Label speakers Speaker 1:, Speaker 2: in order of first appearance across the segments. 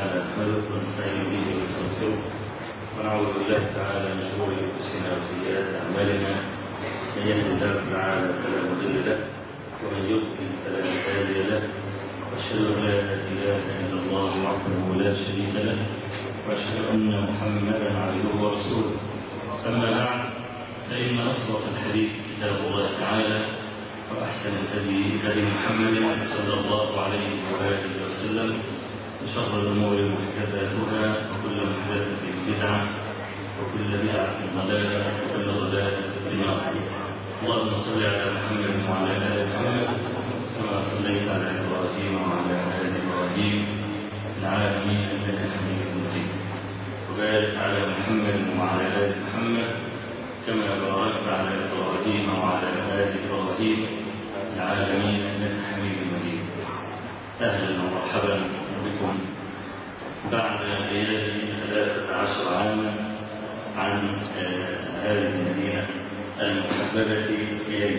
Speaker 1: تعالى نحمده ونستعين به ونستغفره ونعوذ بالله تعالى من شرور انفسنا وسيئات اعمالنا من يهد الله تعالى فلا مضل له ومن يضلل فلا هادي له واشهد ان لا اله الا الله وحده لا شريك له واشهد ان محمدا عبده ورسوله اما بعد فان اصدق الحديث كتاب الله تعالى وأحسن الهدي هدي محمد صلى الله عليه وآله وسلم وشر الأمور محدثاتها وكل محدثة بدعة وكل بدعة ضلالة وكل ضلالة في النار اللهم صل على محمد وعلى آل محمد كما صليت على إبراهيم وعلى آل إبراهيم في العالمين إنك حميد مجيد وبارك على محمد وعلى آل محمد كما باركت على ابراهيم وعلى ال ابراهيم العالمين انك حميد مجيد اهلا ومرحبا بكم بعد غياب ثلاثه عشر عاما عن هذه المدينه المحببه الي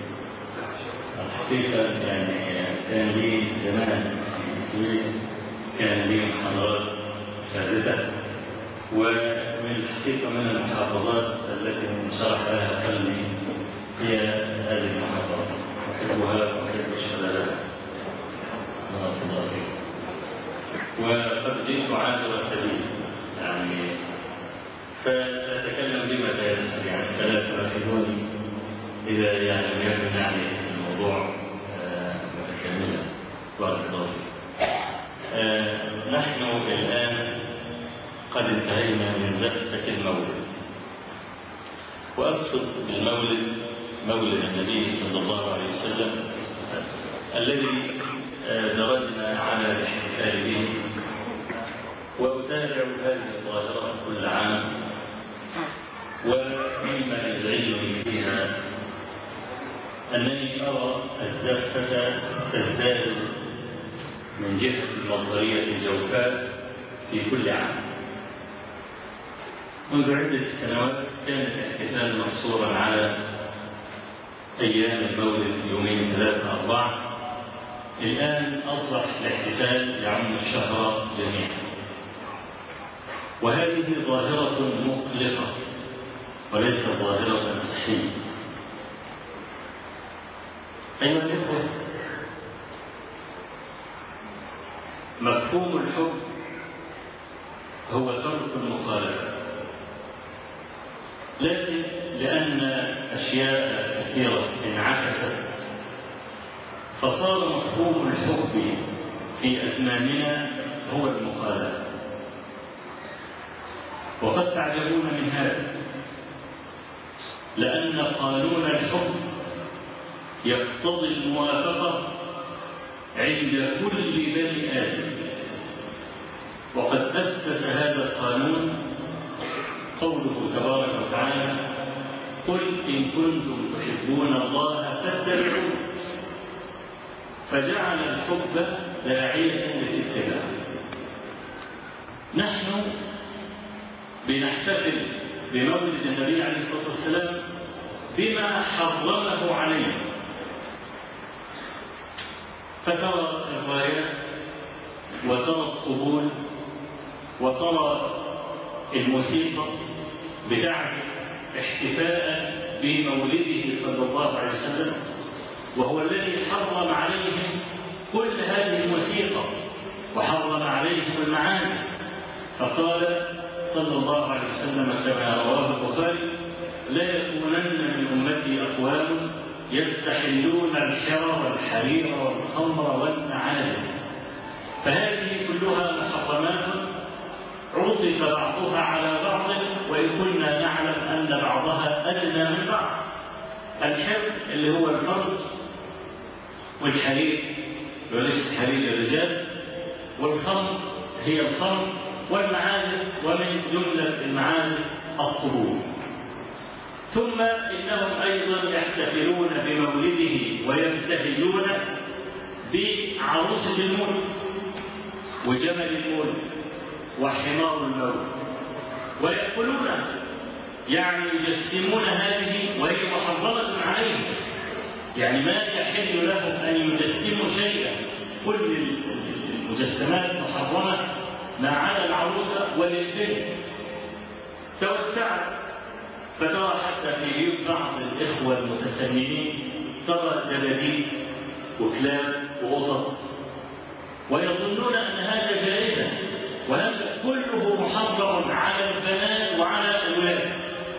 Speaker 1: الحقيقه يعني كان لي زمان في السويس كان لي محاضرات ثابته ومن الحقيقة من المحافظات التي انشرح لها قلبي هي هذه المحافظات أحبها وأحب شلالها بارك الله فيك وقد جئت عابر السبيل يعني فسأتكلم بما تيسر يعني فلا تؤاخذوني إذا يعني لم يكن يعني الموضوع متكاملا بارك الله فيك نحن الآن قد انتهينا من زفة المولد وأقصد بالمولد مولد النبي صلى الله عليه وسلم الذي درجنا على الاحتفال به وأتابع هذه الظاهرة كل عام ومما يزعجني فيها أنني أرى الزفة تزداد من جهة المصدرية الجوفاء في كل عام منذ عدة سنوات كان الاحتفال مقصورا على أيام المولد يومين ثلاثة أربعة الآن أصبح الاحتفال يعم الشهر جميعا وهذه ظاهرة مقلقة وليست ظاهرة صحية أيها الإخوة مفهوم الحب هو ترك المخالفه لكن لأن أشياء كثيرة انعكست فصار مفهوم الحب في أزماننا هو المخالفة وقد تعجبون من هذا لأن قانون الحب يقتضي الموافقة عند كل بني آدم وقد أسس هذا القانون قوله تبارك وتعالى قل إن كنتم تحبون الله فاتبعوه فجعل الحب داعية للاتباع نحن بنحتفل بمولد النبي عليه الصلاة والسلام بما حرمه علينا فترى الرايات وترى القبول وترى الموسيقى بتعزف احتفاء بمولده صلى الله عليه وسلم وهو الذي حرم عليهم كل هذه الموسيقى وحرم عليهم المعازف فقال صلى الله عليه وسلم كما رواه البخاري لا يكونن من امتي اقوام يستحلون الحر والحرير والخمر والمعازف فهذه كلها محرمات عطف بعضها على بعض وإن كنا نعلم أن بعضها أدنى من بعض الحر اللي هو الفرد والحرير وليس حرير الرجال والخمر هي الخمر والمعازف ومن جملة المعازف الطبول ثم إنهم أيضا يحتفلون بمولده ويبتهجون بعروسة المولد وجمل المولد وحمار الموت ويأكلون يعني يجسمون هذه وهي محرمة عليهم يعني ما يحل لهم أن يجسموا شيئا كل المجسمات محرمة ما عدا العروسة وللبنت توسعت فترى حتى في بيوت بعض الإخوة المتسننين ترى دبابيب وكلاب وقطط ويظنون أن هذا جائزا وهذا كله محرم على البنات وعلى الولاد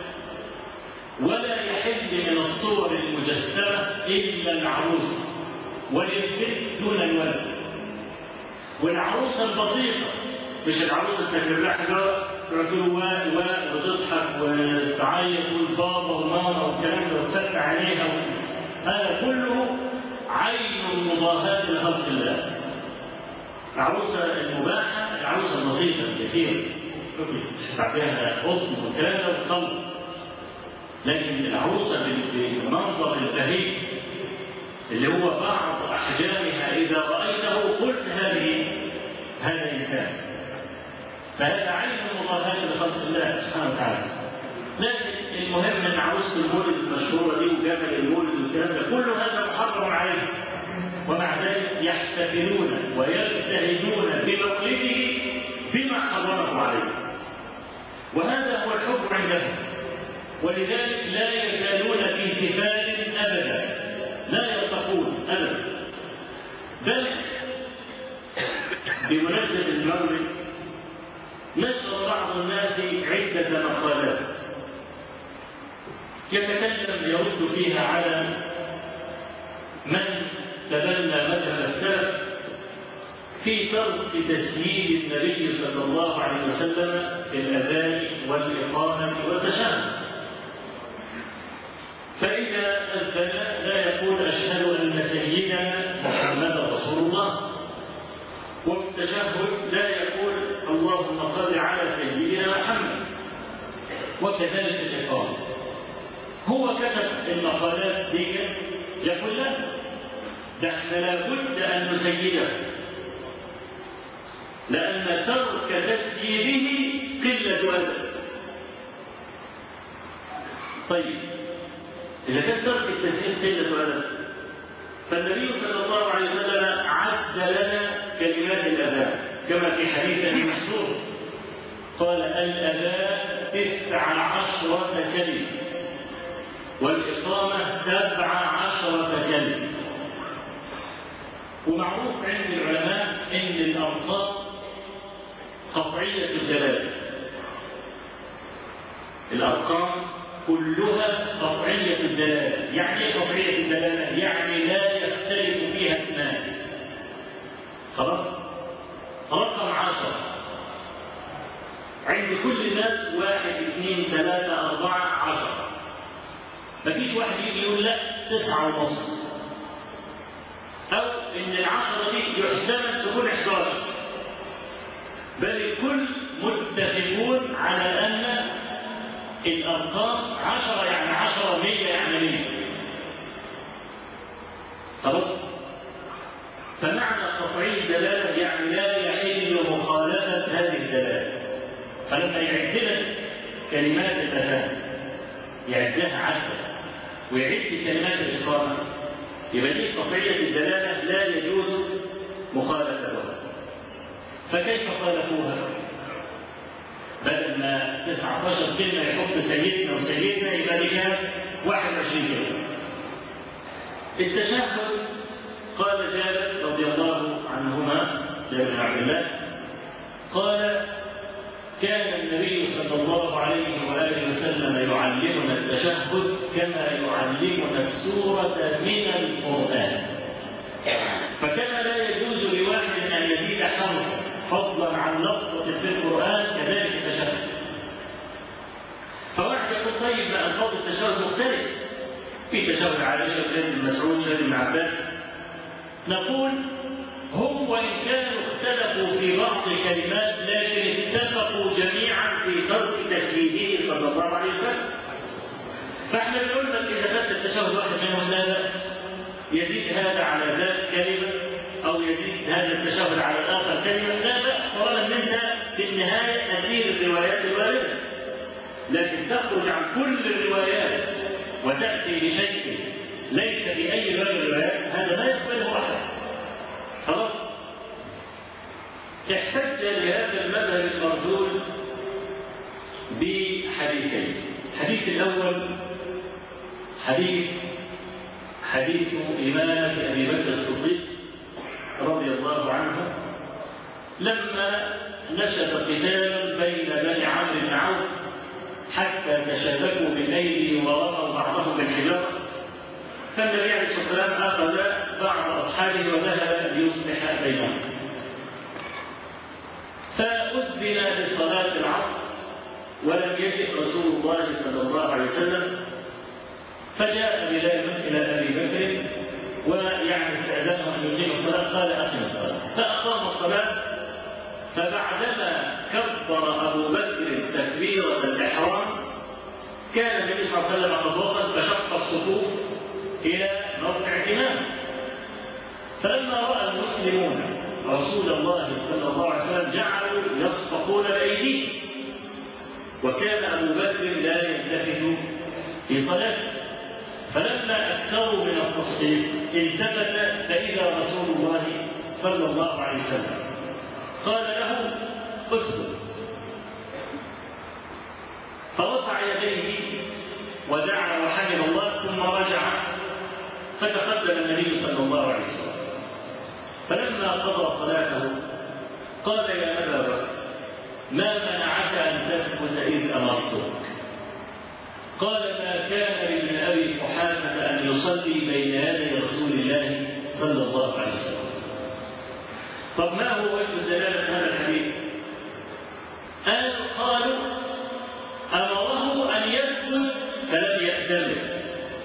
Speaker 1: ولا يحل من الصور المجسمة إلا العروس وللبنت دون الولد والعروسة البسيطة مش العروسة التكرر تقول واء واء وتضحك وتعيط والبابا وماما والكلام ده وتفتح عينيها هذا كله عين مضاهاة لخلق الله العروسة المباحة العروسة البسيطة اليسيرة تعطيها قطن والكلام ده وتخلص لكن العروسة بالمنظر البهيج اللي هو بعض أحجامها إذا رأيته قلت هذه هذا إنسان فهذا عين مضاهاة لخلق الله سبحانه وتعالى لكن المهم ان عروسه المولد المشهوره دي وجبل المولد والكلام ده كل هذا محرم عليه ومع ذلك يحتفلون ويبتهجون بمولده بما حرمه عليه وهذا هو الحب عندهم ولذلك لا يزالون في سفال ابدا لا يرتقون ابدا بل بمناسبه المولد نشر بعض الناس عده مقالات يتكلم يرد فيها على من تبنى مذهب السلف في ترك تسيير النبي صلى الله عليه وسلم في الاذان والاقامه والتشهد فاذا اذن لا يقول اشهد ان سيدنا محمدا رسول الله وفي التشهد لا يقول اللهم صل على سيدنا محمد وكذلك الاقامه هو كتب المقالات دي يقول لا ده احنا لابد ان نسيده لان ترك تسييره قله ادب طيب اذا كان ترك التسيير قله ادب فالنبي صلى الله عليه وسلم عد لنا كلمات الاذان كما في حديث ابي محسور قال الاذان تسع عشره كلمه والإقامة سبع عشرة كلمة ومعروف عند العلماء أن الأرقام قطعية الدلالة الأرقام كلها قطعية الدلالة يعني ايه قطعية الدلالة؟ يعني لا يختلف فيها اثنان خلاص؟ رقم عشرة عند كل الناس واحد اثنين ثلاثة أربعة عشرة مفيش واحد يجي يقول لا تسعة ونص أو إن العشرة دي يحتمل تكون 11 بل الكل متفقون على أن الأرقام عشرة يعني عشرة مية يعني مية خلاص فمعنى قطعي الدلالة يعني لا يحل مخالفة هذه الدلالة فلما يعد لك كلمات الأذان يعدها عددا ويعد كلمات الإقامة يبقى دي قطعية الدلالة لا يجوز مخالفتها فكيف خالفوها؟ بدل ما 19 كلمة يحط سيدنا وسيدنا يبقى لها 21 كلمة. التشهد قال جابر رضي الله عنهما جابر بن عبد الله قال كان النبي صلى الله عليه وآله وسلم يعلمنا التشهد كما يعلمنا السورة من القرآن فكما لا يجوز لواحد أن يزيد حرفا فضلا عن لفظة في القرآن كذلك التشهد فواحد يقول طيب ما ألفاظ التشهد مختلف في تشهد عائشة وسيد بن مسعود وسيد بن عباس نقول هم وإن كانوا اختلفوا في بعض الكلمات لكن اتفقوا جميعا في ترك تسهيله صلى الله عليه وسلم فاحنا بنقول لك اذا خدت التشهد واحد منهم لا باس يزيد هذا على ذاك كلمه او يزيد هذا التشهد على الاخر كلمه لا باس طالما ان انت في النهايه اسير الروايات الوارده لكن تخرج عن كل الروايات وتاتي بشيء ليس في اي باب الروايات هذا ما يقبله احد خلاص احتج لهذا المذهب المردود بحديثين الحديث الأول حديث حديث إمامة أبي بكر الصديق رضي الله عنه لما نشب قتال بين بني عمرو بن عوف حتى تشابكوا بالليل ورموا بعضهم بالحجاره فالنبي عليه الصلاه والسلام اخذ بعض اصحابه وذهب ليصلح بينهم فاذن لصلاه العصر ولم يجد رسول الله صلى الله عليه وسلم فجاء بلال الى ابي بكر ويعني استاذنه ان يقيم الصلاه قال اقم الصلاه فاقام الصلاه فبعدما كبر ابو بكر تكبيره الاحرام كان النبي صلى الله عليه وسلم قد وصل فشق الصفوف الى موقع الامام فلما راى المسلمون رسول الله صلى الله عليه وسلم جعلوا يصفقون بايديهم وكان ابو بكر لا يلتفت في صلاته فلما اكثروا من التصديق التفت فاذا رسول الله صلى الله عليه وسلم قال له اسكت فرفع يديه ودعا وحمد الله ثم رجع فتقدم النبي صلى الله عليه وسلم فلما قضى صلاته قال يا ابا بكر ما منعك ان تثبت اذ امرتك قال ما كان لابن ابي قحافه ان يصلي بين يدي رسول الله صلى الله عليه وسلم طب ما هو وجه الدلاله هذا الحديث قال قالوا امره ان يثبت فلم يأتمر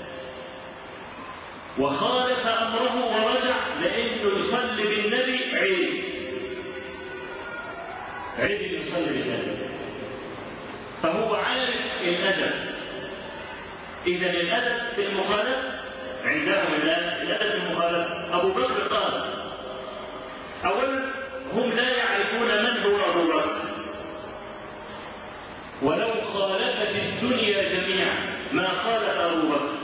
Speaker 1: وخالف امره ورجع لانه يصلي بالنبي عيب عيب يصلي بالنبي فهو عارف الادب اذا الادب في المخالفه عندهم الان الادب في المخالفه ابو بكر قال اولا هم لا يعرفون من هو ابو بكر ولو خالفت الدنيا جميعا ما خالف ابو بكر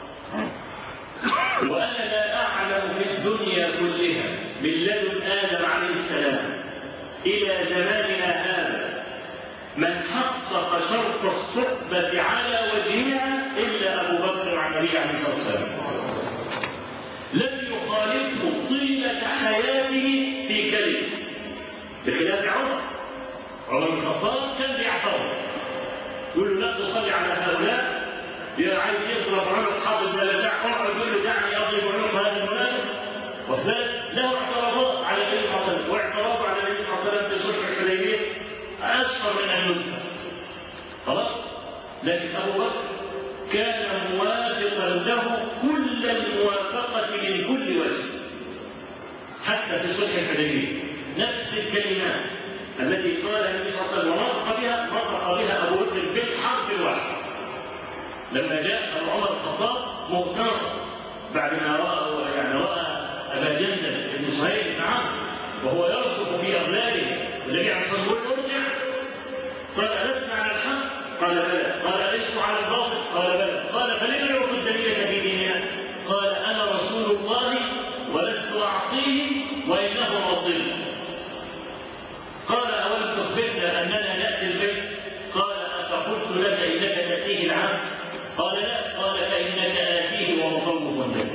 Speaker 1: وانا لا اعلم في الدنيا كلها من لدن ادم عليه السلام الى زماننا هذا من حقق شرط الصحبه على وجهها الا ابو بكر مع النبي عليه الصلاه والسلام لم يخالفه طيله حياته في كلمه بخلاف عمر عمر بن الخطاب كان بيعترض يقول له لا تصلي على هؤلاء يا عايز يضرب عنق حاطط ولا دع اقعد يقول له دعني اضرب عنق هذا المناسب وفلان له اعتراضات على النبي صلى الله عليه وسلم واعتراضه على النبي صلى الله عليه وسلم في صلح الحديبيه اشهر من ان يذكر خلاص لكن ابو بكر كان موافقا له كل الموافقه من كل وجه حتى في صلح الحديبيه نفس الكلمات التي قالها النبي صلى الله عليه وسلم ونطق بها نطق بها ابو بكر بالحرف الواحد لما جاء ابو عمر الخطاب مغتر بعد ما راى يعني راى ابا جندل بن سهيل بن عمرو وهو يرصد في اغلاله والنبي عليه الصلاه والسلام ارجع قال الست على الحق قال بلى قال الست على الباطل قال بلى قال فلم يعطي الدليل في ديننا قال انا رسول الله ولست اعصيه وانه رسول قال اولم تخبرنا اننا ناتي البيت قال افقلت لك انك تاتيه العبد قال لا قال فانك اتيه ومخوف له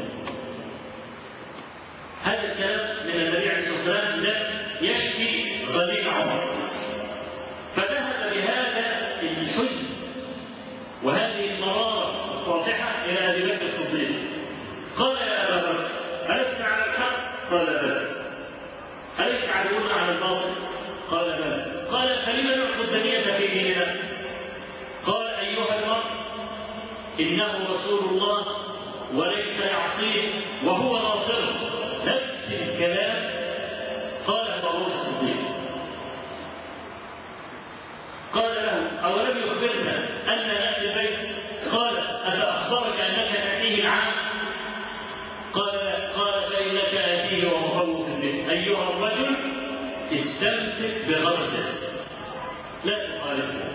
Speaker 1: هذا الكلام من النبي عليه الصلاه والسلام لم يشفي غليل عمر فذهب بهذا الحزن وهذه المراره الطافحه الى ابي بكر الصديق قال يا ابا بكر الست على الحق قال بلى اليس تعلمون على الباطل قال بلى قال فلم نعطي الدنيا في ديننا قال ايها المرء انه رسول الله وليس يعصيه وهو ناصره نفس الكلام قاله ابو الصديق قال له اولم يخبرنا ان ناتي البيت قال افاخبرك انك تاتيه العام قال لا قال فانك اتيه ومخوف به ايها الرجل استمسك بغرزه لا تخالفه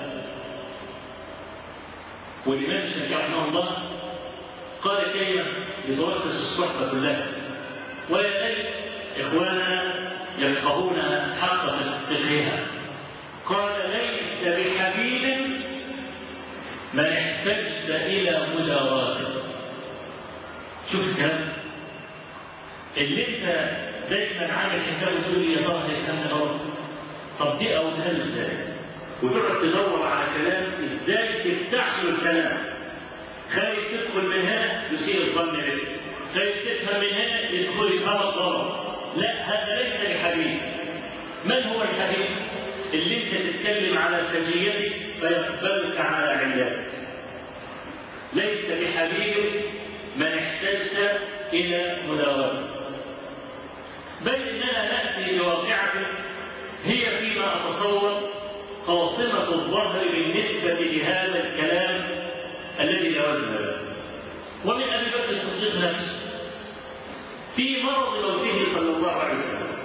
Speaker 1: والإمام الشافعي رحمه الله قال كلمة لتلخص الصحبة كلها وهي
Speaker 2: إخواننا يفقهون حق فقهها قال ليس بحبيب من احتجت إلى مداراته شوف الكلام اللي انت دايما عامل حساب تقول يا ترى هيفهمني غلط طب دي اقولها له ازاي وتقعد تدور على كلام ازاي تفتح له الكلام خايف تدخل من هنا يسيء الظن بك خايف تفهم من هنا يدخل غلط غلط لا هذا ليس بحبيب من هو الحبيب اللي انت تتكلم على سجيته فيقبلك على علاتك ليس بحبيب من احتجت الى مداومه بل اننا ناتي بواقعه هي فيما اتصور قاصمه الظهر بالنسبه لهذا الكلام الذي لا وزن له ومن ابي بكر الصديق نفسه في مرض موته صلى الله عليه وسلم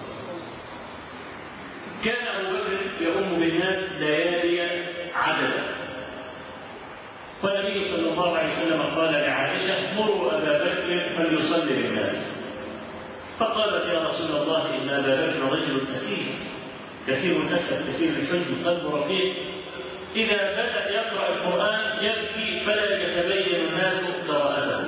Speaker 2: كان ابو بكر يؤم بالناس ليالي عددا والنبي صلى الله عليه وسلم قال لعائشه مروا ابا بكر فليصلي بالناس فقالت يا رسول الله ان ابا بكر رجل كثير كثير الاسد كثير الحزن قلبه رقيق اذا بدا يقرا القران يبكي فلا يتبين الناس قراءته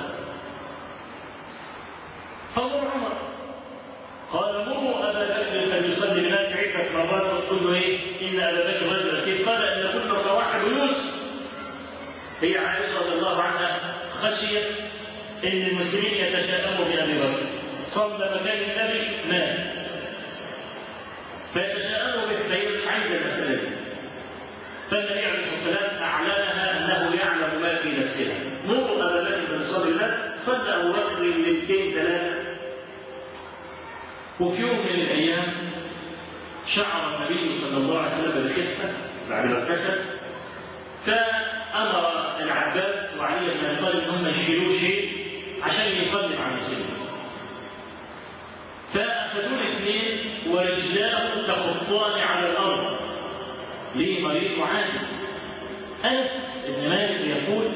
Speaker 2: فمر عمر قال مروا ابا بكر فليصلي بالناس عده مرات وتقول له ايه ان ابا بكر رجل كثير قال ان كنا صواحب يوسف هي عائشه رضي الله عنها خشيت ان المسلمين يتشائموا بابي بكر صلى مكان النبي مات فيتشائموا به فهي مش عايزه المساله دي فالنبي عليه الصلاه والسلام اعلنها انه يعلم ما في نفسها مروا ابا بكر فليصلي بالناس صلى ابو بكر ليلتين ثلاثه وفي يوم من الايام شعر النبي صلى الله عليه وسلم بالخفه بعد ما اكتشف فامر العباس وعلي بن ابي طالب انهم يشيلوه شيء عشان يصلي مع المسلمين فاخذوه الاثنين ورجلاه تخطان على الارض ليه مريض وعاجز انس بن مالك يقول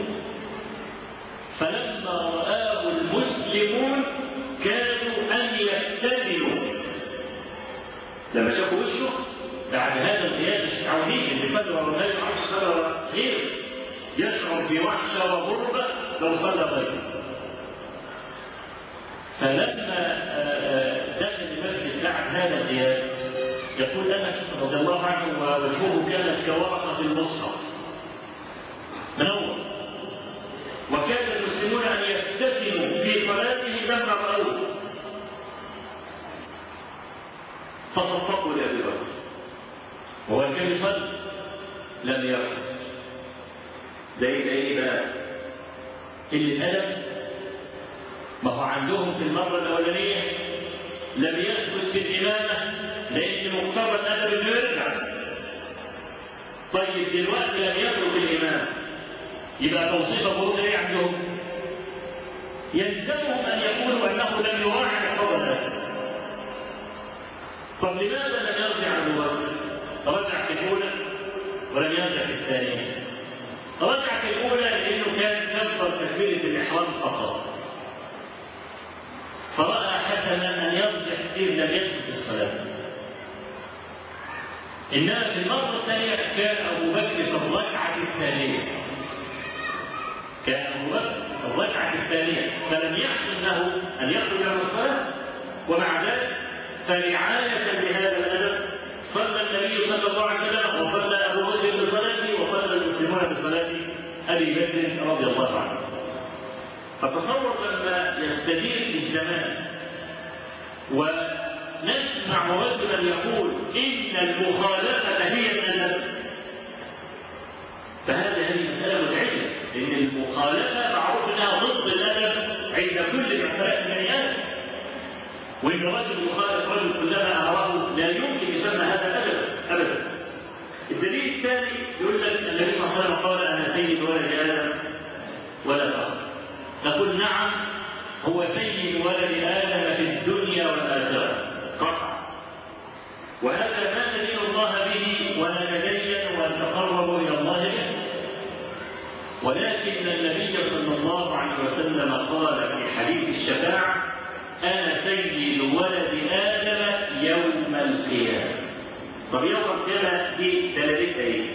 Speaker 2: فلما رآه المسلمون كادوا أن يفتدنوا لما شافوا وشه بعد هذا الغياب الشعوري اللي صدر الرجال ما عرفش صدر غيره يشعر بوحشة وغربة لو صلى غيره فلما دخل المسجد بعد هذا الغياب يقول انس رضي الله عنه ووجهه كانت كورقه المصحف منور وكان المسلمون ان يفتتنوا في صلاتهم لما راوه فصفقوا لابي بكر وهو كان يصلي لم يخرج ده ايه ده ايه بقى قله ادب ما هو عندهم في المره الاولانيه لم يثبت في الامامه لان مقتضى الادب انه يرجع طيب دلوقتي لم يترك الامام يبقى توصيف ابو بكر ايه عندهم؟ يلزمهم ان يقولوا انه لم يراعي مقتضى الادب طب لماذا لم يرجع ابو بكر؟ رجع في الاولى ولم يرجع في الثانيه رجع في الاولى لانه كان كبر تكبيره الاحرام فقط فراى حسنا ان يرجع اذ لم يدخل في الصلاه انما في المره الثانيه كان ابو بكر في الركعه الثانيه كان ابو بكر في الركعه الثانيه فلم يحسن له ان يخرج من الصلاه ومع ذلك فرعايه لهذا الادب صلى النبي صلى الله عليه وسلم وصلى ابو بكر بصلاته وصلى المسلمون بصلاه ابي بكر رضي الله عنه فتصور لما يستدير الزمان ونسمع رجلا يقول ان المخالفه هي الادب فهذا هذه مساله مزعجه ان المخالفه معروف انها ضد الادب عند كل معترف بني ادم وان رجل يخالف رجل كلما امره لا يمكن يسمى هذا ادبا ابدا الدليل الثاني يقول لك النبي صلى الله عليه وسلم قال انا سيد ولد ادم ولا فخر نقول نعم هو سيد ولد آدم في الدنيا والآخرة قطعا وهذا ما ندين الله به ونتدين ونتقرب إلى الله به ولكن النبي صلى الله عليه وسلم قال في حديث الشفاعة أنا سيد ولد آدم يوم القيامة طب يوم القيامة دي دلالتها إيه؟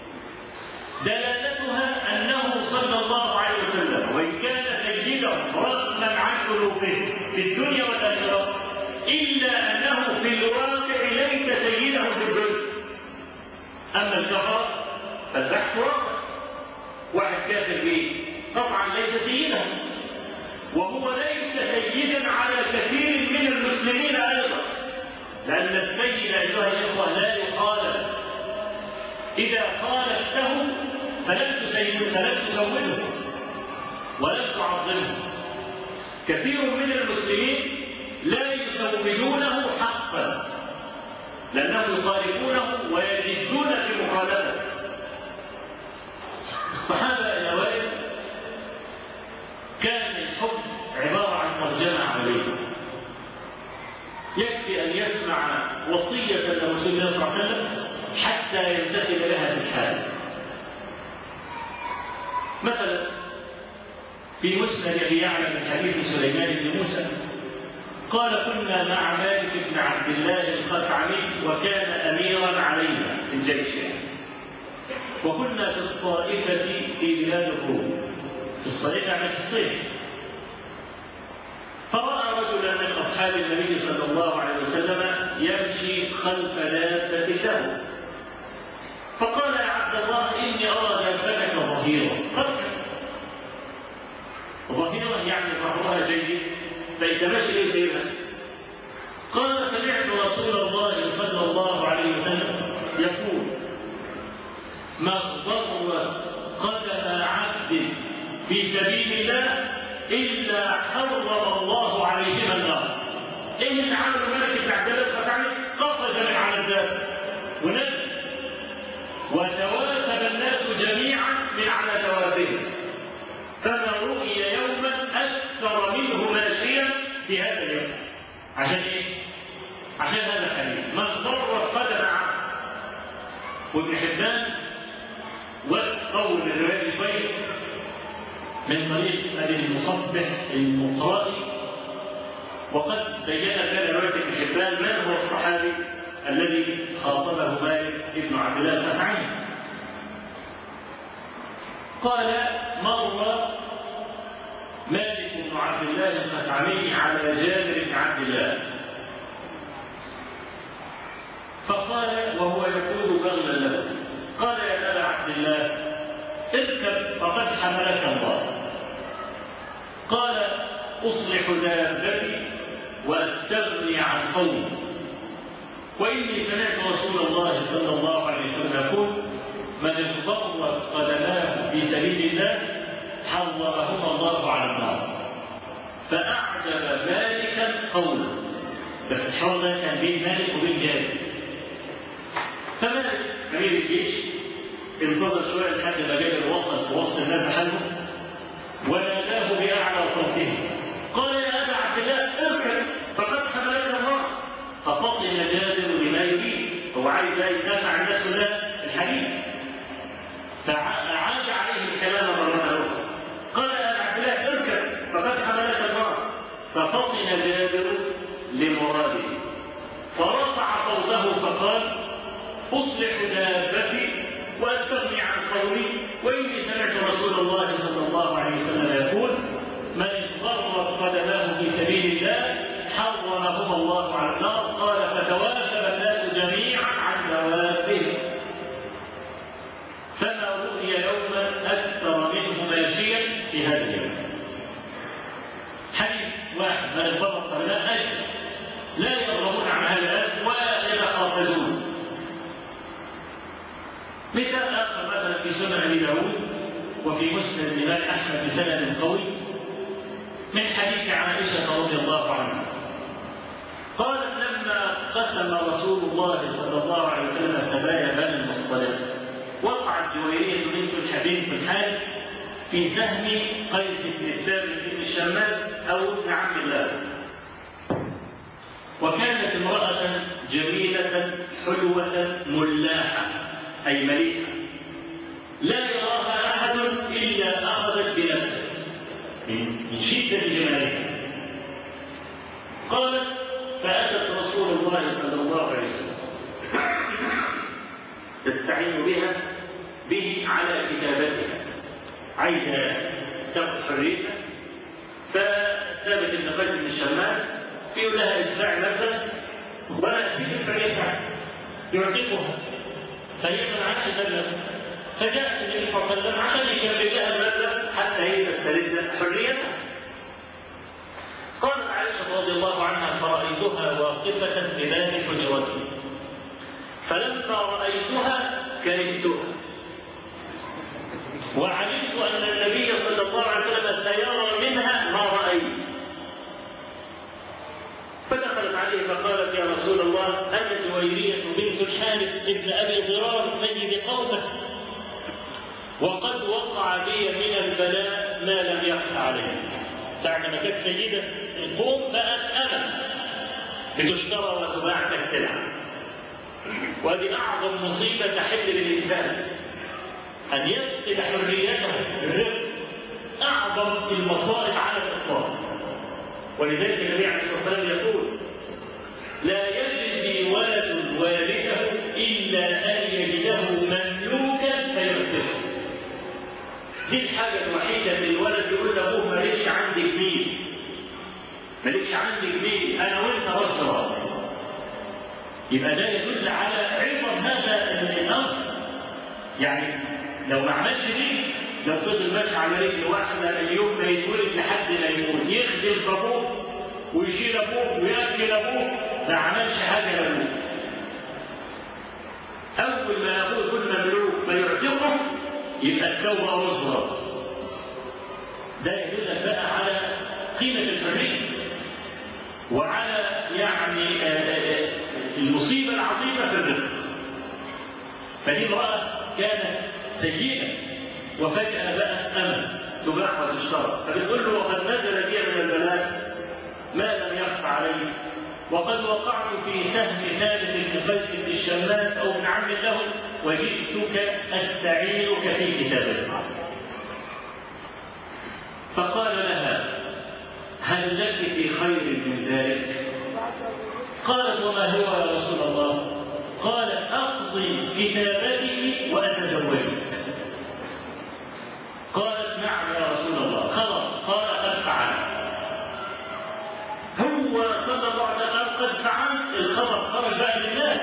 Speaker 2: دلالتها أنه صلى الله عليه وسلم وإن كان سيدهم رغما عن ألوفهم في الدنيا والآخرة إلا أنه في الواقع ليس سيدهم في الدنيا أما الكفر فالبحث واقع واحد كافر به طبعا ليس سيدا وهو ليس سيدا على كثير من المسلمين أيضا لأن السيد أيها الإخوة لا يخالف إذا خالفته فلن تسيد فلن تسوده ولن تعظمه كثير من المسلمين لا يسودونه حقا لأنهم يخالفونه ويجدون في مخالفته الصحابة الأوائل كان الحكم عبارة عن ترجمة عملية يكفي أن يسمع وصية لرسول الله صلى الله عليه وسلم حتى يمتثل لها في الحال مثلا في مسند ابي يعلى من حديث سليمان بن موسى قال كنا مع مالك بن عبد الله الخثعمي وكان اميرا علينا في الجيش وكنا في الصائفه في بلاد الروم في الصيف يعني في الصيف فراى رجلا من اصحاب النبي صلى الله عليه وسلم يمشي خلف دابه له فقال يا عبد الله اني ارى دابتك ظهيرا فاركب ظهيرا يعني ظهرها جيد فانت ماشي ايه سيدنا قال سمعت رسول الله صلى الله عليه وسلم يقول ما ضر قدم عبد في سبيل الله الا حرم الله عليهما النار ايه اللي عمله ملك بن عبد الله الفتعي قفز من على الباب ونزل وتواسب الناس جميعا من على دوابهم فما رؤي يوما اكثر منه ماشيا في هذا اليوم عشان ايه؟ عشان هذا الحديث من ضرت قدم عبد وابن حبان وقول الروايه شويه من طريق ابي المصبح المقرائي وقد بين في روايه ابن حبان من هو الصحابي الذي خاطبه مالك بن عبد الله الخثعمي قال مر مالك بن عبد الله الخثعمي على جابر بن عبد الله فقال وهو يقول بغلا له قال يا ابا عبد الله اركب فقد حملك الله قال اصلح دابتي واستغني عن قومي واني سمعت رسول الله صلى الله عليه وسلم يقول من اضطرت قدماه في سبيل الله حرمهما الله على النار فاعجب مالكا قوله بس الحوار ده كان بين مالك وبين جابر فمالك امير الجيش انتظر شويه لحد ما جابر وصل في وسط الناس حلمه وناداه باعلى صوته قال يا ابا عبد الله اركب فقد حملك الله ففطن جابر بما يريد هو عايز بقى يسمع الناس كلها الحديث فأعاد عليه الكلام مرة أخرى قال يا أبا عبد الله اركب فقد حملك الله ففطن جابر لمراده فرفع صوته فقال أصلح دابتي وأستغني عن قولي وإني سمعت رسول الله صلى الله عليه وسلم يقول من ضرت قدماه في سبيل الله حرمهما الله على النار قال فتوافب الناس جميعا عن دوابهم فما رؤي يوما اكثر منه ماشيا في هذا اليوم حديث واحد من انضبط لا اجل لا يرغبون عن هذا الاجل ولا يتخاطزون مثال اخر مثلا في سنن ابي داود وفي مسند الامام احمد بسند قوي من حديث عائشه رضي الله عنها قالت لما قسم رسول الله صلى الله عليه وسلم سبايا بني المصطلق وقعت جويرية بنت الحبيب بن حارث في سهم قيس بن ثابت بن الشماس او ابن عم الله وكانت امرأة جميلة حلوة ملاحة أي مليحة لا يراها أحد إلا أخذت بنفسه من شدة جمالها تستعين بها به على كتابتها عايزة تاخد حريتها فثابت ابن قيس بن الشماس بيقول لها ادفعي مبلغ وانا اديك الحريه بتاعتك يعطيكها فهي ما عادش مبلغ فجاء النبي صلى الله عليه وسلم عشان يكمل لها المبلغ حتى هي تسترد حريتها قالت عائشة رضي الله عنها فرأيتها واقفة بباب حجرتي فلما رأيتها كرهتها وعلمت أن النبي صلى الله عليه وسلم سيرى منها ما رأيت فدخلت عليه فقالت يا رسول الله أنا جويرية بنت الحارث ابن أبي ضرار سيد قومه وقد وقع بي من البلاء ما لم يخف علي بعد ما كانت سيدة القوم بقت أنا بتشترى وتباع كالسلعة وهذه أعظم مصيبة تحل للإنسان أن يفقد حريته بالرفق أعظم المصائب على الإطلاق ولذلك النبي عليه الصلاة والسلام يقول لا يجزي ولد والده إلا أن يجده مملوكا فيرتقه دي الحاجة الوحيدة اللي الولد يقول لأبوه مالكش عندي جميل مالكش عندي جميل أنا وأنت راس راس يبقى ده يدل على عظم هذا الأمر يعني لو ما عملش دي لو فضل ماشي على رجل واحده من يوم ما يتولد لحد ما يموت يخدم في ابوه ويشيل ابوه وياكل ابوه ما عملش حاجه لابوه اول ما ابوه يكون مملوك فيعتقه يبقى تسوى راس راس ده يدلك بقى على قيمه الحريه وعلى يعني المصيبه العظيمه في الرزق فدي امراه كانت سيئة وفجأة بقت أمن تباع وتشترى فبتقول له وقد نزل بي من البلاء ما لم يخف علي وقد وقعت في سهم ثابت بن قيس بن الشماس أو ابن عم له وجئتك أستعينك في كتابك فقال لها هل لك في خير من ذلك قالت وما هو يا رسول الله قال أقضي كتابتك وأتزوجك قالت نعم يا رسول الله خلاص قال قد فعلت هو صلى الله عليه وسلم قد فعلت الخبر خرج بقى للناس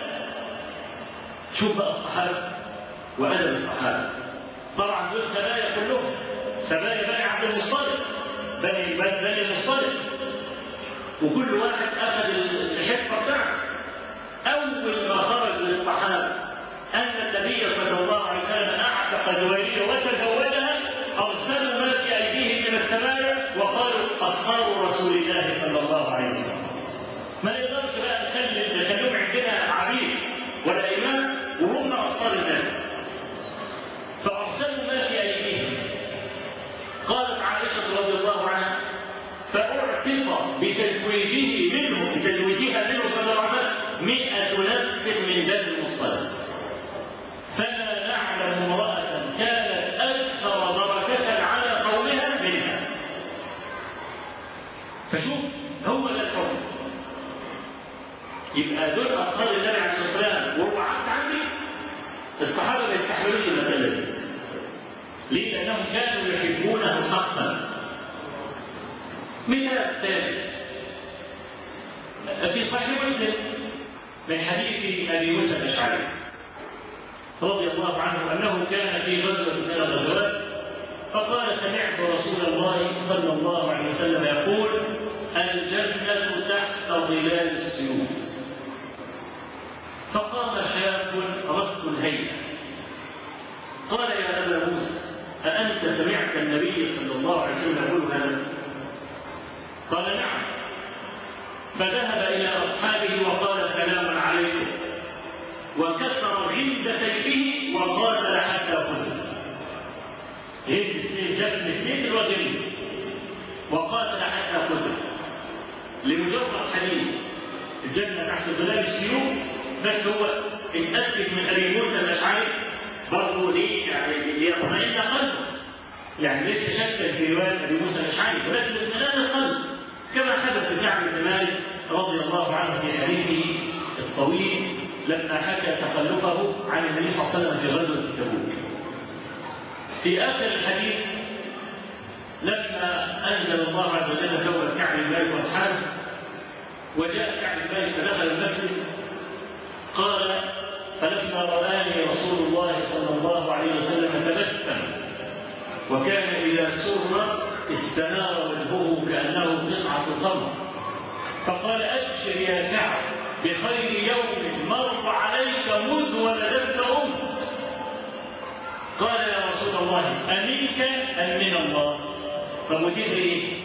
Speaker 2: شوف بقى الصحابة وأدب الصحابة طبعا دول سبايا كلهم سبايا بني عبد المصطلق بني بني المصطلق وكل واحد أخذ الحفظة بتاعته أول ما خرج للصحابة أن النبي صلى الله عليه وسلم أعتق زويرية وتزوجها أرسلوا ما في أيديهم من السماء وقالوا أصحاب رسول الله صلى الله عليه وسلم ما نقدرش بقى نخلي نخليهم عندنا عبيد ولا إمام وهم أصحاب النبي فأرسلوا ما في أيديهم قالت عائشة رضي الله عنها فأعتق بتزويجه منه بتزويجها منه صلى الله عليه وسلم مئة نفس من بني المصطلق فلا نعلم امرأة كانت أكثر بركة على قومها منها فشوف هو ده الحكم يبقى دول أصحاب النبي عليه الصلاة والسلام وهو عبد عندي الصحابة ما يستحملوش المسألة دي ليه؟ لأنهم كانوا يحبونه حقا مثال ثاني في صحيح مسلم من حديث ابي موسى الاشعري رضي الله عنه انه كان في غزوه من الغزوات فقال سمعت رسول الله صلى الله عليه وسلم يقول الجنه تحت ظلال السيوف فقام شاب رف الهيئه قال يا ابا موسى أأنت سمعت النبي صلى الله عليه وسلم يقول هذا؟ قال نعم فذهب إلى أصحابه وقال سلام عليكم وكسر غلد سيفه وقاتل حتى قتل غلد السيف جف السيف الوغلد وقاتل حتى قتل لمجرد حديث الجنة تحت ظلال السيوف بس هو اتأكد من أبي موسى الأشعري برضه ليه يعني ليطمئن قلبه يعني ليس شكا في رواية أبي موسى الأشعري ولكن اطمئنان القلب كما حدث لكعب بن مالك رضي الله عنه في حديثه الطويل لما حكى تخلفه عن النبي صلى الله عليه وسلم في غزوة تبوك في آخر الحديث لما أنزل الله عز وجل دولة كعب بن مالك وأصحابه وجاء كعب بن مالك فدخل المسجد قال فلما رآني رسول الله صلى الله عليه وسلم تبسم وكان إذا سر استنار وجهه كأنه قطعة تمر فقال أبشر يا كعب بخير يوم مر عليك مذ ولدتك أمك قال يا رسول الله أمنك أم من الله طب ودي ايه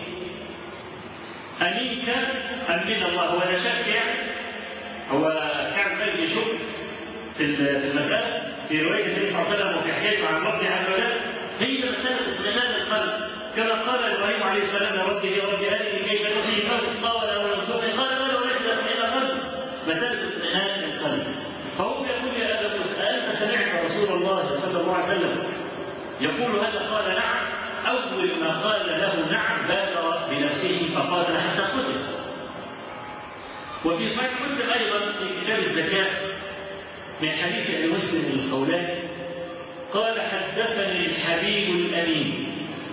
Speaker 2: أمنك أم من الله هو لا شك يعني هو كعب مالك يشك في المسألة في رواية النبي صلى الله عليه وسلم وفي حكايته عن ربه عز وجل هي مسألة اطمئنان القلب كما قال إبراهيم عليه السلام يا ربي يا ربي أرني كيف تحيي الموت قال أولم تؤمن قال بلى ولكن اطمئن قلبي مسألة اطمئنان القلب فهو يقول يا أبا موسى أنت سمعت رسول الله صلى الله عليه وسلم يقول هذا قال نعم أول ما قال له نعم بادر بنفسه فقاتل حتى قتل وفي صحيح مسلم أيضا في كتاب الزكاة من حديث أبي مسلم الخولاني قال حدثني الحبيب الأمين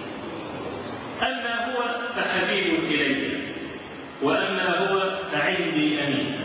Speaker 2: أما هو فحبيب إلي وأما هو فعندي أمين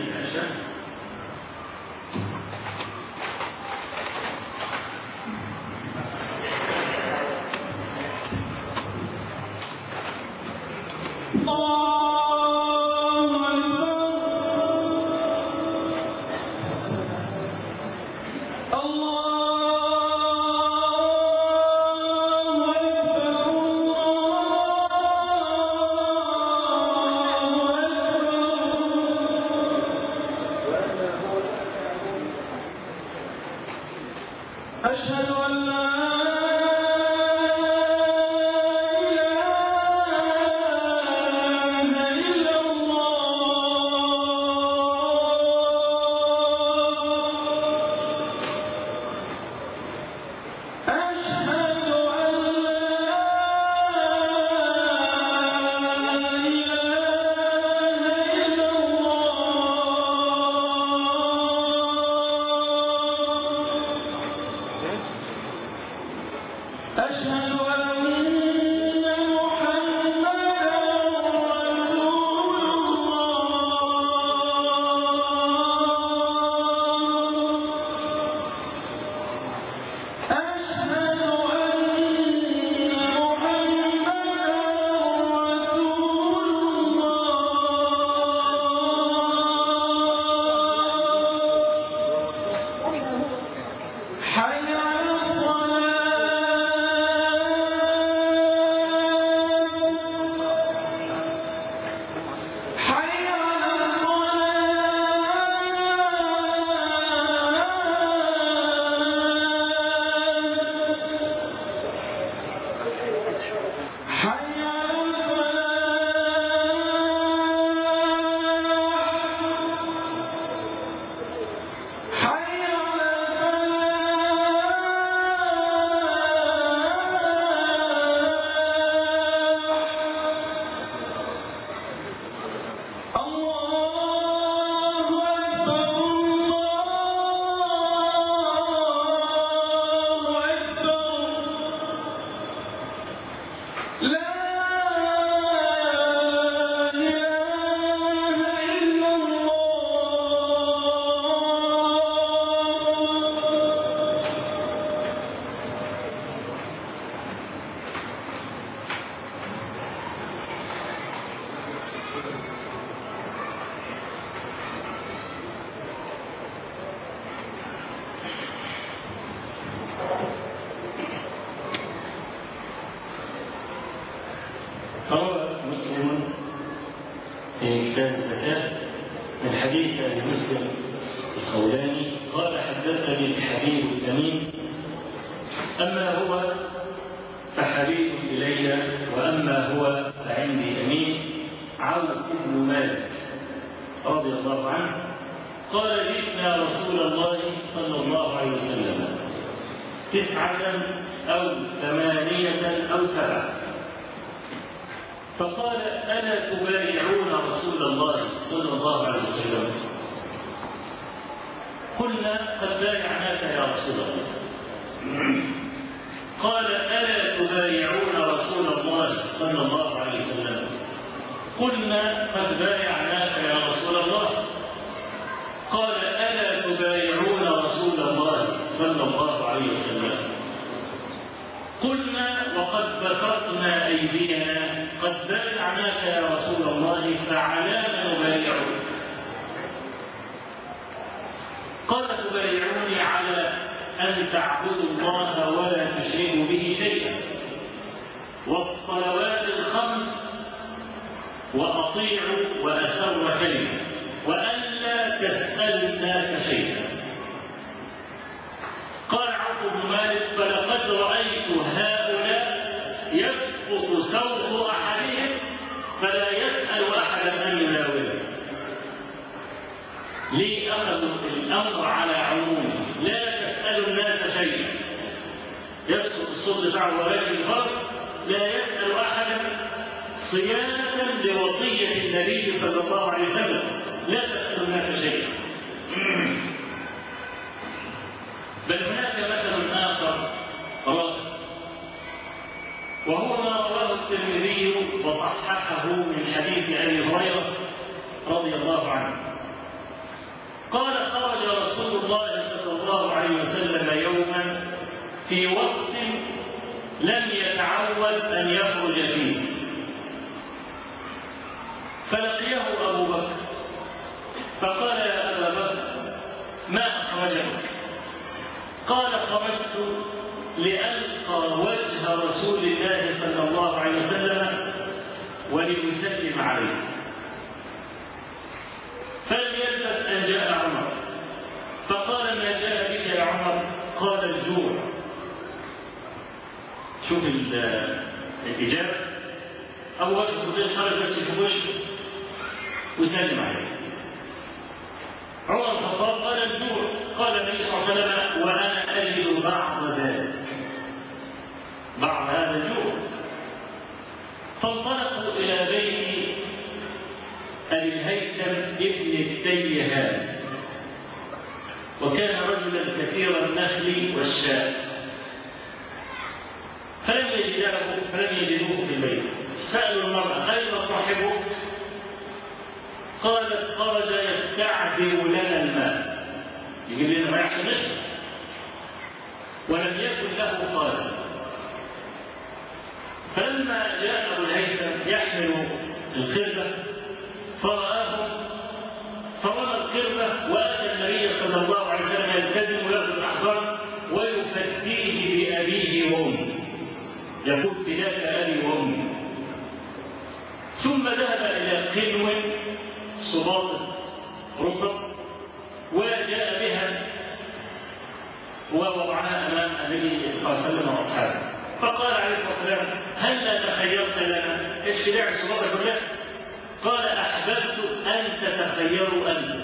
Speaker 2: روى مسلم في كتاب الزكاة من حديث أبي مسلم الخولاني قال حدثني الحبيب الأمين أما هو فحبيب إلي وأما هو فعندي أمين عوف بن مالك رضي الله عنه قال جئنا رسول الله صلى الله عليه وسلم تسعة أو ثمانية أو سبعة فقال ألا تبايعون رسول الله صلى الله عليه وسلم قلنا قد بايعناك يا رسول الله قال ألا تبايعون رسول الله صلى الله عليه وسلم قلنا قد بايعناك يا رسول الله قال ألا تبايعون رسول الله صلى الله عليه وسلم قلنا وقد بسطنا أيدينا قد بايعناك يا رسول الله فعلى ما نبايعك قال تبايعوني على أن تعبدوا الله ولا تشركوا به شيئا والصلوات الخمس وأطيعوا وأسروا كلمة وألا تسألوا الناس شيئا قال عوف بن مالك فلقد رأيت هؤلاء يسقط سوط أحدهم فلا يسأل أحدا أن يناوله ليه أخذوا الأمر على عمومه لا تسألوا الناس شيئا يسقط الصوت بتاعه ولكن الفرق لا يسأل أحدا صيانة لوصية النبي صلى الله عليه وسلم لا تسأل الناس شيئا بل هناك مثل آخر رائع وهو ما رواه الترمذي وصححه من حديث أبي هريرة رضي الله عنه قال خرج رسول الله صلى الله عليه وسلم يوما في وقت لم يتعود أن يخرج فيه فلقيه أبو بكر فقال يا أبا بكر ما أخرجك قال خرجت لألقى وجه رسول الله صلى الله عليه وسلم ولأسلم عليه فلم يلبث أن جاء عمر فقال ما جاء بك يا عمر قال الجوع شوف الإجابة أبو بكر الصديق خرج بس في وشه وسلم عليه عمر بن الخطاب قال الجوع قال النبي صلى الله عليه وسلم وأنا أجد بعض ذلك بعض هذا الجوع فانطلقوا إلى بيت أبي الهيثم ابن التيهان وكان رجلا كثير النخل والشاة فلم يجدوه فلم يجدوه في البيت سألوا المرأة أين صاحبه؟ قالت خرج يستعذب لنا الماء يجيب لنا ماء عشان نشرب ولم يكن له قال فلما جاء ابو الهيثم يحمل الخربه فرآه فرمى الخربه واتى النبي صلى الله عليه وسلم يلتزم له الاحضان ويفديه بابيه وامه يقول فداك ابي وامي ثم ذهب الى قنو صباطة رطب وجاء بها ووضعها امام النبي صلى الله عليه وسلم واصحابه فقال عليه الصلاه والسلام هل لا تخيرت لنا اشتراع الصباطه كلها قال احببت ان تتخيروا انتم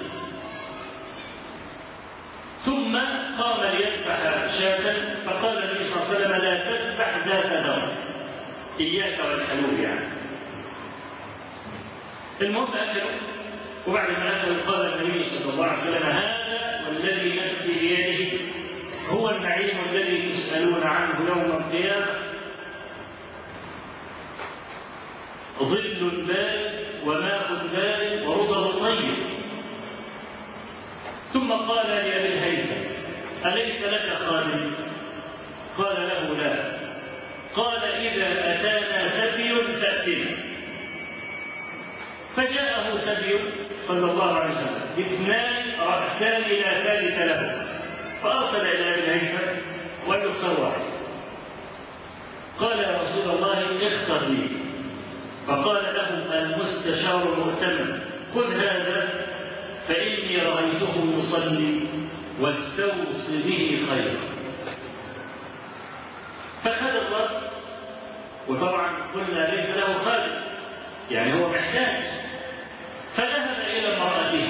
Speaker 2: ثم قام ليذبح شاة فقال النبي صلى الله عليه وسلم لا تذبح ذات دار اياك والحلول يعني المهم اكلوا وبعد ما أكلوا قال النبي صلى الله عليه وسلم هذا والذي نفسي بيده هو النعيم الذي تسألون عنه يوم القيامة ظل بارد وماء بارد ورطب طيب ثم قال لأبي الهيثم أليس لك خادم؟ قال له لا قال إذا أتانا سبي فأتنا فجاءه سبي صلى الله عليه وسلم اثنان رأسان لا ثالث له فأرسل إلى أبي الهيثم وقال له اختر واحد قال يا رسول الله اختر لي فقال له المستشار المؤتمن خذ هذا فإني رأيته يصلي واستوص به خيرا فخذ الرأس وطبعا قلنا ليس له خالد يعني هو محتاج فذهب إلى امرأته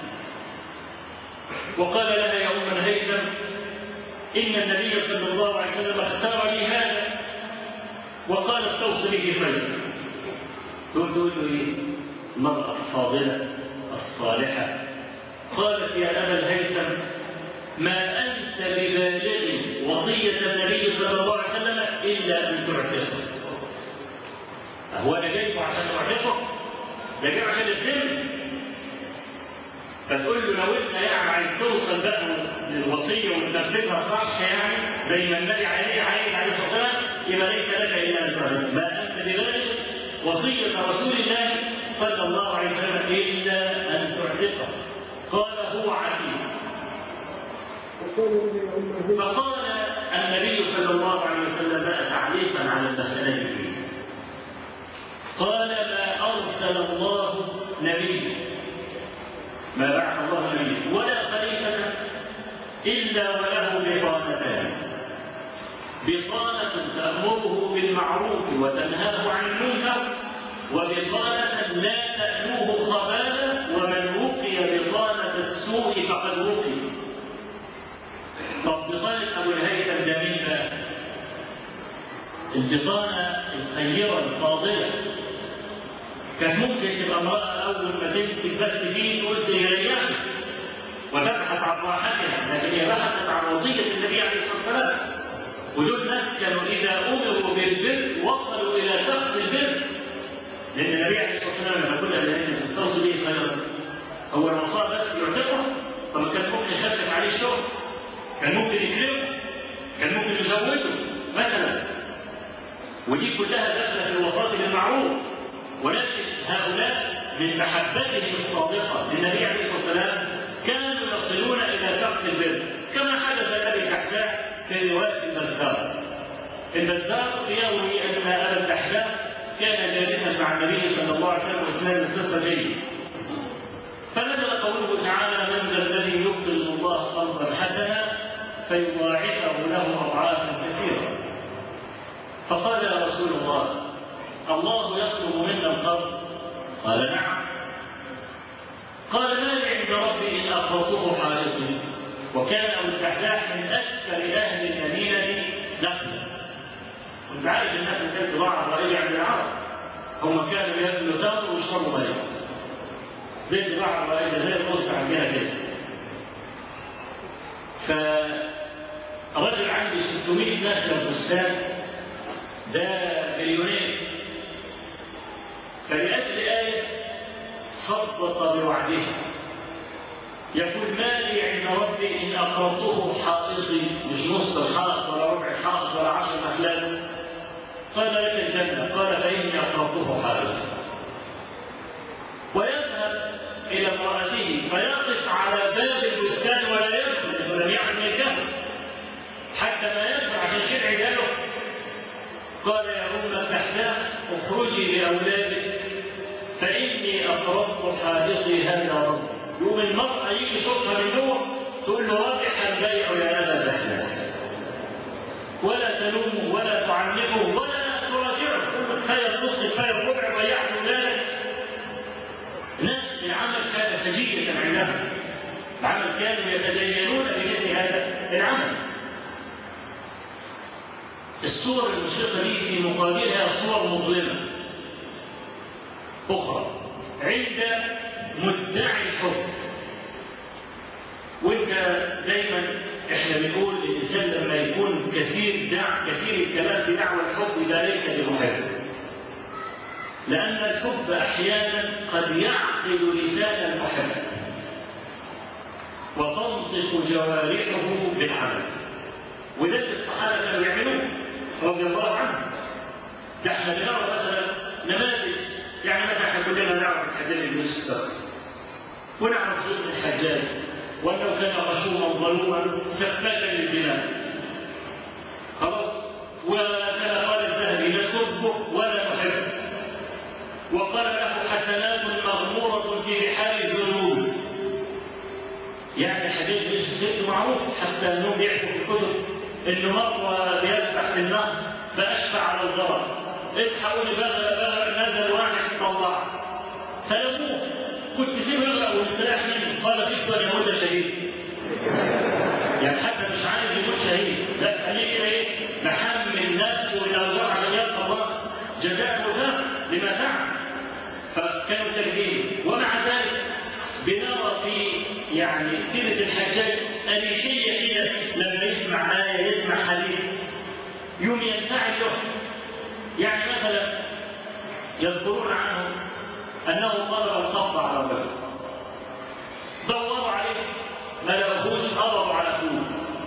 Speaker 2: وقال لها يا أم الهيثم إن النبي صلى الله عليه وسلم اختار لي هذا وقال استوص به خيرا تقول تقول له إيه؟ المرأة الفاضلة الصالحة قالت يا أبا الهيثم ما أنت ببالغ وصية النبي صلى الله عليه وسلم إلا أن تعتقه هو أنا جايبه عشان تعتقه؟ ده جايبه عشان الذم فتقول له لو انت يعني عايز توصل بقى للوصيه وتنفذها صح يعني زي ما النبي عليه عايز عليه الصلاه والسلام يبقى ليس لك الا ان تعلم ما انت ببالغ وصيه رسول الله صلى الله عليه وسلم الا ان تعتقه قال هو عتيق فقال النبي صلى الله عليه وسلم بقى تعليقا على المساله دي قال ما ارسل الله نبيا ما بعث الله نبيا ولا خليفة إلا وله بطانتان بطانة تأمره بالمعروف وتنهاه عن المنكر وبطانة لا تألوه خبالا ومن وقي بطانة السوء فقد وقي طب بطانة أبو الهيثم ده مين بقى؟ البطانة الخيرة الفاضلة كانت ممكن تبقى امرأة أول ما تمسك بس فيه تقول تريحني وتبحث عن راحتها لكن هي بحثت عن وصية النبي عليه الصلاة والسلام ودول ناس كانوا إذا أمروا بالبر وصلوا إلى سقف البر لأن النبي عليه الصلاة والسلام لما كنا الذين تستوصي به خيرا هو الوصاة بس يعتقه طب كان ممكن يخفف عليه الشغل كان ممكن يكرمه كان ممكن يزوده مثلا ودي كلها داخله في الوصاة بالمعروف ولكن هؤلاء من محبتهم الصادقة للنبي عليه الصلاة والسلام كانوا يصلون إلى سقف البر كما حدث لأبي الدحداح في رواية البزار البزار يروي أن أبا الدحداح كان جالسا مع النبي صلى الله عليه وسلم وإسلام القصة دي فنزل قوله تعالى من ذا الذي يقرض الله قرضا حسنا فيضاعفه له أضعافا كثيرة فقال يا رسول الله الله يطلب منا القرض قال نعم قال ما لي عند ربي ان اقرضته حائطي وكان ابو الدحداح من اكثر اهل المدينه دخلا كنت عارف الناس اللي كانت بضاعه رائجه عند العرب هم كانوا ياكلوا تمر ويشربوا ميه زي البضاعه الرائجه زي الرز عندنا كده فرجل عنده 600 نخله بستان ده مليونير فلأجل آية صدق بوعده يقول ما لي عند ربي إن أقرضته حائطي مش نص الحائط ولا ربع الحائط ولا عشر مخلات قال لك الجنة قال فإني أقرضته حائطي ويذهب إلى امرأته فيقف على باب البستان ولا يدخل ولم يعلم نكاحه حتى ما يدخل عشان شيء عياله قال يا أم الدحداح اخرجي لأولادك فإني أقرضت حائطي هذا رب يوم المرأة يجي صوتها من نوع تقول له رابح البيع يا أبا الدحداح ولا تلومه ولا تعنفه ولا تراجعه تقول كفاية النص كفاية الربع ضيعت أولادك ناس العمل كان سجية عندها العمل كانوا يتدينون بمثل هذا العمل الصور المشرقة دي في مقابلها صور مظلمة أخرى عند مدعي الحب وانت دايما احنا بنقول الانسان لما يكون كثير دع كثير الكلام في دعوى الحب ده ليس بمحب لأن الحب أحيانا قد يعقل لسان المحب وتنطق جوارحه بالعمل وده اللي الصحابة كانوا يعملوه رضي الله عنهم ده احنا بنرى مثلا نماذج يعني مثلا احنا كلنا نعرف الحجاج بن يوسف ونعرف سوء الحجاج وانه كان غشوما ظلوما سفاكا للدماء خلاص وكان قال الذهبي نسبه ولا نحبه وقال له حسنات مغمورة في بحار الذنوب يعني الحديث بن الست معروف حتى انهم بيحكوا في الكتب انه مره بيسبح في النهر فاشفع على الغرق الحقوا لي بغى بغى نزل واحد طلع فلموه كنت سيبه يغرق ويستريح منه قال خفت ان يموت شهيد يعني حتى مش عايز يموت شهيد لا خليه كده ايه محمل نفسه الى الله عشان يلقى الله جزاء له لما فعل فكانوا تكذيب ومع ذلك بنرى في يعني سيرة الحجاج أليشية كده لما يسمع آية يسمع حديث يوم ينفعل له يعني مثلا يذكرون عنه أنه طلب القبض على الرجل دوروا عليه ما لقوهوش قبضوا على أخوه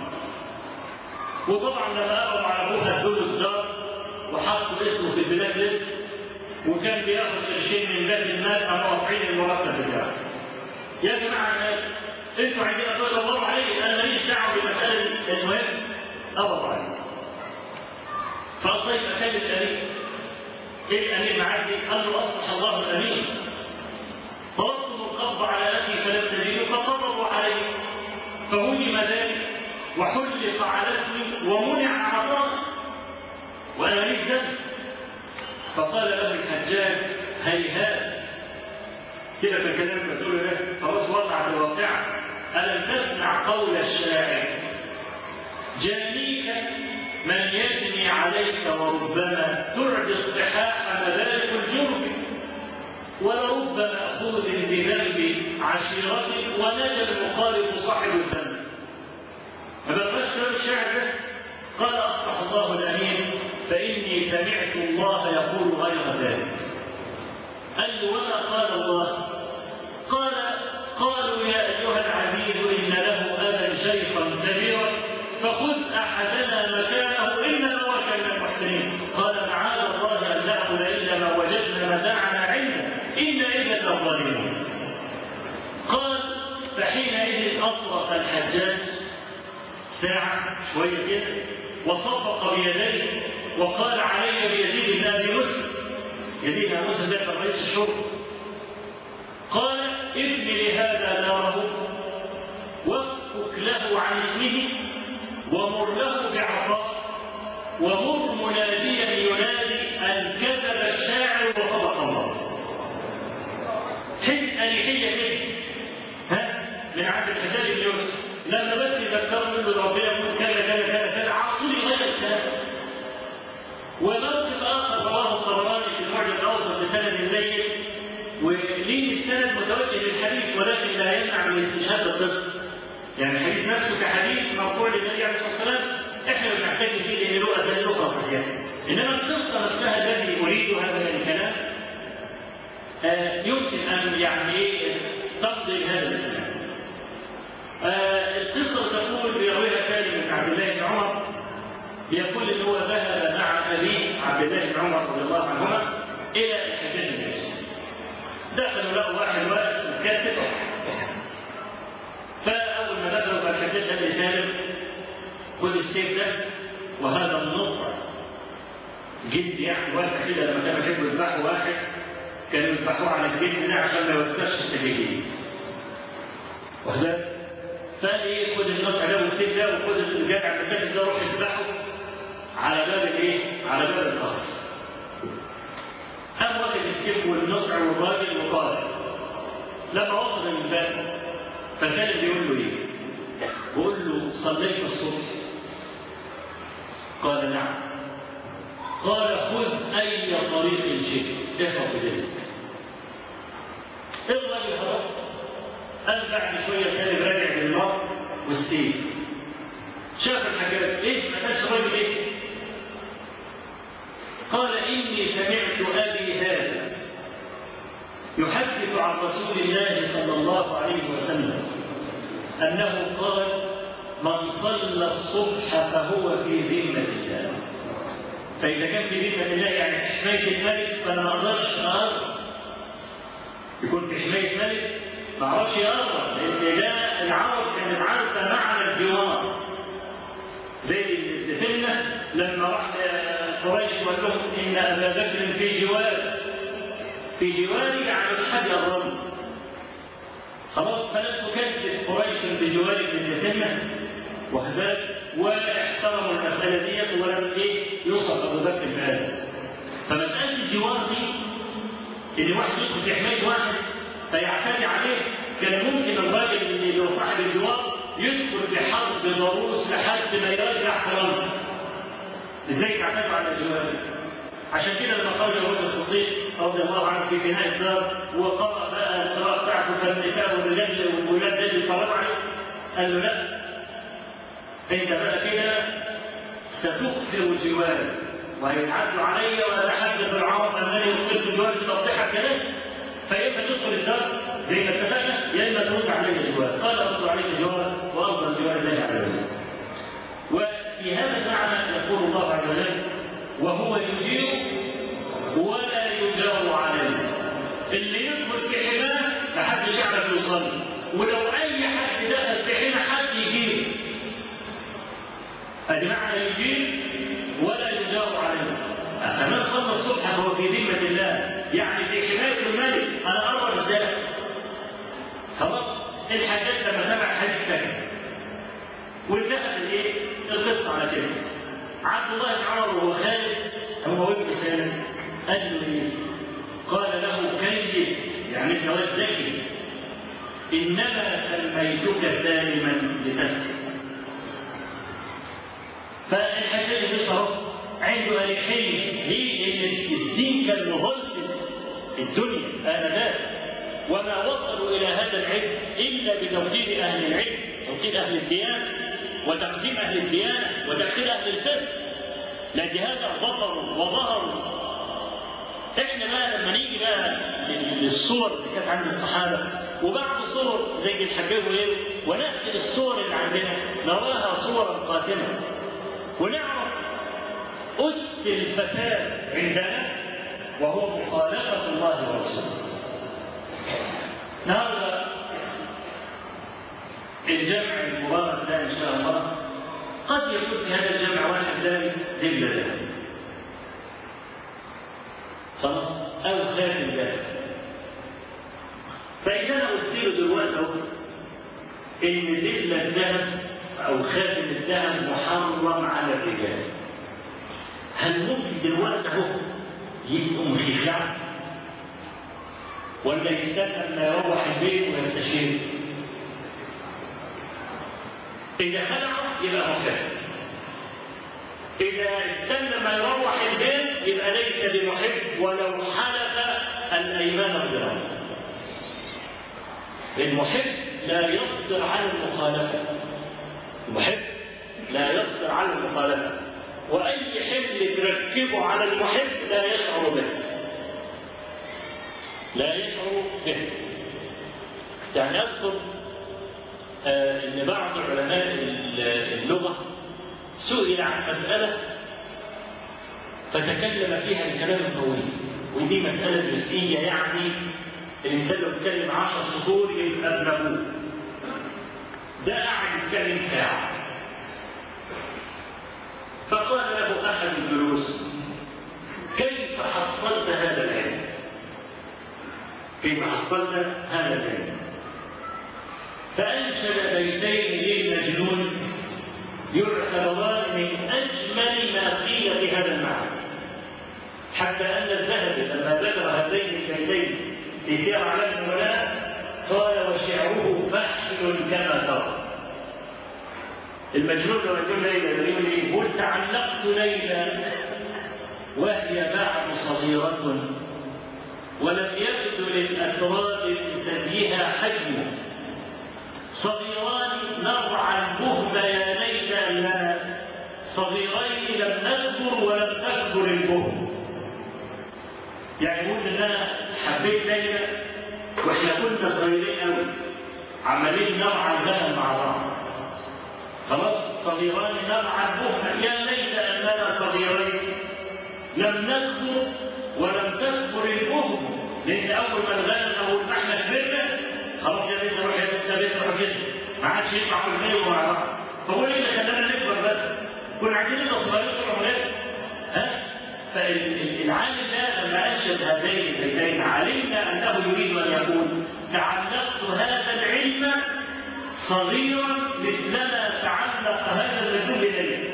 Speaker 2: وطبعا لما قبضوا على أبوه خدوا له الدار وحطوا اسمه في البلاك ليست وكان بياخد قرشين من بيت المال أما قاطعين المرتب بتاعه يا جماعة انتوا عايزين تدوروا عليه انا ماليش دعوه بالمسائل المهم دوروا عليه فالطيب اتى الامير ايه الامير معدي قال له اصبح الله الامين طلبتم القبض على اخي فلم تجدوا فقبضوا عليه فهدم ذلك وحلق على اسمي ومنع عطاء وانا ماليش ذنب فقال له الحجاج هيهات سيبك من الكلام اللي بتقوله ده خلاص وقع بالواقع ألم تسمع قول الشاعر جانيك من يجني عليك وربما تعدي الصحاح مبارك الجرم ولرب مأخوذ بذنب عشيرتك ونجا المقارب صاحب الذنب ما بقاش كلام الشاعر ده قال أصلح الله الأمين فإني سمعت الله يقول غير ذلك قال له وما قال الله قال قالوا يا أيها العزيز إن له أبا شيخا كبيرا فخذ أحدنا مكانه إن نراك من المحسنين قال معاذ الله أن نأخذ إلا ما وجدنا متاعنا عنده إن إذا لظالمون قال فحينئذ أطرق الحجاج ساعة شوية كده وصفق بيديه وقال علي بيزيد بن أبي مسلم يزيد بن مسلم ده كان رئيس الشرطة قال ابن لهذا داره وافك له عن اسمه ومر له بعطاء ومر مناديا ينادي ان كذب الشاعر وصدق الله حين أليحية كده ها من عند الحجاج بن يوسف لما بس يذكروا له ربنا يقول كذا كذا كذا كذا على طول يغير الكلام وموقف اخر رواه الطبراني في المعجم الاوسط بسند الليل وليه السند متوجه للحديث ولكن لا يمنع من استشهاد القصه. يعني الحديث نفسه كحديث مرفوع للنبي عليه الصلاه والسلام احنا مش محتاجين فيه لان له اسانيد اخرى صحيحه. انما القصه نفسها التي اريدها من الكلام آه يمكن ان يعني ايه تقضي هذا الاسلام. آه القصه تقول بيرويها سالم بن عبد الله بن عمر بيقول ان هو ذهب مع ابيه عبد الله بن عمر رضي الله عنهما الى الحجاج بن يوسف. دخلوا لقوا واحد واقف متكتف فاول ما دخلوا قال الحجاج قال لي سالم خد السيف ده وهذا النطع جد يعني واسع كده لما كانوا يحبوا يذبحوا واحد كانوا يذبحوه على الجد ده عشان ما يوسخش السجاجين واخد فقال ايه خد النطع ده والسيف ده وخد الجدع المتكتف ده روح اذبحه على باب الايه؟ على باب القصر قام واخد السيف والنطع والراجل وطالع لما وصل الباب فسالم بيقول له ايه؟ بيقول له صليت الصبح قال نعم قال خذ اي طريق شئت اهرب اليك الراجل هرب قال بعد شويه سالم راجع بالنار والسيف شاف الحاجات ايه ما كانش الراجل ايه؟ قال إني سمعت أبي هذا يحدث عن رسول الله صلى الله عليه وسلم أنه قال من صلى الصبح فهو في ذمة الله فإذا كان في ذمة الله يعني في حماية الملك فأنا ما أقدرش أقرب يكون في حماية ملك ما أعرفش أقرب لأن ده العرب كانت عارفة معنى الجوار زي اللي فهمنا لما راح قريش وقال لهم ان ابا بكر في جوار في جواري يعني مش حد يقرب خلاص فلم تكذب قريش بجوار ابن ثمه وكذلك واحترموا المساله ديت ولم ايه يوصف ابو بكر بهذا فمساله الجوار دي ان واحد يدخل في حمايه واحد فيعتدي عليه كان ممكن الراجل اللي هو صاحب الجوار يدخل بحرب ضروس لحد ما يرجع كرامته ازاي تعتدوا على الجوار عشان كده لما قال ابو بكر الصديق رضي الله عنه في بناء الدار وقرا بقى القراءه بتاعته فالنساء والرجال والولاد دول يتفرجوا عليه قال له لا انت بقى كده ستكثر جواري وهيتعدوا علي واتحدث العرب انني اغفرت جواري تفضحك كده فاما تدخل الدار زي ما اتفقنا يا اما ترد علي جوار قال ارد عليك جوار وافضل جوار الله عز وجل وفي هذا المعنى يقول الله عز وجل وهو يجير ولا يجار عليه اللي يدخل في حماه محدش يعرف يوصل ولو اي حد دخل في حماه حد يجيب ادي معنى يجيب ولا يجار عليه كمان صلى الصبح فهو في ذمه الله يعني في حمايه الملك انا قرر ازاي خلاص الحاجات لما سمع حديث سكت وانتهت الايه القصه على كده عبد الله بن عمر وهو خالد هو ابن سالم قال له ايه قال له كيس يعني انت ولد ذكي انما سميتك سالما لتسكت فالحجاج مصر عنده اريحيه هي ان الدين كان مظلم الدنيا انذاك وما وصلوا الى هذا العلم الا بتوحيد اهل العلم توحيد اهل الديانه وتقديم اهل الديانه وتاخير اهل الفسق لهذا ظفروا وظهروا احنا بقى لما نيجي بقى للصور اللي كانت عند الصحابه وبعض الصور زي الحجاج وايه وناتي الصور اللي عندنا نراها صورا قاتمه ونعرف أس الفساد عندنا وهو مخالفة الله ورسوله. النهارده الجمع المبارك ده إن شاء الله قد يكون في هذا الجمع واحد لابس دبلة ذهب. خلاص أو خاتم ذهب. فإذا أنا قلت له دلوقتي أهو إن دبلة الذهب أو خاتم الذهب محرم على الرجال. هل ممكن دلوقتي اهو يبقوا مخيخات ولا يستنى لما يروح البيت ويستشير إذا خلعوا يبقى محب إذا استنى ما يروح البيت يبقى ليس بمحب ولو حلف الأيمان الظلام المحب لا يصبر على المخالفة المحب لا يصبر على المخالفة وأي حمل تركبه على المحب لا يشعر به لا يشعر به يعني أذكر آه أن بعض علماء اللغة سئل عن مسألة فتكلم فيها بكلام طويل ودي مسألة جزئية يعني الإنسان لو اتكلم عشر سطور يبقى ابن أبوه ده قاعد يتكلم ساعة فقال له احد الجلوس كيف حصلت هذا العلم كيف حصلت هذا العلم فانشد بيتين للمجنون يعتبران من اجمل ما قيل في هذا المعنى حتى ان الذهبي لما ذكر هذين البيتين في سير على الولاء قال وشعره فحل كما ترى المجنون لما يقول ليلى يقول ايه؟ يقول تعلقت ليلى وهي بعد صغيرة ولم يبدو للأتراب من ثديها حجم صغيران نرعى البهم يا ليت أننا صغيرين لم نكبر ولم تكبر البهم يعني يقول ان انا حبيت ليلى واحنا كنا صغيرين قوي عمالين نرعى الغنم مع بعض خلاص صغيران نرعى البهم يا ليت اننا صغيرين لم نكبر ولم تكبر البهم لان اول ما الغنم اول ما احنا كبرنا خلاص يا بيت روح يا بيت يا بيت روح كده ما عادش ينفع في المية مع بعض فهو ايه اللي خلانا نكبر بس كنا عايزين نبقى صغيرين طول عمرنا ها فالعالم ده لما انشد هذين البيتين علمنا انه يريد ان يقول تعلقت هذا العلم صغيرا مثلما تعلق هذا الرجل اليه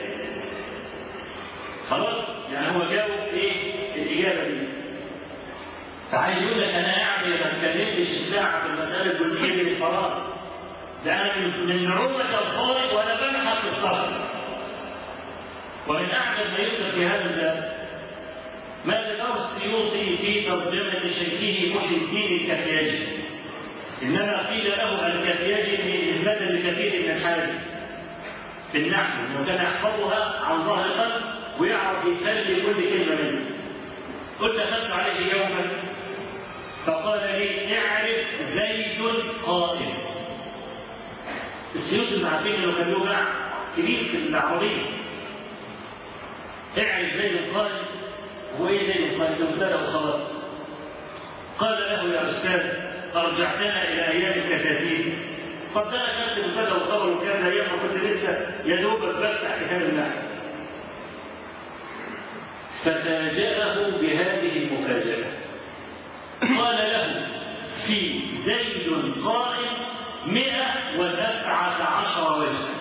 Speaker 2: خلاص يعني هو جاوب ايه الاجابه دي فعايز يقول لك انا يعني ما اتكلمتش الساعه في المساله الجزئيه دي بالفراغ ده انا من نعومه الخالق وانا بنحت الصخر ومن اعجب ما يذكر في هذا الباب ما ذكره السيوطي في ترجمه شيخه محي الدين الكفياجي انما قيل له الكفياجي اسنادا لكثير من الحاج في النحو انه كان يحفظها عن ظهر قلب ويعرف يخلي كل كلمه منها قلت اخذت عليه يوما فقال لي اعرف زيد قائم السيوط اللي عارفين انه كان له باع كبير في العربيه اعرف زيد القائم هو ايه زيد القائم ده مبتدا وخبر قال له يا استاذ ارجعتنا الى ايام الكتاتيب قد انا كنت مبتدا وخبر وكان ايام ما كنت لسه يا دوب بفتح كتاب النحو ففاجأه بهذه المفاجأة قال له في زيد قائم مئة وسبعة عشر وجها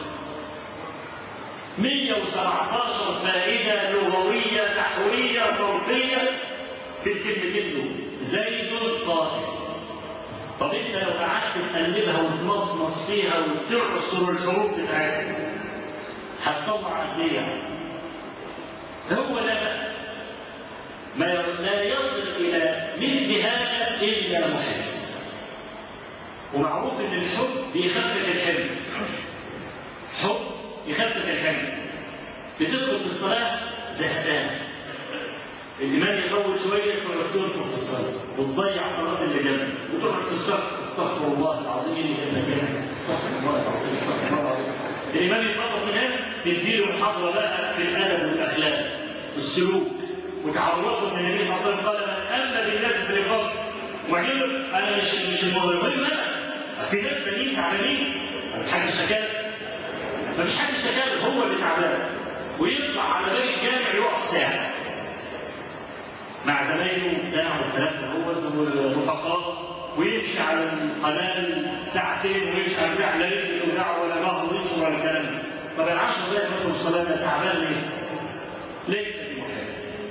Speaker 2: مئة وسبعة عشر فائدة لغوية نحوية صرفية في الكلمتين دول زيد قائم طب انت لو قعدت تقلبها وتمصمص فيها وتعصر الحروف بتاعتها هتطلع قد ايه هو ده بقى ما لا يصل الى مثل هذا الا محب ومعروف ان الحب بيخفف الحمل حب يخفف الحمل بتدخل في الصلاه زهقان الإمام يطول شوية تقعد تنفخ في الصلاة وتضيع صلاة اللي جنبك وتقعد تستغفر استغفر الله العظيم كما كان استغفر الله العظيم استغفر الله العظيم الإمام يخلص من هنا تديله محاضرة بقى في الأدب والأخلاق والسلوك وتعرفه ان النبي صلى الله عليه وسلم قال من أما بالناس بالفضل وبعدين أنا مش مش المهم أنا في ناس تانيين تعبانين مفيش حد اشتكى مفيش حد اشتكى هو اللي تعبان ويطلع على باب الجامع يقف ساعة مع زمايله بتاع والكلام ده هو ورفقاء ويمشي على القناه ساعتين ويمشي على البتاع لا رجل ولا ولا ظهر ويمشي ولا الكلام ده طب العشر دقائق يدخل الصلاه ده تعبان ليه؟ ليس بمحب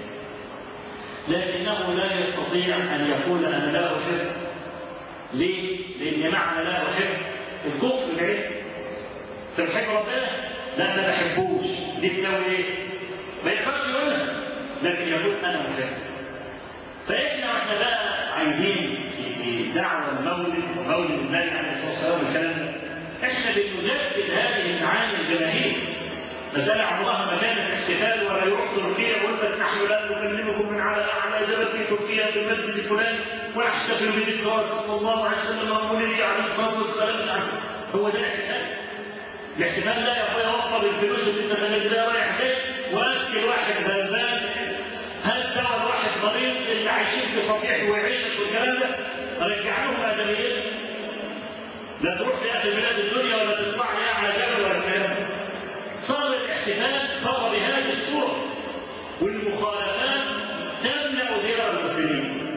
Speaker 2: لكنه لا يستطيع ان يقول انا لا احب ليه؟ لان معنى لا احب الكفر العلم فبحب ربنا لا ما بحبوش دي تساوي ايه؟ ما يقدرش يقولها لكن يقول انا محب فاحنا واحنا بقى عايزين في دعوه المولد ومولد النبي عليه الصلاه والسلام والكلام ده احنا بنجدد هذه المعاني الجماهير مسألة عمرها ما كانت احتفال ولا يخطر فيها يقول لك نحن لا نكلمكم من على أعلى جبل في تركيا في المسجد الفلاني ونحتفل بذكرى صلى الله عليه وسلم ومولده عليه الصلاة والسلام مش عارف هو ده احتفال الاحتفال لا يا اخويا وفر الفلوس اللي انت سميت بيها رايح جاي واكل واحد غلبان هل دواء الواحد مريض اللي عايشين في صفيح ويعيشك والكلام ده رجع لهم ادميتهم لا تروح في اخر بلاد الدنيا ولا تطلع لي على جبل ولا الكلام ده صار الاحتفال صار بهذه الصوره والمخالفات تمنع ديار المسلمين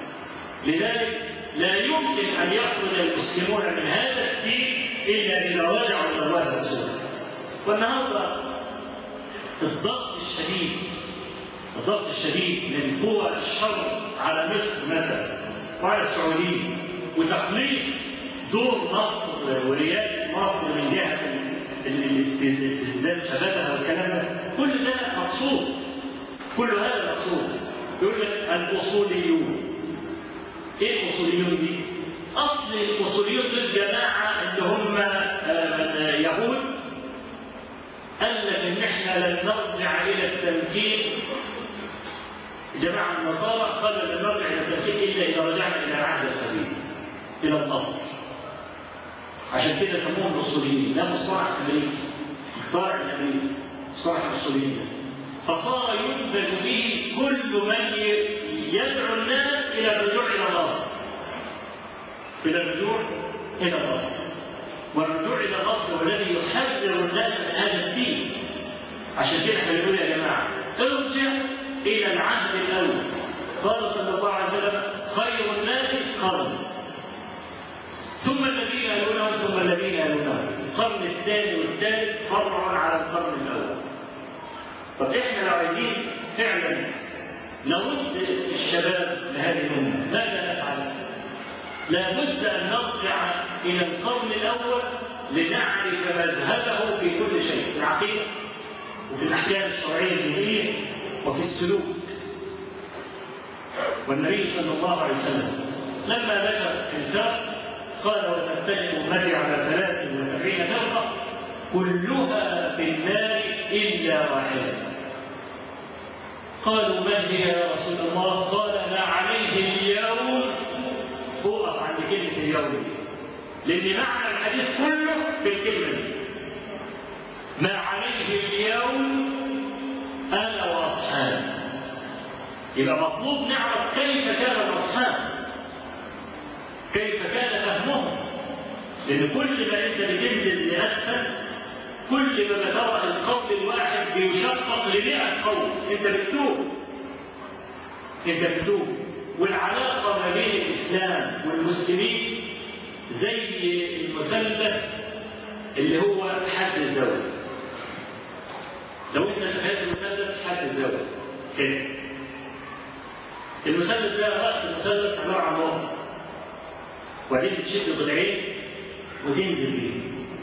Speaker 2: لذلك لا يمكن ان يخرج المسلمون من هذا الدين الا اذا رجعوا الى الله ورسوله والنهارده الضغط الشديد الضغط الشديد من قوى الشر على مصر مثلا وعلى السعوديه وتقليص دور مصر ورياده مصر من جهه ازداد شبابها والكلام ده كل ده مقصود كل هذا مقصود يقول لك الاصوليون ايه الاصوليون دي؟ اصل الاصوليون دول جماعه اللي هم يهود قال لك ان احنا لن نرجع الى التمكين جماعه النصارى قالوا لن نرجع الى التمكين الا اذا رجعنا الى العهد القديم الى الاصل عشان كده سموهم الاصوليين ده مصطلح امريكي مخترع الامريكي مصطلح الاصوليين ده فصار ينبذ به كل من يدعو الناس الى الرجوع الى الاصل الى الرجوع الى الاصل والرجوع الى الاصل هو الذي يحذر الناس من هذا الدين عشان كده احنا بنقول يا جماعه ارجع الى العهد الاول قال صلى الله عليه وسلم خير الناس قرن ثم الذين يلونهم ثم الذين يلونهم القرن الثاني والثالث فرع على القرن الاول طب احنا لو عايزين فعلا نرد الشباب لهذه الامه ماذا نفعل؟ لابد ان نرجع الى القرن الاول لنعرف مذهبه في كل شيء في العقيده وفي الاحكام الشرعيه الجزئيه وفي السلوك والنبي صلى الله عليه وسلم لما ذكر الفرق قال وتفترق امتي على ثلاث وسبعين فرقه كلها في النار إلا واحدة قالوا من هي يا رسول الله قال ما عليه اليوم وقف عند كلمة اليوم لأن معنى الحديث كله في الكلمة دي ما عليه اليوم أنا وأصحابي يبقى مطلوب نعرف كيف كان الأصحاب كيف كان فهمهم لأن كل ما أنت بتنزل لأسفل كل ما بترى القول الواحد بيشقق لمئة قول أنت بتتوب أنت بتتوب والعلاقة ما بين الإسلام والمسلمين زي المثلث اللي هو حد الزوج لو انت تخيلت المثلث حد الزوج كده المثلث ده راس المثلث عباره عن نقطه وبعدين بتشد ضلعين وتنزل بيه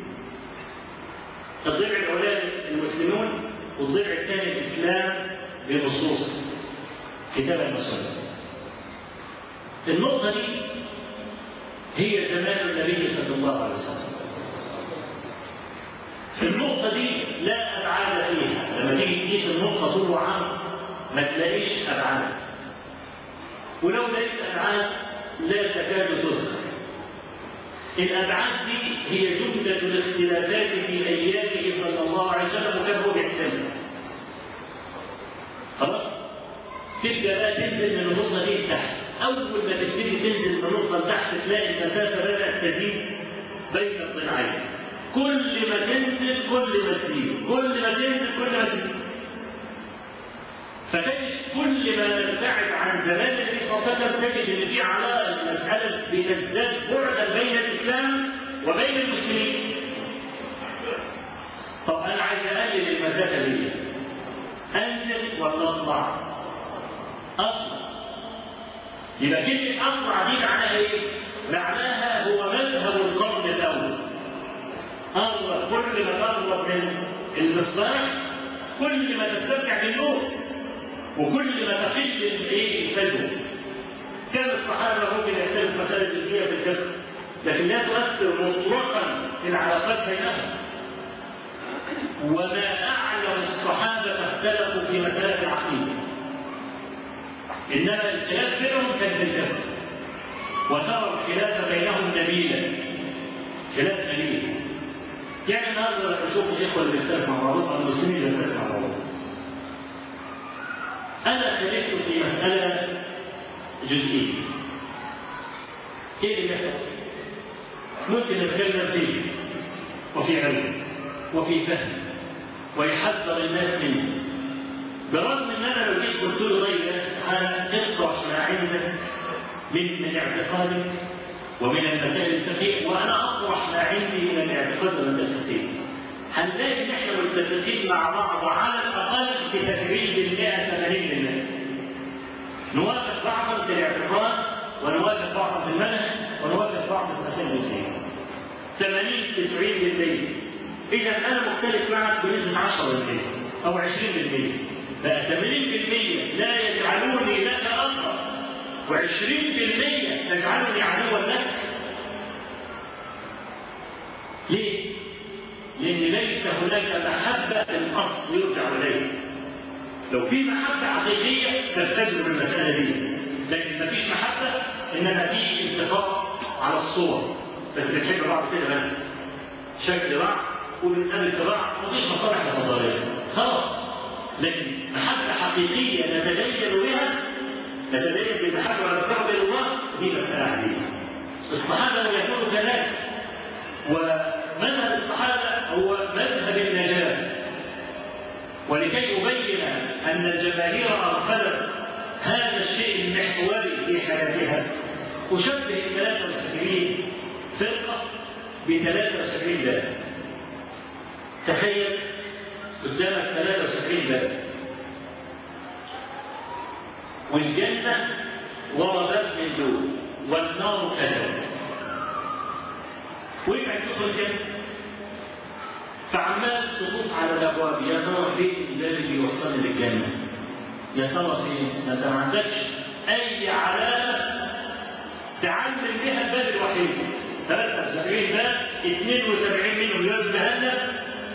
Speaker 2: الضلع الاولاني المسلمون والضلع الثاني الاسلام بنصوص كتاب المسلم النقطه دي هي زمان النبي صلى الله عليه وسلم النقطة دي لا أبعاد فيها لما تيجي تقيس النقطة طول وعرض ما تلاقيش أبعاد ولو لقيت أبعاد لا تكاد تذكر الأبعاد دي هي جملة الاختلافات في أيامه صلى الله عليه وسلم وكان هو بيحسبها خلاص تبدأ بقى تنزل من النقطة دي لتحت أول ما تبتدي تنزل من النقطة لتحت تلاقي المسافة بدأت تزيد بين الضلعين كل ما تنزل كل ما تزيد كل ما تنزل كل ما تزيد فتجد كل ما نبتعد عن زمان النبي صلى الله عليه وسلم تجد ان في علاقه المساله بتزداد بعدا بين الاسلام وبين المسلمين طب انا عايز اقلل المسافه دي انزل ولا اطلع اطلع يبقى كلمه اطلع دي معناها ايه معناها هو مذهب القرن الاول أقرب كل ما تقرب من المصباح كل ما تستمتع بالنور وكل ما تقل الايه الفجر كان الصحابه ممكن يختلف مسائل جزئيه في الفقه لكن لا تؤثر مطلقا في العلاقات بينهم وما اعلم الصحابه اختلفوا في مسائل العقيده انما الخلاف بينهم كان في الفقه وترى الخلاف بينهم نبيلا خلاف نبيل يعني النهارده لما اشوف الاخوه اللي بيختلفوا مع بعضهم او المسلمين اللي بيختلفوا مع بعضهم انا خالفت في مساله جزئيه ايه اللي بيحصل؟ ممكن نتكلم فيه وفي علم وفي فهم ويحذر الناس منه برغم ان انا لو جيت قلت له طيب يا سبحانه اطرح ما عندك من من اعتقادك ومن المسائل الفقهيه وانا اطرح ما عندي من الاعتقاد والمسائل الفقهيه. هنلاقي ان احنا متفقين مع بعض على الاقل ب 70% 80%. نوافق بعضا في الاعتقاد ونوافق بعضا في المنهج ونوافق بعضا في المسائل الفقهيه. 80 90% اذا انا مختلف معك بنسبه 10% او 20% بقى 80% لا يجعلوني لك اقرب وعشرين في المية تجعلني عدوا لك ليه؟ لأن ليس هناك محبة في الأصل يرجع إليه لو في محبة حقيقية تلتزم بالمسألة دي لكن ما فيش محبة إنما في اتفاق على الصور بس بنحب بعض كده بس شكل بعض وبنتقابل في بعض مفيش مصالح تفضلية خلاص لكن محبة حقيقية نتدين بها نتدين بالمحبة والتقوى إلى الله دي مسألة عزيزة. الصحابة لم يكونوا كذلك. ومذهب الصحابة هو مذهب النجاة. ولكي أبين أن الجماهير أغفلت هذا الشيء المحوري في حياتها أشبه ال 73 فرقة ب 73 باب. تخيل قدامك 73 باب. والجنة وردت من دون والنار كذلك وانت عايز تدخل الجنة فعمال تطوف على الابواب يا ترى فين الباب اللي يوصلني للجنة يا ترى فين انت ما عندكش اي علامة تعلم بها الباب الوحيد 73 باب 72 منهم يرد جهنم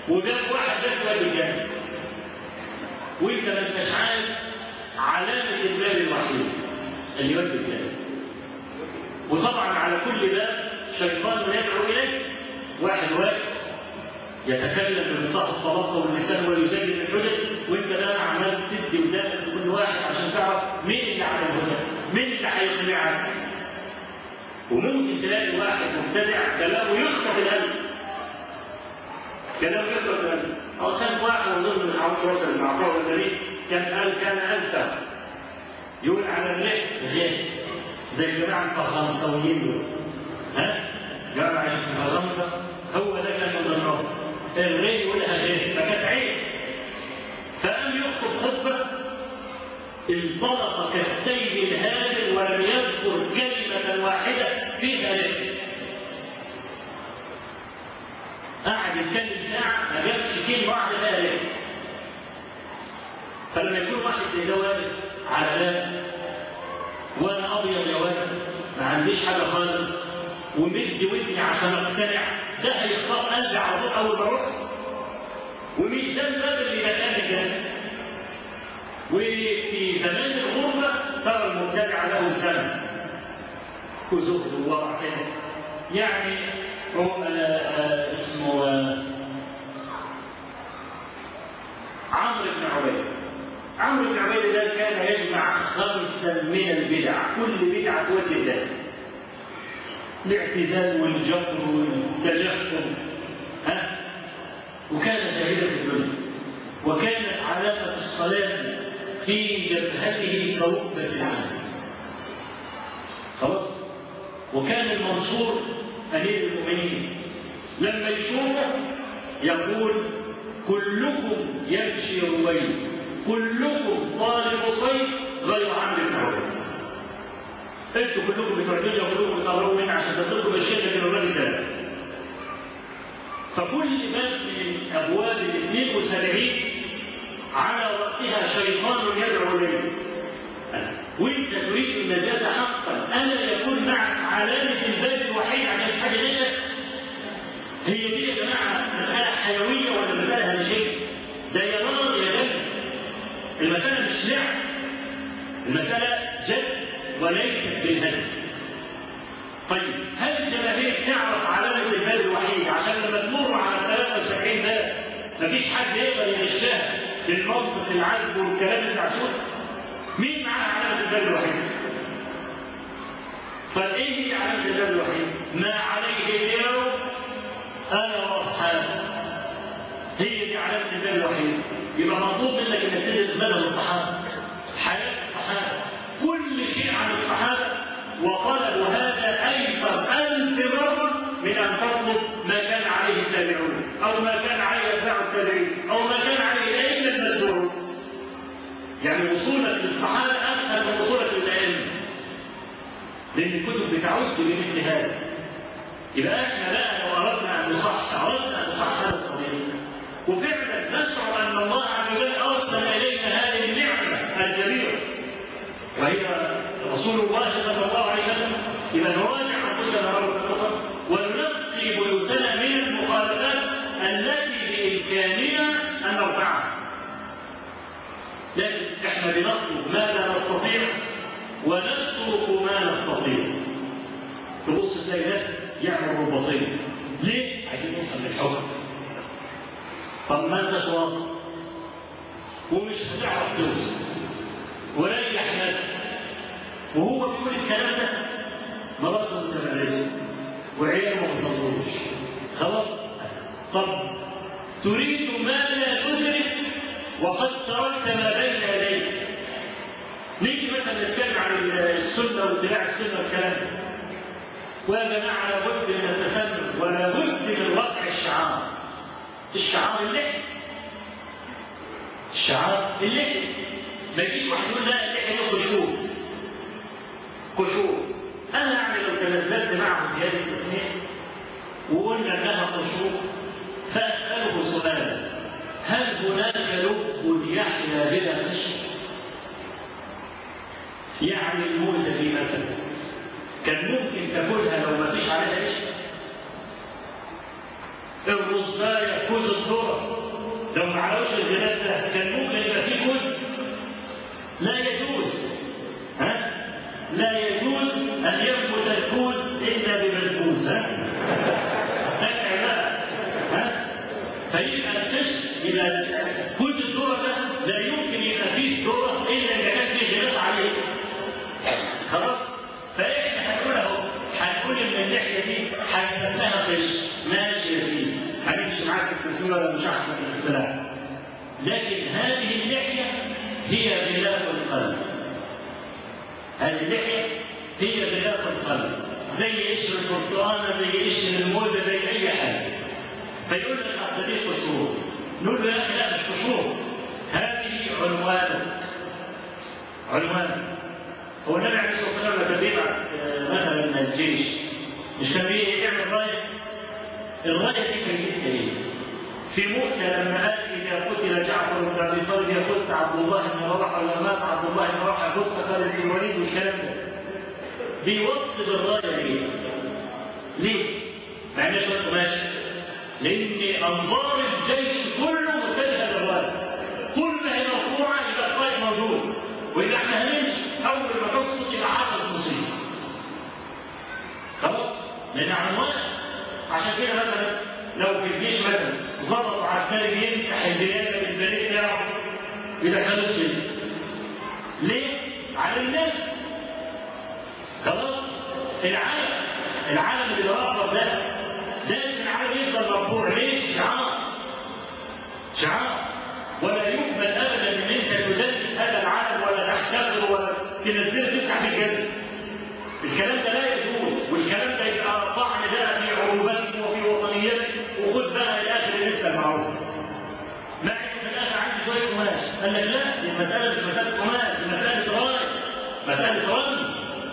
Speaker 2: وجاب واحد بس وادي الجنة وانت ما انتش عارف علامة الباب الوحيد اللي يودي الجنة وطبعا على كل باب شيطان يدعو إليه واحد واقف يتكلم بمنطقة الطلاق واللسان ويزين الحجج وانت بقى عمال تدي ودانك لكل واحد عشان تعرف مين اللي على الهدى مين اللي هيقنعك وممكن تلاقي واحد مبتدع كلامه يخطف القلب كلامه يخطف القلب او كان واحد من ضمن الحوش وصل المعقول النبي كان قال كان ألفا يقول على الريح غير زي الجماعة الفرنساويين دول ها جماعة عايشة في فرنسا هو ده كان من ضمنهم الري يقولها غير فكانت عيب فقام يخطب خطبة انطلق كالسيل الهادر ولم يذكر كلمة واحدة فيها ري قعد يتكلم ساعة ما جابش كلمة واحدة فيها ري فلما يكون واحد زي ده واقف على باب وانا ابيض يا ولد ما عنديش حاجه خالص ومدي ودني عشان اقتنع ده هيختار قلبي على طول اول ما اروح ومش ده الباب اللي دخلني الجنه وفي زمان الغربه ترى المبتدع له سنه وزهد وورع كده يعني هو اسمه عمرو بن عبيد عمرو بن عبيد ده كان يجمع خمسا من البدع كل بدعه تودي الله الاعتزال والجبر والتجهم ها وكان زاهدا في الدنيا وكانت علامة الصلاة في جبهته كركبة العنز خلاص وكان المنصور أمير المؤمنين لما يشوفه يقول كلكم يمشي رويد كلكم طالب صيد غير عمرو بن عبيد انتوا كلكم بتوعدوني وكلكم بتقربوا مني عشان تدخلوا بالشركه كده الراجل ده فكل باب من ابواب ال 72 على راسها شيطان يدعو اليه وانت تريد النجاة حقا الا يكون معك علامة الباب الوحيد عشان حاجة نشأ هي دي يا جماعة مسألة حيوية ولا مسألة هنشية ده يا نار يا جد المسألة مش لعب المسألة جد وليست بالهزل طيب هل الجماهير تعرف علامة الباب الوحيد عشان لما تمر على 73 باب مفيش حد يقدر يغشها في المنطق العذب والكلام المعسول مين معاه علامة الباب الوحيد؟ فايه هي علامة الباب الوحيد؟ ما عليه اليوم انا واصحابي هي دي علامة الباب الوحيد يبقى مطلوب منك انك تدرس بدل الصحابة حياة الصحابة كل شيء عن الصحابة وطلب هذا أيسر ألف مرة من أن تطلب ما كان عليه التابعون أو ما كان عليه أتباع التابعين أو ما كان عليه الأئمة المذكورون يعني وصولك للصحابة أسهل من وصولك للأئمة لأن الكتب بتعد بمثل هذا يبقى احنا بقى لو أردنا أن نصحح أردنا أن نصحح هذا القضية وفعلا نشعر أن الله عز وجل أرسل إلينا هذه النعمة الجليلة وهي رسول الله صلى الله عليه وسلم إذا نراجع أنفسنا مرة أخرى وننقي بيوتنا من المخالفات التي بإمكاننا أن نرفعها لكن احنا بنطلب ما لا نستطيع ونترك ما نستطيع تبص تلاقي ده يعمل رباطين ليه؟ عايزين نوصل للحكم طب ما انتش واصل ومش هتعرف توصل وريح نفسك وهو بيقول الكلام ده مراته متبرجه وعياله ما وصلوش خلاص طب تريد ما لا تدرك وقد تركت ما بين يديك نيجي مثلا نتكلم عن السنه واتباع السنه والكلام ده ويا جماعه لابد من التسلل ولا بد من وقع الشعار الشعار اللحيه الشعار اللحيه ما يجيش واحد يقول لا اللحيه دي خشوع خشوع انا يعني لو تنزلت معهم في هذه التسميه وقلنا انها خشوع فاساله سؤالا هل هناك لب يحيا بلا خشيه يعني الموسى دي مثلا كان ممكن تاكلها لو ما فيش عليها قشره الرصبايه كوز الذره لو ما علوش الغلاف ده كان ممكن يبقى فيه جزء لا يجوز ها لا يجوز ان ينبت الكوز الا بمسبوس ها استمع بقى ها فيبقى القش يبقى كوز الذره ده لا يمكن يبقى فيه ذره الا اذا كان فيه غلاف عليه خلاص فاحنا هنقول اهو هنقول ان اللحيه دي هنسميها قش ماشي يا سيدي هنمشي معاك في التفسير ولا مش هحكم في الاصطلاح لكن هذه اللحيه هي غلاف القلب هذه اللحيه هي غلاف القلب زي قشر البرتقانه زي قشر الموزه زي اي حاجه فيقول لك اصل دي قشور نقول له يا اخي لا مش قشور هذه عنوانك عنوان هو النبي عليه الصلاه والسلام لما بيبعت مثلا من الجيش مش كان بيعمل رايه الرايه دي كان جبت ايه؟ في مؤتة لما قال إذا قتل جعفر بن أبي طالب يقول عبد الله بن رواحة ولا مات عبد الله بن رواحة قلت خالد بن الوليد والكلام ده بيوصل الراية ليه؟ ليه؟ مع إنها شوية قماش لأن أنظار الجيش كله متجهة للراية طول ما هي مرفوعة يبقى القائد موجود ويبقى احنا هنمشي أول ما تسقط يبقى حصلت مصيبة خلاص؟ لأن عنوان عشان كده مثلا لو في الجيش مثلا ضبط عسكري بيمسح البيانة بالبريد بتاعه يدخلوه السجن. ليه؟ على الناس. خلاص؟ العالم العالم اللي بيوفر ده لازم العالم يفضل مرفوع ليه؟ شعار. شعار. ولا يقبل ابدا ان انت تدرس هذا العالم ولا تحتقره ولا تنزله تفتح في الجزم. الكلام ده لا يجوز والكلام ده يبقى طعن بقى في عروباتكم وفي وطنيتكم وخد بقى الاخر لسه المعروف. مع ان في الاخر عندي شويه قماش قال لك لا دي المساله مش مساله قماش دي مساله راي مساله رمز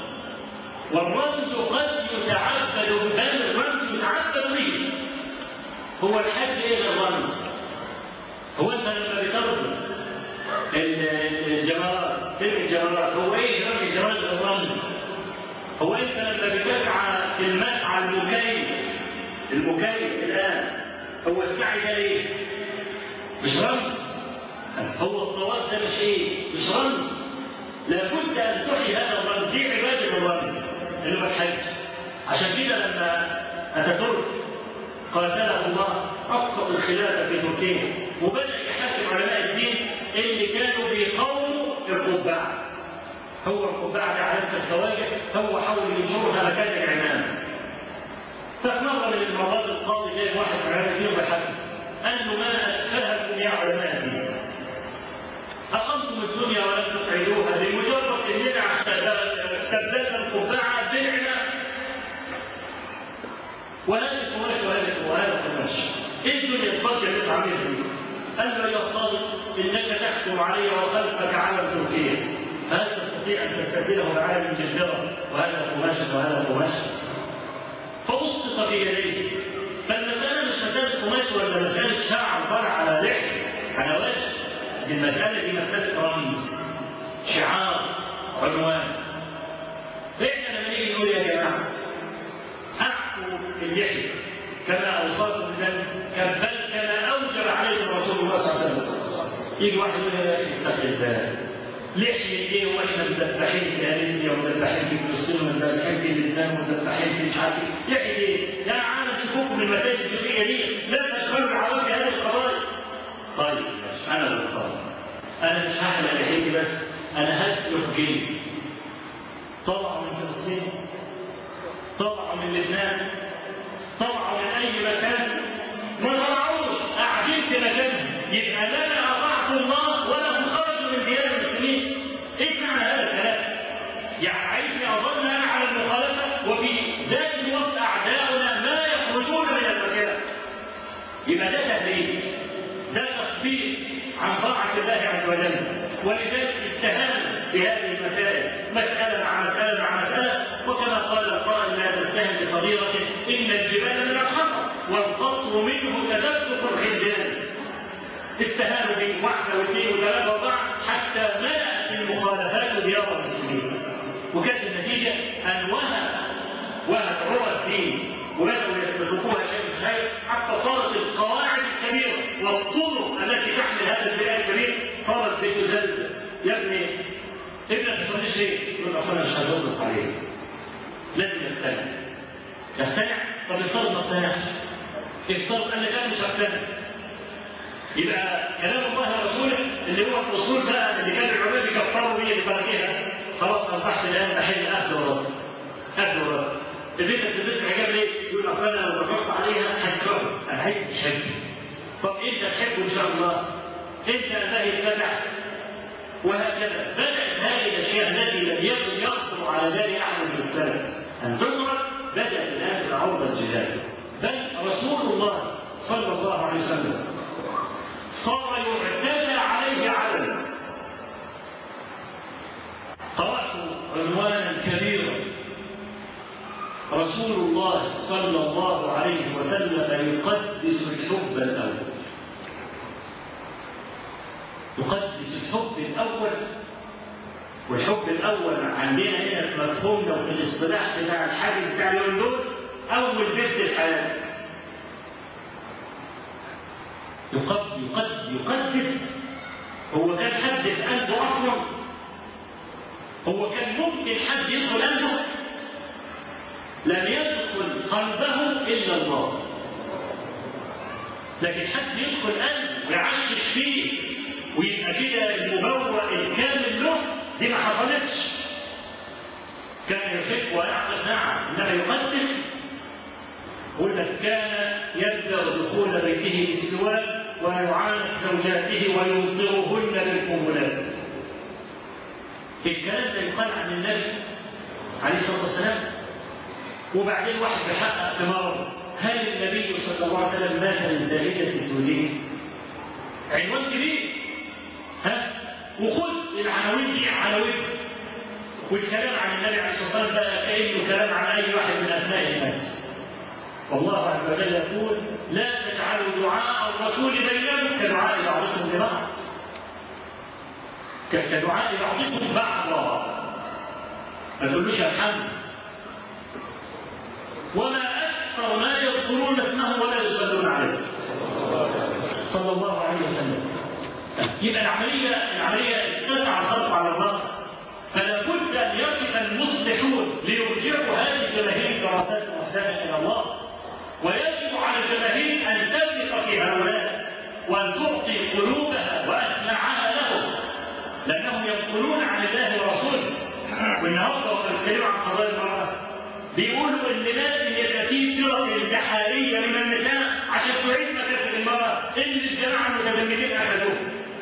Speaker 2: والرمز قد يتعبد بل الرمز يتعبد به هو الحج ايه الرمز؟ هو انت لما بترجم الجمرات ترمي الجمرات هو ايه رمي الجمرات الرمز؟ هو انت لما بتسعى في المسعى المكيف المكيف الان هو السعي ده ايه؟ مش رمز هو الطواف ده مش ايه؟ مش رمز لابد ان تحيي هذا الرمز دي عباده الرمز اللي هو الحج عشان كده لما اتاتورك قاتله الله اسقط الخلافه في تركيا وبدا يحكم علماء الدين اللي كانوا بيقاوموا القبعه هو القبعه ده علامه الخواجه هو حاول ينشرها مكان العمامه ففي مره من المرات القاضي جاي واحد من علماء الدين ويحكم قال له ما اسفهكم يا علماء الدين اقمتم الدنيا ولم تطعموها بمجرد اننا استبدلنا القبعه بنعمه وهذه قماش وهذه وهذا قماش ايه الدنيا الفضل اللي انت عاملها دي؟ قال له يا طالب انك تحكم علي وخلفك علم تركيا فهل تستطيع ان تستبدله بعالم جزيره وهذا قماشا وهذا قماشا؟ فاسقط في يديه فالمساله مش مساله قماش ولا مساله شعر فرع على لحيه على وجه دي المساله دي مساله رمز شعار عنوان فاحنا لما نيجي نقول يا جماعه حقوا اللحيه كما اوصاكم بذلك بل كما اوجب عليكم رسول الله صلى الله عليه وسلم يجي واحد يقول يا اخي اتق الله لحيه ايه واحنا مذبحين في اليزيا ومذبحين في فلسطين ومذبحين في لبنان ومذبحين في مش عارف ايه لحيه ايه؟ يا عالم شوفوكم من المسائل الجزئيه دي لا تشغلوا العوام بهذه القضايا طيب ماشي انا بالقضايا انا مش هحلق لحيتي بس انا هسلك جلدي طلعوا من فلسطين طلعوا من لبنان طلعوا من اي مكان ما طلعوش قاعدين في مكانهم يبقى لا انا اطعت الله ولا هم خرجوا من ديار المسلمين ايه معنى هذا الكلام؟ يعني عايزني اظل انا على المخالفه وفي ذات الوقت اعداؤنا لا يخرجون من المكان يبقى ده تهديد ده تثبيت عن طاعه الله عز وجل ولذلك استهانوا في هذه المسائل مساله مع مساله مع مساله وكما قال القائل لا تستهن بصغيره ان الجبال من الحصى والقطر منه تدفق الخلجان استهانوا به واحده واثنين وثلاثه واربعه حتى ملأت المخالفات ديار المسلمين وكانت النتيجه ان وهب وهب عروه الدين وبداوا يستذوقوها شيء شيء حتى صارت القواعد الكبيره والطرق التي اصل انا مش هزود عليه لازم يقتنع يقتنع طب افترض ما اقتنعش افترض ان كان مش هقتنع يبقى كلام الله ورسوله اللي هو الاصول بقى اللي كان العلماء بيكفروا بيه بفرقها خلاص اصبحت الان بحل اخذ ورد اخذ ورد البيت البيت حجاب ليه؟ يقول اصل انا لو وقفت عليها هتكره انا عايز تحب طب انت تحبه ان شاء الله انت ما يتبع وهكذا بدات هذه الاشياء التي لم يكن يخطر على بال احد من السلف ان تترك بدات الان بعرض الجهاد بل رسول الله صلى الله عليه وسلم صار يعتدى عليه علنا قرات عنوانا كبيرا رسول الله صلى الله عليه وسلم يقدس الحب الاول يقدس الحب الاول والحب الاول عندنا هنا في مفهومنا وفي الاصطلاح بتاع الحاج بتاع اليوم دول اول بنت الحياه يقد يقد يقدس هو كان حد في قلبه اصلا هو كان ممكن حد يدخل قلبه لم يدخل قلبه الا الله لكن حد يدخل قلبه ويعشش فيه ويبقى كده المبوء الكامل له دي ما حصلتش كان يحب ويعرف نعم انما يقدس يقول لك كان يبدا دخول بيته بالسواك ويعانق زوجاته ويمطرهن بالقنبلات الكلام ده يقال عن النبي عليه الصلاه والسلام وبعدين واحد بيحقق في مرض هل النبي صلى الله عليه وسلم مات من زائده الدنيا؟ عنوان كبير ها وخذ العناوين دي عناوين والكلام عن النبي عليه الصلاه والسلام بقى كانه كلام عن اي واحد من ابناء الناس والله عز وجل يقول لا تجعلوا دعاء الرسول بينكم كدعاء بعضكم لبعض كدعاء بعضكم بعضا ما تقولوش الحمد وما اكثر ما يذكرون اسمه ولا يصلون عليه صلى الله عليه وسلم يبقى العمليه العمليه تسعى الخلق على الله فلا بد ان يقف المصلحون ليرجعوا هذه الجماهير دراسات محتاجه الى الله ويجب على الجماهير ان تثق في هؤلاء وان تعطي قلوبها واسماعها لهم لانهم ينقلون عن الله ورسوله والنهارده وقت بيتكلموا عن قضايا المراه بيقولوا ان لازم يبقى في فرق انتحاريه من النساء عشان تعيد مكاسب المراه اللي الجماعه المتزمتين اخذوه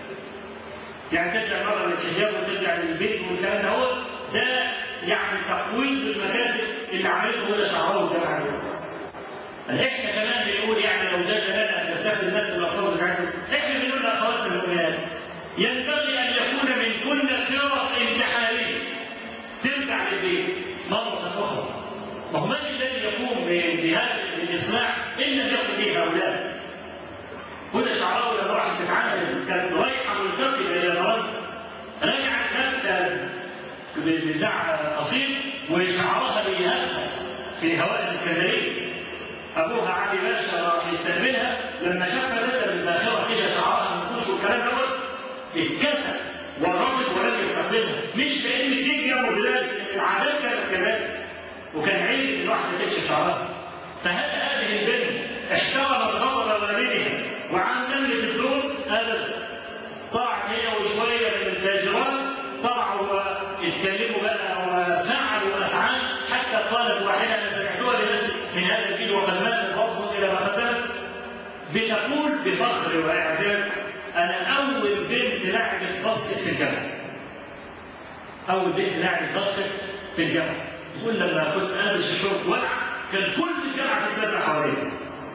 Speaker 2: يعني ترجع المراه للحجاب وترجع للبيت والكلام ده هو ده يعني تقويض بالمكاسب اللي عملته هدى شعراوي والجماعه احنا كمان بنقول يعني لو جاز لنا ان نستخدم نفس الالفاظ بتاعتنا احنا بنقول لاخواتنا المؤمنات ينبغي ان يكون من كل فرق انتحاريه ترجع للبيت مره اخرى ما هو من الذي يقوم بهذا الاصلاح ان لم يكن به هؤلاء هدى شعراوي لما راحت تتعامل كانت رايحه منتقله الى فرنسا رجعت نفسها بتاع قصير وشعرها بيهفها في هواء الاسكندريه ابوها علي باشا راح يستقبلها لما شافها بدأ بالباخره كده شعرها منقوش والكلام دوت اتكسر ورفض ولم يستقبلها مش لان الدين يامر بذلك العادات كانت كذلك وكان عيب ان الواحده تكشف شعرها فهل هذه البنت احترمت غضب والدها وعن نملة الدور ابدا طلعت هي وشويه من الفاجرات طلعوا واتكلموا بقى وفعلوا افعال حتى قالت واحده انا سمعتها لنفسي من هذا الجيل وقد مات الرفض الى ما قدمت بتقول بفخر واعجاب انا اول بنت لعبت باسكت في الجامعه اول بنت لعبت باسكت في الجامعه تقول لما كنت البس الشورت ولع كان كل الجامعه تتلمع حواليا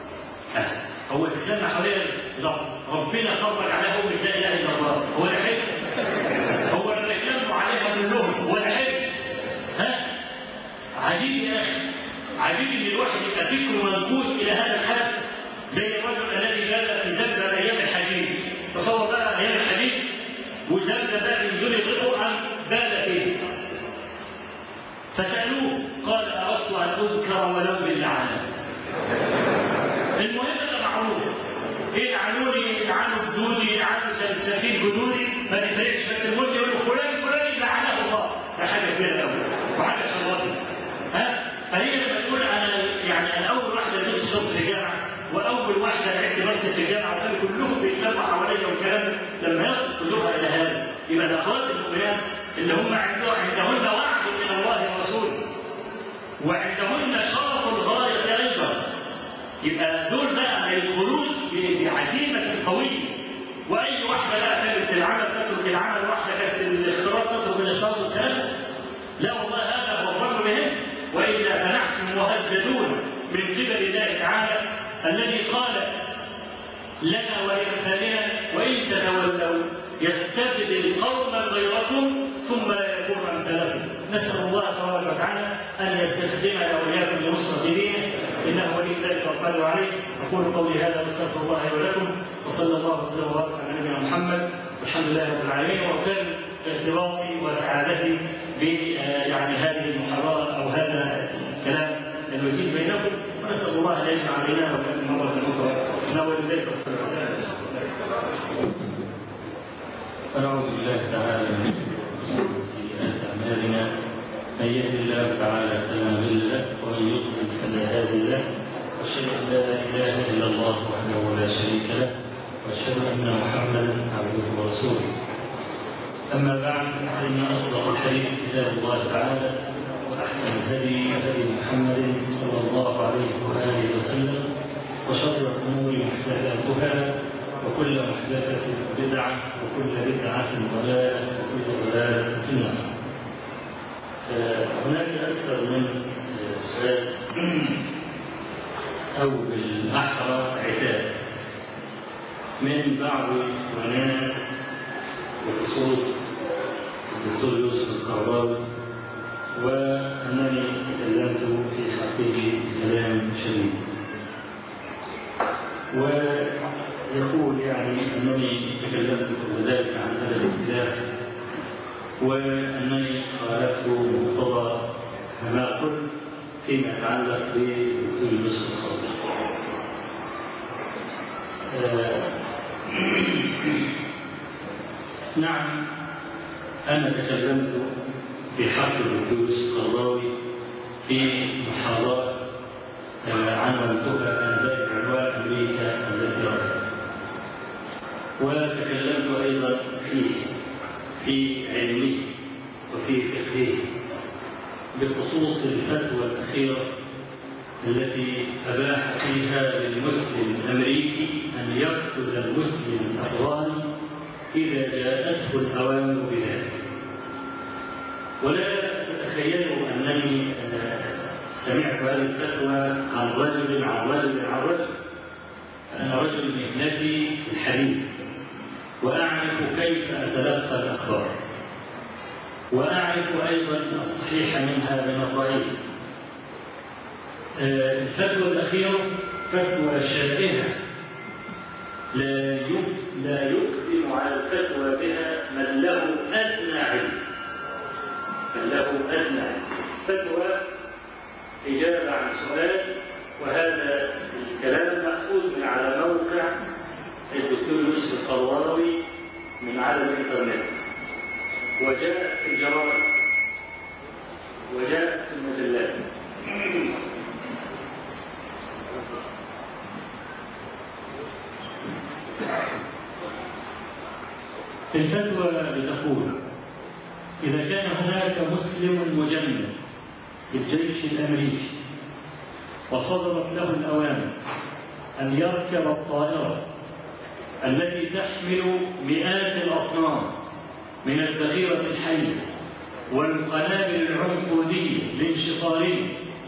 Speaker 2: هو تتلمع حواليا ربنا خرج عليها ام لا اله الا الله هو ده حلم هو لما يتلموا عليها كلهم هو ده حلم ها عجيب يا اخي عجيب ان الواحد يبقى فكره منبوذ الى هذا الحد زي الرجل الذي بال في زمزم ايام الحديد تصور بقى ايام الحديد وزمزم بقى ينزل يطلقوا عن بال فيه فسالوه قال اردت ان اذكر ولو باللعنات المهم ده معروف يلعنوني يلعنوا جدودي يلعنوا سفين جدودي ما تفرقش بس المهم يقولوا فلان فلان لعنه الله ده حاجه كبيره قوي جلست في الجامعه وكانوا كلهم بيجتمعوا حواليا والكلام لما يصل قلوبها الى هذا يبقى الاخوات المؤمنات اللي هم عندهم عندهن وعد من الله ورسوله وعندهن شرف الغايه ايضا يبقى دول بقى الخروج بعزيمه قويه واي واحده بقى كانت العمل تترك العمل واحده كانت الاختلاط تترك الاختلاط والكلام لا والله هذا هو الظن بهم والا فنحن مهددون من قبل الله تعالى الذي قال لنا ولامثالنا وان تتولوا يستبدل قوما غيركم ثم لا يكون امثالكم نسال الله تبارك وتعالى ان يستخدمنا واياكم لنصره دينه انه ولي ذلك والقادر عليه اقول قولي هذا واستغفر الله لي ولكم وصلى الله وسلم وبارك على نبينا محمد والحمد لله رب العالمين وكان ارتباطي وسعادتي ب يعني هذه المحاضره او هذا الكلام الوجيز بينكم ونسال الله ان يجمع بيننا وبينكم مره اخرى نول ذلك
Speaker 1: فنعوذ بالله تعالى من سيئات اعمالنا من يهد الله تعالى فلا مضل له ومن يضلل فلا هادي له واشهد ان لا اله الا الله وحده لا شريك له واشهد ان محمدا عبده ورسوله اما بعد فان اصدق الحديث كتاب الله تعالى واحسن الهدي هدي محمد صلى الله عليه واله وسلم وشر الامور محدثاتها وكل محدثة بدعة وكل بدعة ضلالة وكل ضلالة في النار. هناك أكثر من سؤال أو بالأحرى عتاب من بعض إخواننا بخصوص الدكتور يوسف القرضاوي وأنني تكلمت في حقه كلام شديد. ويقول يعني انني تكلمت قبل ذلك عن هذا الابتلاء وانني خالفت مقتضى ما قلت فيما يتعلق بدخول النصف الخاطئ. نعم انا تكلمت في حق الدكتور القرضاوي في محاضره عنونتها ذلك عنوان امريكا التي رأت وتكلمت ايضا فيه في علمه وفي فقهه بخصوص الفتوى الاخيره التي اباح فيها للمسلم الامريكي ان يقتل المسلم الافغاني اذا جاءته الاوامر بذلك ولا تتخيلوا انني سمعت هذه الفتوى عن رجل عن رجل عن رجل أنا رجل مهنتي الحديث وأعرف كيف أتلقى الأخبار وأعرف أيضا الصحيح منها من الضعيف الفتوى الأخيرة فتوى شائعة لا لا يقدم على الفتوى بها من له أدنى علم من له أدنى علم فتوى إجابة عن سؤال وهذا الكلام مأخوذ من على موقع الدكتور يوسف القرضاوي من على الإنترنت وجاء في الجرائد وجاء في المجلات الفتوى بتقول إذا كان هناك مسلم مجند في الجيش الامريكي وصدرت له الاوامر ان يركب الطائره التي تحمل مئات الاطنان من الذخيره الحيه والقنابل العنقوديه الانشطاريه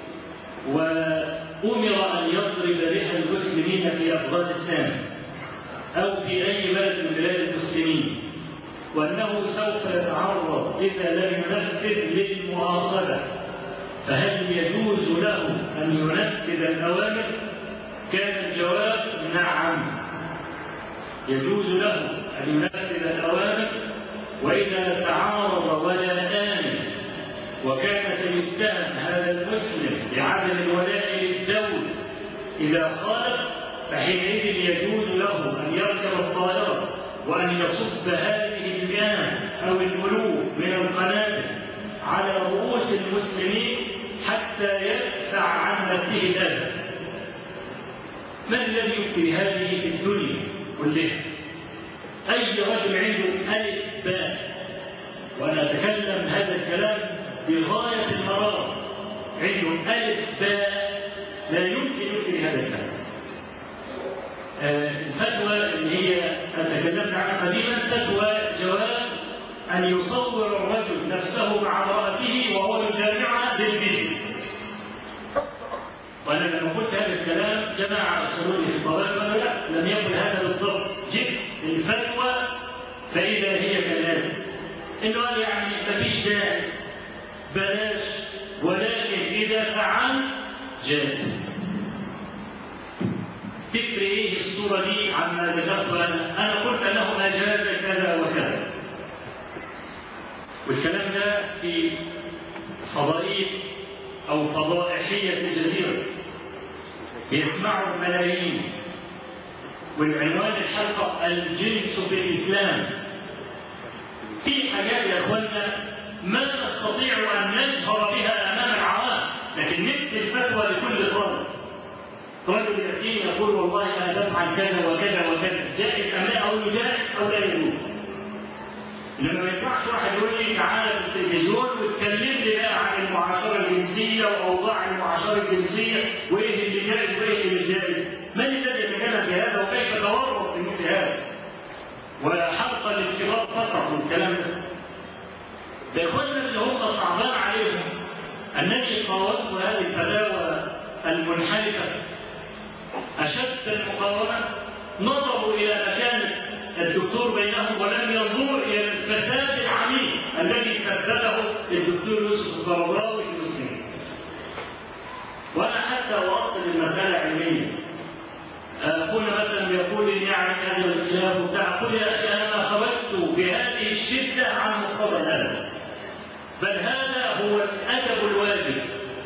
Speaker 1: وامر ان يضرب بها المسلمين في افغانستان او في اي بلد من بلاد المسلمين وانه سوف يتعرض اذا لم ينفذ للمؤاخذه فهل يجوز له أن ينفذ الأوامر؟ كان الجواب نعم يجوز له أن ينفذ الأوامر وإذا تعارض ولاءان وكان سيتهم هذا المسلم بعدم الولاء للدولة إذا خالف فحينئذ يجوز له أن يركب الطائرة وأن يصب هذه المئات أو الألوف من القنابل على رؤوس المسلمين حتى يدفع عن نفسه الأذى
Speaker 2: من الذي يفتي هذه في الدنيا كلها أي رجل عنده ألف باء وأنا أتكلم هذا الكلام بغاية المرارة عنده ألف باء لا يمكن يفتي هذا الكلام آه، الفتوى اللي هي تكلمنا عنها قديما فتوى جواز أن يصور الرجل نفسه مع امرأته وهو يجامعها بالكذب وأنا لما قلت هذا الكلام جماعة أرسلوا لي في الطوائف قالوا لا لم يكن هذا بالضبط جئت الفتوى فإذا هي كذلك إنه قال يعني مفيش داعي بلاش ولكن إذا فعلت جاز تفرق ايه الصوره دي عما ذكرت انا؟ انا قلت انه اجاز كذا وكذا. والكلام ده في فضائيه او فضائحيه الجزيره. بيسمعه الملايين. والعنوان الحلقه الجنس في الاسلام. في حاجات يا اخوانا ما نستطيع ان نجهر بها امام العوام، لكن نكتب فتوى لكل طالب. رجل يأتيني يقول والله أنا بفعل كذا وكذا وكذا جائز أم لا أو جائز أو لا يجوز لما ما ينفعش واحد يقول لي تعالى في التلفزيون وتكلم لي بقى عن المعاشرة الجنسية وأوضاع المعاشرة الجنسية وإيه اللي جائز وإيه اللي مش جائز من الذي يتكلم في هذا وكيف تورط في مثل هذا وحلقة الافتراض فقط والكلام ده ده إخواننا اللي هم صعبان عليهم أنني قاومت هذه الفتاوى المنحرفة أشد المقاومة نظروا إلى مكان الدكتور بينهم ولم ينظروا إلى الفساد العميق الذي سببه الدكتور يوسف القرضاوي في المسلمين. وأنا حتى وأصل المسألة علمية. أخونا مثلا يقول لي يعني هذا الخلاف وبتاع قل يا أخي أنا ما خرجت بهذه الشدة عن مقتضى الأدب. بل هذا هو الأدب الواجب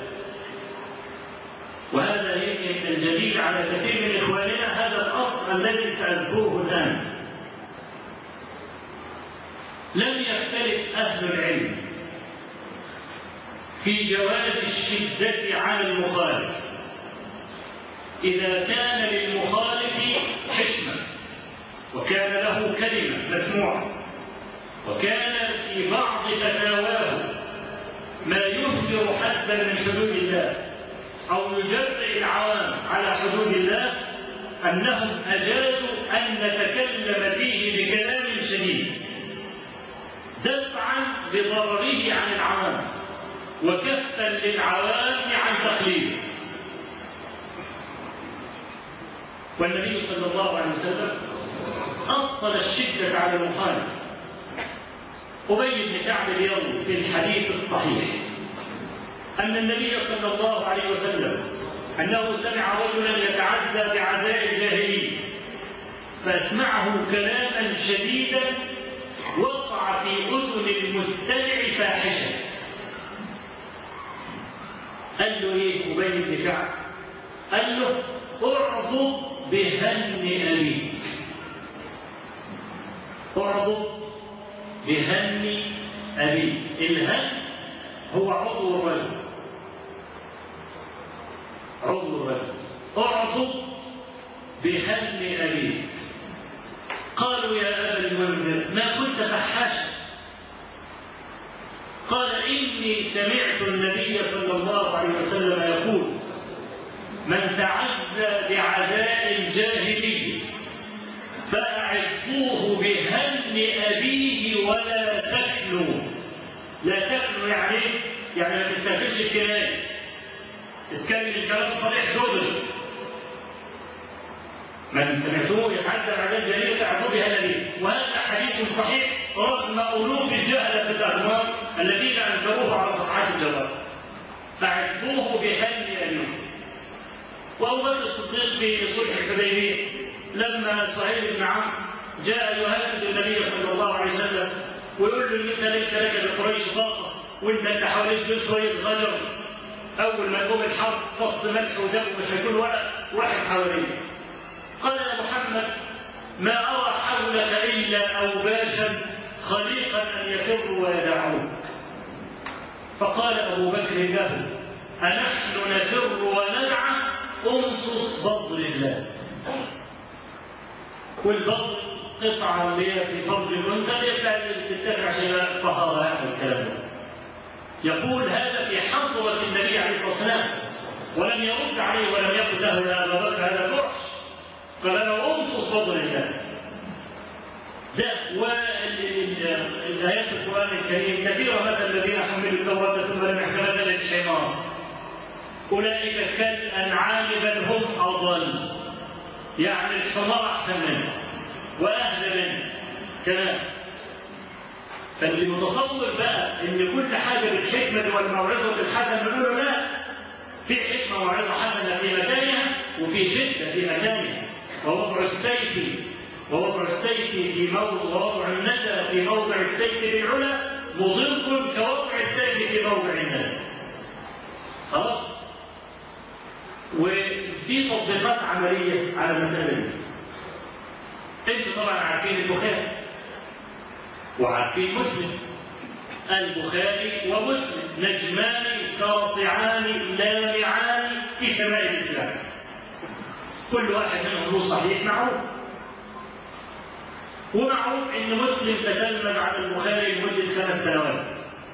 Speaker 2: وهذا يمكن الجديد على كثير من اخواننا هذا الاصل الذي ساذكره الان لم يختلف اهل العلم في جواز الشده على المخالف اذا كان للمخالف حشمه وكان له كلمه مسموعه وكان في بعض فتاواه ما يهدر حدا من حدود الله أو يجرئ العوام على حدود الله أنهم أجازوا أن نتكلم فيه بكلام شديد دفعا لضرره عن العوام وكفا للعوام عن تقليده والنبي صلى الله عليه وسلم أصل الشدة على المخالف أبي بن كعب اليوم في الحديث الصحيح أن النبي صلى الله عليه وسلم أنه سمع رجلا يتعزى بعزاء الجاهلية فأسمعه كلاما شديدا وقع في أذن المستمع فاحشة قال له إيه أبي بن كعب قال له اعضب بهن أبيك اعضب بهن أبيك الهن هو عضو الرجل عضو الرجل اعضب بهن أبيك قالوا يا أبا المنذر ما كنت فحاشا قال إني سمعت النبي صلى الله عليه وسلم يقول من تعزى بعزاء الجاهلية فأعدوه بهن أبيه ولا تكلوا لا تكلوا يعني يعني ما تستهبلش الكلام تتكلم الكلام الصريح دغري من سمعتوه يتعدى بعد الجليل فاعدوا بها النبي وهذا حديث صحيح رغم الوف الجهله في الاغوار الذين انكروه على صفحات الجواب فاعدوه بهن ابيه وابو بكر الصديق في صلح الحديبيه لما سهيل بن عمرو جاء يهدد النبي صلى الله عليه وسلم ويقول له ان انت ليس لك بقريش طاقه وانت انت حواليك دول شويه غجر اول ما يقوم الحرب فصل ملح ودم مش هيكون ولا واحد حواليك قال يا محمد ما أرى حولك إلا أوباشا خليقا أن يفروا ويدعوك فقال أبو بكر له أنحن نفر وندعى انصر أنصص بطن الله والبطن قطعة اللي هي في فرج الأنثى اللي بتتبع عشان الطهارة يعني الكلام ده يقول هذا في حضرة النبي عليه الصلاة والسلام ولم يرد عليه ولم يقل له يا أبا بكر هذا فحش قال أنا أنصص بطن الله ده والآيات القرآن الكريم كثيرة مثل الذين حملوا التوراة ثم لم يحملوا مثل الحمار أولئك كالأنعام بل هم أضل يعني الحمار أحسن منه وأهدى منه كمان فاللي متصور بقى ان كل حاجه بالحكمه والموعظه الحسنه بنقول له لا في حكمه وموعظه حسنه في مكانها وفي شده في مكانها ووضع السيف ووضع السيف في موضع ووضع الندى في موضع السيف بالعلا مضر كوضع السيف في موضع الندى خلاص وفي تطبيقات عمليه على المساله دي انتوا طبعا عارفين البخاري وعارفين مسلم البخاري ومسلم نجمان ساطعان لامعان في سماء الاسلام كل واحد منهم له صحيح معروف ومعروف ان مسلم تتلمذ على البخاري لمده خمس سنوات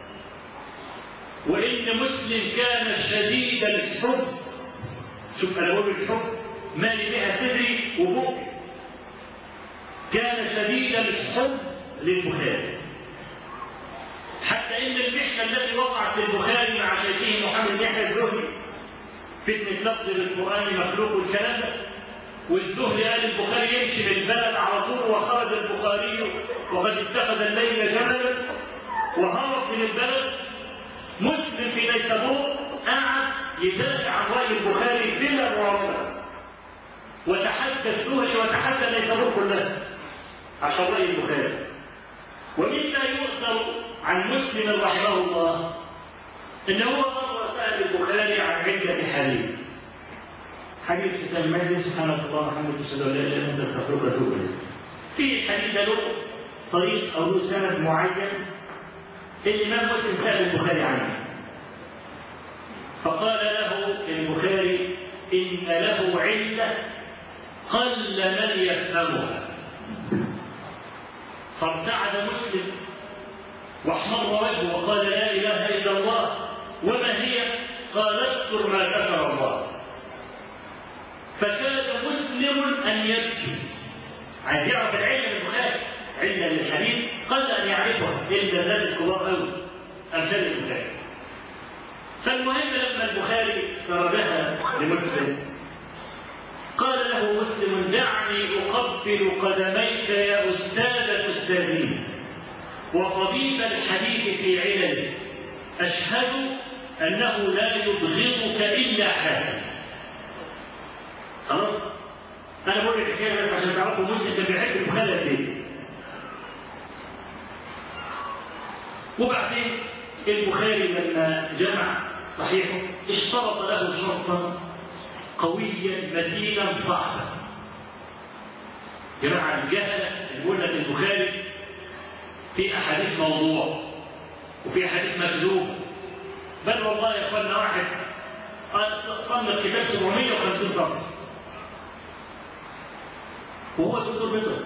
Speaker 2: وان مسلم كان شديد الحب شوف انا بقول الحب مالي بها صدري وبقي كان شديد الحب للبخاري حتى ان المحنه التي وقعت للبخاري مع شيخه محمد يحيى الزهري فتنه لفظ بالقران مخلوق والكلام ده والزهري قال البخاري يمشي بالبلد على طول وخرج البخاري وقد اتخذ الليل جملا وهرب من البلد مسلم في نيسابور قعد يدافع عن راي البخاري بلا معارضه وتحدى الزهري وتحدى نيسابور كلها عشان راي البخاري ومما يؤثر عن مسلم رحمه الله انه هو مره سال البخاري عن عده حديث حديث كتاب المجلس سبحانك اللهم وبحمدك اشهد ان لا اله الا انت استغفرك واتوب اليك في الحديث ده له طريق او له سند معين الامام مسلم سال البخاري عنه فقال له البخاري ان له عله قل من يفهمها فارتعد مسلم واحمر وجهه وقال لا اله الا الله وما هي قال استر ما ستر الله فكاد مسلم ان يبكي عايز يعرف العلم البخاري علة للحديث قل ان يعرفها الا الناس الكبار قوي امثال البخاري فالمهم لما البخاري سردها لمسلم قال له مسلم دعني اقبل قدميك يا استاذ الاستاذين وطبيب الحديث في علله اشهد انه لا يبغضك الا حاسد خلاص انا بقول الحكايه بس عشان تعرفوا مسلم كان بيحب البخاري قد ايه وبعدين البخاري لما جمع صحيحه اشترط له شرطا قويا متينا صعبا جماعة الجهلة يقول لك البخاري في أحاديث موضوع وفي أحاديث مكذوب بل والله يا إخواننا واحد صنف كتاب 750 صفحة وهو دكتور بيطري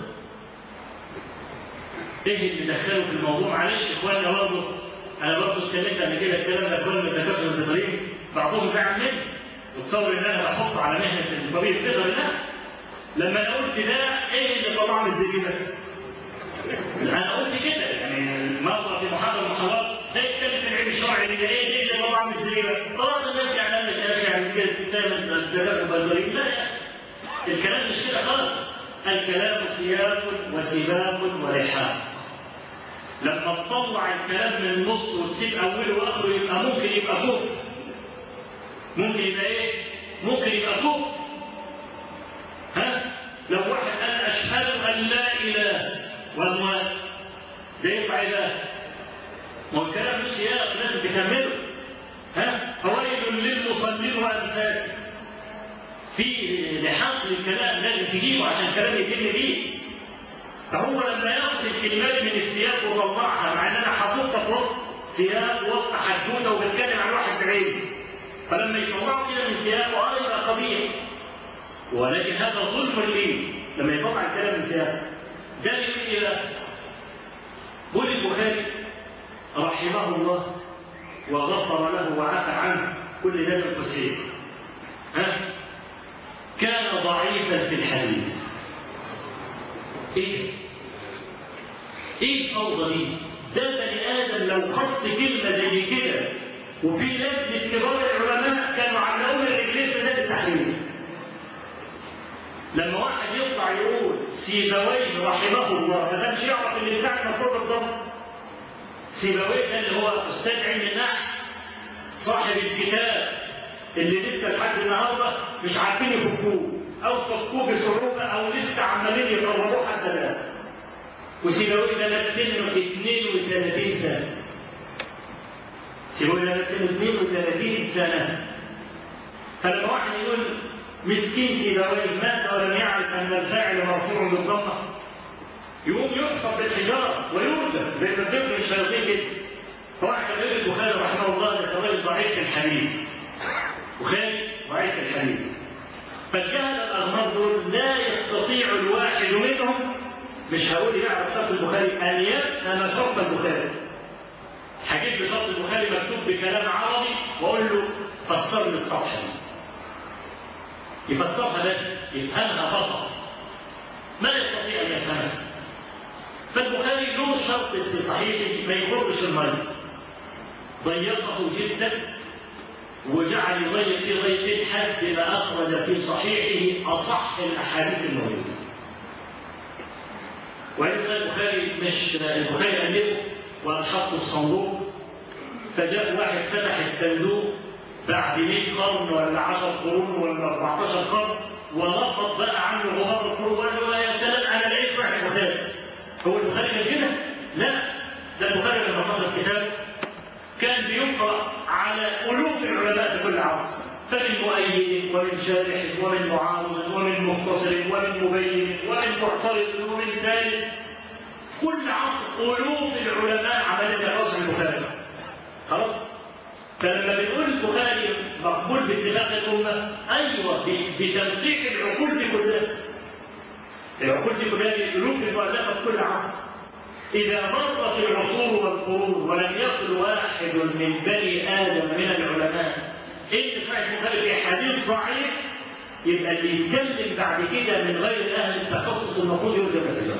Speaker 2: ايه اللي دخله في الموضوع معلش اخواننا برضه انا برضه اتكلمت قبل كده الكلام ده كله من الدكاتره البيطريين بعضهم زعل مني وتصور ان انا بحط على مهنه الطبيب البيطري لا لما انا قلت ده ايه اللي طلع من الزبيبه؟ انا قلت كده يعني مره في محاضره من المحاضرات ده يتكلم في العلم الشرعي اللي ايه دي اللي طلع من الزبيبه؟ طبعا الناس يعني قال لك يا اخي يعني كده تعمل الدكاتره البيطريين لا يا اخي الكلام مش كده خالص الكلام سياق وسباق ورحاب لما تطلع الكلام من النص وتسيب اوله واخره يبقى ممكن يبقى كفر ممكن يبقى ايه ممكن يبقى كفر ها لو واحد قال اشهد ان لا اله والله ده يطلع ايه بقى ما هو الكلام مش سياق لازم تكمله ها فويل للمصلين وامثاله في لحقل الكلام لازم تجيبه عشان الكلام يتم بيه فهو لما ياخد الكلمات من السياق ويطلعها مع ان انا حاططها في وسط سياق وسط حدوته وبتكلم عن واحد بعيد فلما يطلعوا كده من سياق اه يبقى قبيح ولكن هذا ظلم لي لما يطلع الكلام من سياق ده يقول إلى قول البخاري رحمه الله وغفر له وعفى عنه كل ده من قصير ها كان ضعيفا في الحديث ايه ايه الفوضى دي ده بني ادم لو خط كلمه زي كده وفي لجنه كبار العلماء كانوا علقوا رجلين في نادي التحرير لما واحد يطلع يقول سيبويه رحمه الله ما كانش يعرف ان بتاع المفروض بالضبط سيبويه ده اللي هو استاذ علم النحو صاحب الكتاب اللي لسه لحد النهارده مش عارفين يفكوه او فكوه بصعوبه او لسه عمالين يقربوه حتى الان وسيبويه ده مات سنه 32 سنه سيبويه ده مات سنه 32 سنه فلما واحد يقول مسكين سيبويه مات ولم يعرف ان الفاعل مرفوع بالضمه يقوم يحفظ بالحجاره ويوجد زي ما بيقول الشياطين كده فواحد يقول البخاري رحمه الله ده راجل ضعيف في الحديث بخاري ضعيف في الحديث فالجهل الاغمار دول لا يستطيع الواحد منهم مش هقول يعرف شرط البخاري ان يفهم شرط البخاري هجيب له شرط البخاري مكتوب بكلام عربي واقول له فسر لي الصفحه دي يفسرها بس يفهمها فقط ما يستطيع ان يفهمها فالبخاري له شرط في صحيحه ما يخرجش المرء ضيقه جدا وجعل يضيق في ضيق حد ما اخرج في صحيحه اصح الاحاديث الموجوده وليس البخاري مش البخاري الفه وحطه في صندوق فجاء واحد فتح الصندوق بعد 100 قرن ولا 10 قرون ولا 14 قرن ونفض بقى عنه غبار القرون وقال له يا سلام انا لقيت صحيح البخاري هو البخاري كان كده؟ لا ده البخاري لما صنف كتابه كان بيقرا على الوف العلماء في كل عصر فمن مؤيد ومن شارح ومن معارض ومن مختصر ومن مبين ومن معترض ومن ثالث كل عصر الوف العلماء عملت رسم البخاري خلاص فلما بنقول البخاري مقبول باتفاق الامه ايوه بتمسيح العقول دي كلها العقول دي كلها الالوف المؤلفه في كل عصر إذا مرت العصور والقرون ولم يقل واحد من بني آدم من العلماء إن صحيح البخاري في حديث ضعيف يبقى اللي يتكلم بعد كده من غير أهل التخصص المفروض يلزم الحجاب.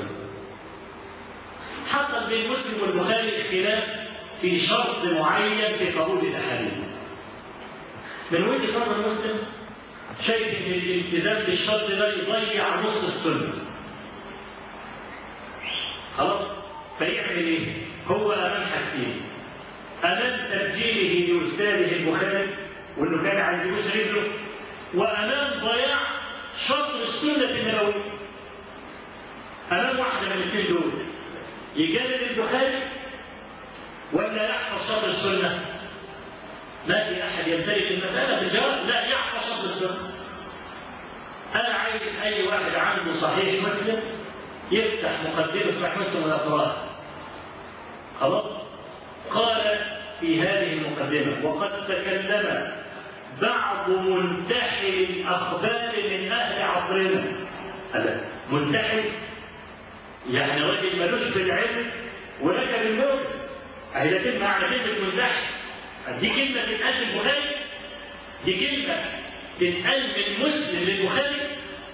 Speaker 2: حصل بين مسلم والبخاري اختلاف في شرط معين في قبول الأحاديث. من وجهة نظر مسلم شايف إن الالتزام بالشرط ده يضيع نص السنة. خلاص؟ فيعمل ايه؟ هو امام حاجتين امام تبجيله لاستاذه البخاري وانه كان عايز يبوس رجله وامام ضياع شطر السنه النبويه امام واحده من الاثنين دول يجلد البخاري ولا يحفظ شطر السنه ما في احد يمتلك المساله بالجواب لا يحفظ شطر السنه انا عايز اي واحد عنده صحيح مسلم يفتح مقدمة صحيح مسلم والأفراد خلاص قال في هذه المقدمة وقد تكلم بعض منتحل الأخبار من أهل عصرنا هذا منتحل يعني راجل ملوش في العلم ولك بالموت هي كلمة على كلمة منتحل دي كلمة تتقال للبخاري دي كلمة تتقال من مسلم للبخاري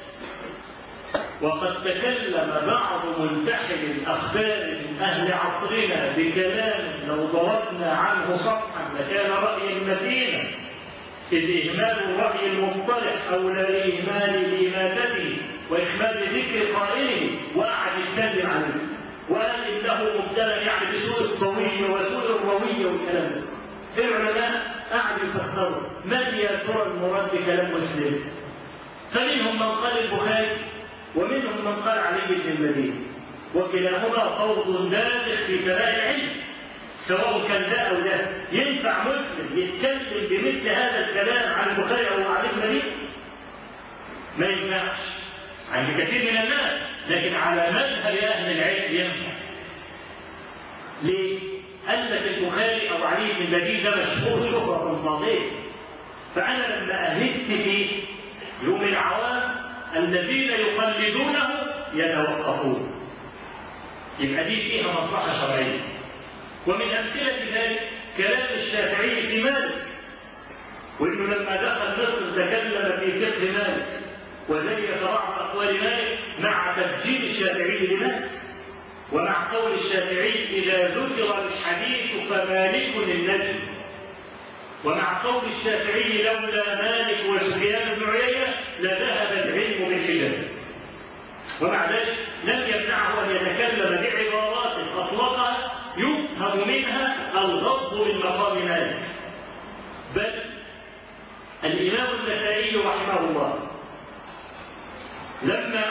Speaker 2: وقد تكلم بعض منتحل الأخبار من أهل عصرنا بكلام لو ضربنا عنه صفحا لكان رأيا متينا إذ إهمال الرأي المقترح أولى لإهمال لإماتته وإخماد ذكر قائله وقعد يتكلم عنه وقال إنه مبتلى يعني بسوء الطوية وسوء الروية والكلام ده العلماء قعدوا يفسروا من يا ترى المراد بكلام مسلم فمنهم من قال البخاري ومنهم من قال علي بن المدينة وكلاهما فوض نادر في سماء العلم سواء كان ده او ده ينفع مسلم يتكلم بمثل هذا الكلام عن البخاري او عن المدينة ما ينفعش عند كثير من الناس لكن على مذهب اهل العلم ينفع ليه؟ قال لك البخاري او علي بن المدينة ده مشهور شهرة فاضيه فانا لما اهدت فيه يوم العوام الذين يقلدونه يتوقفون يبقى دي فيها مصلحة شرعية ومن أمثلة ذلك كلام الشافعي في مالك وإنه لما دخل مصر تكلم في فقه مالك وزيف بعض أقوال مالك مع تبجيل الشافعي لمالك ومع قول الشافعي إذا ذكر الحديث فمالك النجم ومع قول الشافعي لولا مالك وسفيان بن عيينة لذهب العلم بالحجاز ومع ذلك لم يمنعه أن يتكلم بعبارات أطلقها يفهم منها الغض من مقام مالك بل الإمام النسائي رحمه الله لما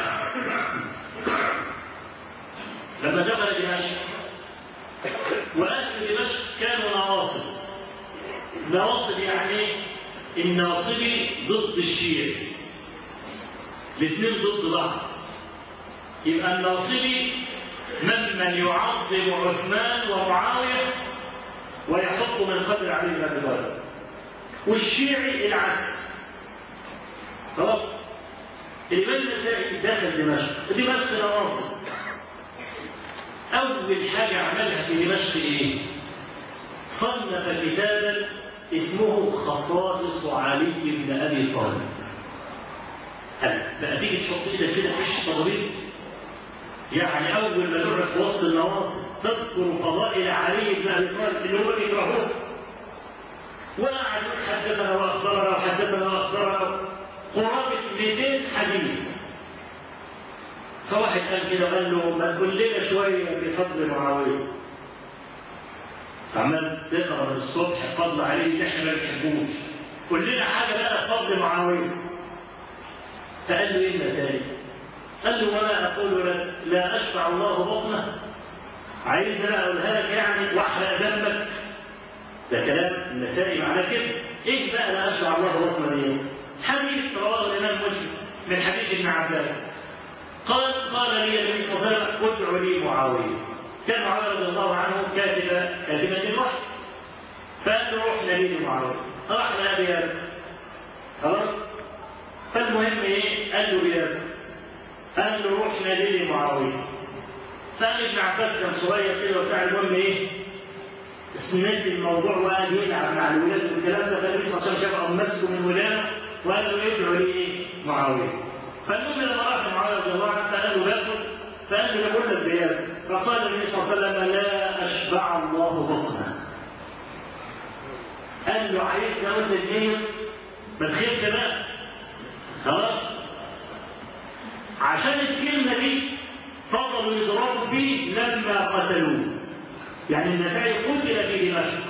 Speaker 2: لما دخل دمشق وأهل دمشق كانوا نواصب نواصب يعني الناصبي ضد الشيعي الاثنين ضد بعض يبقى الناصبي ممن يعظم عثمان ومعاوية ويحط من قتل علي بن أبي طالب والشيعي العكس خلاص الإمام النسائي داخل دمشق دمشق نواصب أول حاجة عملها في دمشق إيه؟ صنف كتابا اسمه خصائص علي بن أبي طالب بقى تيجي تحط ايدك كده في التضريب يعني اول ما تقعد في وسط النواصب تذكر فضائل علي بن ابي طالب اللي هم بيكرهوه وقعد حدثنا واخبرنا وحدثنا واخبرنا قرابه 200 حديث فواحد قال كده قال له ما تقول لنا شويه بفضل معاويه عمال تقرا من الصبح فضل عليه اللي احنا ما بنحبوش قول لنا حاجه بقى فضل معاويه فقال له ايه المسائل؟ قال له وما اقول لك لا اشفع الله بطنه عايز انا اقولها لك يعني واحرق دمك ده كلام النسائي معناه كده ايه بقى لا اشفع الله بطنه دي؟ حديث رواه الامام مسلم من حديث ابن عباس قال قال لي النبي صلى الله عليه وسلم ادع لي معاويه كان معاويه رضي الله عنه كاتب كاتبا للوحي فقال له روح نادي معاويه راح نادي خلاص فالمهم ايه قال له يا قال له روح نادي لي معاويه فقال ابن عباس كان صغير كده وبتاع المهم ايه نسي الموضوع وقال يلعب مع الولاد والكلام ده فالنبي صلى الله عليه وسلم شافه مسكه من ولاده وقال له ادعو لي ايه معاويه فالمهم لما راح معاويه رضي الله عنه فقال له باكل فقال له بقول لك بيان فقال النبي صلى الله عليه وسلم لا اشبع الله بطنا قال له عايز لو انت الدين ما تخيل كمان خلاص عشان الكلمة دي فضلوا يضربوا فيه لما قتلوه يعني النسائي قتل في دمشق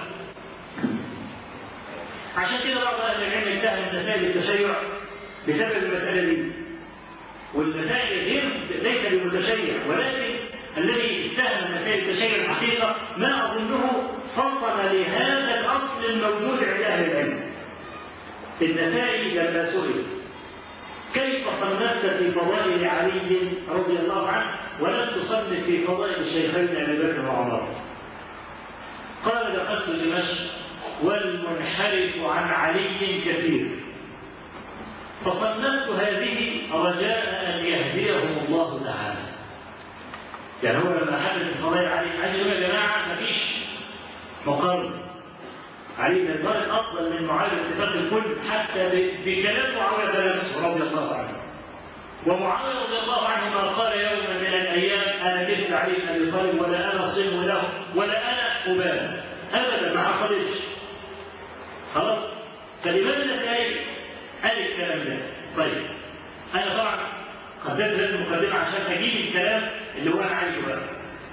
Speaker 2: عشان كده بعض اهل العلم اتهم النسائي بالتشيع بسبب المسألة دي والنسائي غير ليس بمتشيع ولكن الذي اتهم النسائي بالتشيع الحقيقة ما أظنه فطن لهذا الأصل الموجود عند أهل العلم النسائي لما سئل كيف صنفت في فضائل علي رضي الله عنه ولم تصنف في فضائل الشيخين ابي بكر وعمر قال دخلت دمشق والمنحرف عن علي كثير فصنفت هذه رجاء ان يهديهم الله تعالى يعني هو لما حدث فضائل علي عايز يقول يا جماعه ما فيش مقارنه علي بن ابي طالب افضل من معاويه باتفاق الكل حتى بكلام معاويه نفسه رضي الله عنه. ومعاويه رضي الله عنه ما قال يوما من الايام انا مثل علي بن ابي طالب ولا انا صم له ولا انا ابالي ابدا ما حصلش. خلاص؟ فالامام النسائي قال الكلام ده. طيب انا طبعا قدمت لك المقدمه عشان اجيب الكلام اللي هو انا عايزه بقى.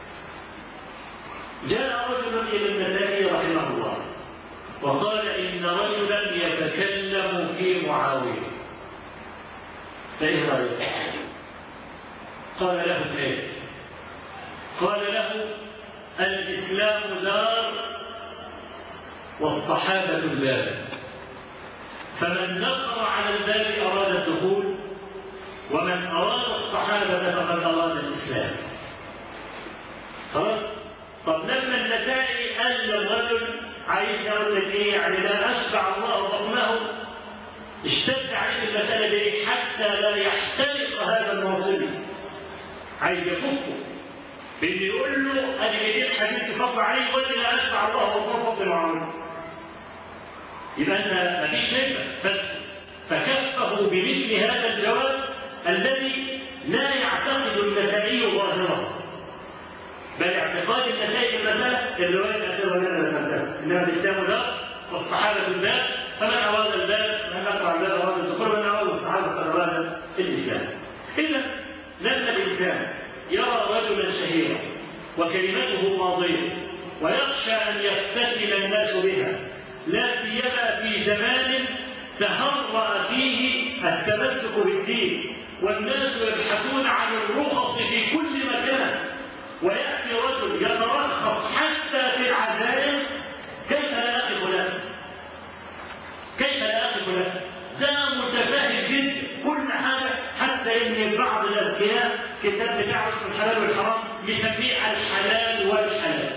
Speaker 2: جاء رجل الى النسائي رحمه الله وقال إن رجلا يتكلم في معاوية فإيه رأيك؟ قال له كيف؟ قال له الإسلام دار والصحابة الباب فمن نقر على الباب أراد الدخول ومن أراد الصحابة فقد أراد الإسلام خلاص؟ طب لما النسائي قال للرجل عايز اقول لك ايه يعني لا اشبع الله بطنه اشتد عليه المسألة دي حتى لا يحترق هذا الناصبي عايز يكفه بأن يقول له أنا جديد حديث فضل عليه وإلا أسمع الله وأكبر فضل وعمله يبقى أنت مفيش نسبة بس فكفه بمثل هذا الجواب الذي لا يعتقد النسائي ظاهره بل اعتقاد النسائي المسألة الرواية الأخيرة لنا المسألة إنما الإسلام لا والصحابة لا فمن أراد الباب من أقرأ الباب أراد الدخول ومن أراد الصحابة فأراد الإسلام إلا لأن الإنسان يرى رجلا شهيرا وكلمته ماضية ويخشى أن يفتتن الناس بها لا سيما في زمان تهرأ فيه التمسك بالدين والناس يبحثون عن الرخص في كل مكان ويأتي رجل يترخص حتى في العزائم كيف لا أقف له؟ كيف لا أقف له؟ ده متساهل جدا كل حاجة حتى إن بعض الأذكياء كتاب بتاعه اسمه الحلال والحرام يسميه الحلال والحلال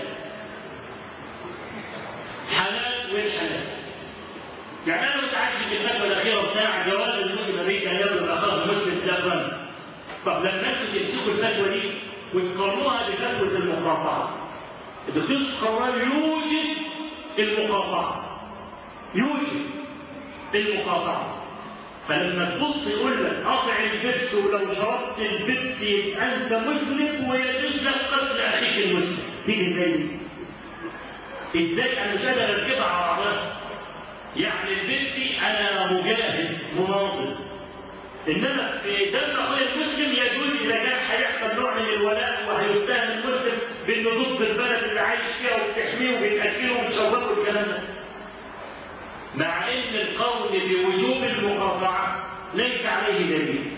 Speaker 2: حلال والحلال يعني أنا متعجب بالفتوى الأخيرة بتاع جواز المسلم أمريكا أن يبلغ أخاه المسلم دفرا طب لما أنتم تمسكوا الفتوى دي وتقارنوها بفتوى المقاطعة الدكتور القرآن يوجد المقاطعة يوجد المقاطعة فلما تبص يقول لك قطع البيبس ولو شربت البيبس يبقى انت مسلم ويجوز لك قتل اخيك المسلم تيجي ازاي؟ ازاي انا مش قادر اركبها على بعضها يعني البيبسي انا مجاهد مناضل انما في دم اخويا المسلم يجوز اذا كان هيحصل نوع من الولاء وهيتهم المسلم بانه ضد البلد اللي عايش فيها وبتحميه وبتاكله وبتشربه والكلام ده. مع ان القول بوجوب المقاطعه ليس عليه دليل.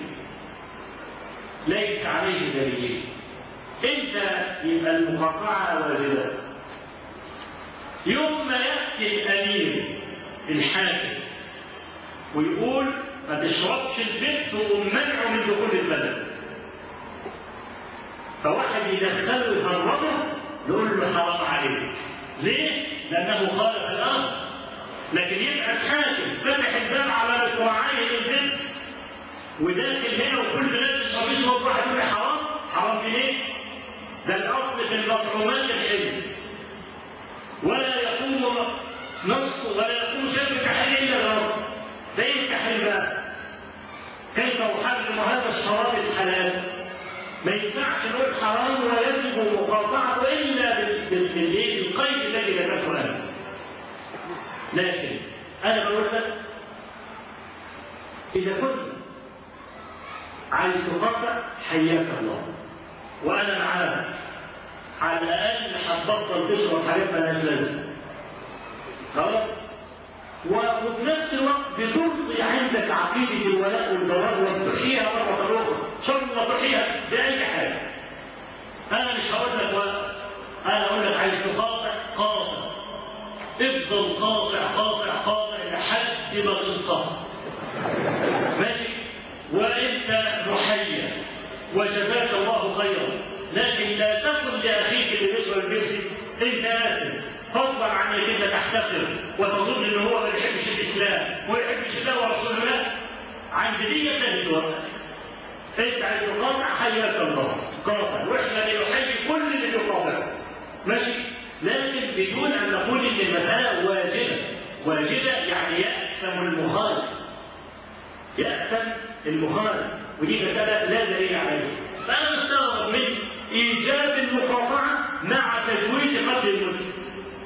Speaker 2: ليس عليه دليل. امتى يبقى المقاطعه واجبه؟ يوم ما ياتي الامير الحاكم ويقول ما تشربش البيت ومنعه من دخول البلد فواحد يدخله يهربه يقول له حرام عليك ليه؟ لأنه خالف الأمر لكن يبقى الحاكم فتح الباب على مشروعيه للبيت وداخل هنا وكل بلاد تشرب يشرب واحد يقول حرام حرام ليه؟ ده الأصل في المطعومات الحلم ولا يقوم نص ولا يقوم شيء بتحريم إلا النص ده ايه التحريم بقى؟ كيف احرم هذا الشراب الحلال؟ ما ينفعش نقول حرام ويجب مقاطعته الا بالقيد الذي ذكرته انا. لكن انا بقول لك اذا كنت عايز تقاطع حياك الله وانا معاك على الاقل هتبطل تشرب حاجات مالهاش لازمه. خلاص؟ وفي نفس الوقت بترضي عندك عقيدة الولاء والبراء وتحييها مرة أخرى، ثم تحييها بأي حاجة. أنا مش هقول لك وقت، أنا أقول لك عايز تقاطع قاطع. افضل قاطع قاطع قاطع لحد ما تنقطع. ماشي؟ وأنت محيا وجزاك الله خيرا، لكن لا تقل لأخيك اللي بيشرب البيبسي أنت آثم. فضلا عن انك انت تحتقر وتظن ان هو ما يحبش الاسلام وما يحبش الله ورسوله لا عند دي ينتهي الوقت انت عايز تقاطع حياك الله قاطع واحنا نحيي كل اللي بيقاطع ماشي لكن بدون ان نقول ان المساله واجبه واجبه يعني ياثم المخالف ياثم المخالف ودي مساله لا دليل عليها فانا مستغرب من ايجاب المقاطعه مع تجويز قتل المسلم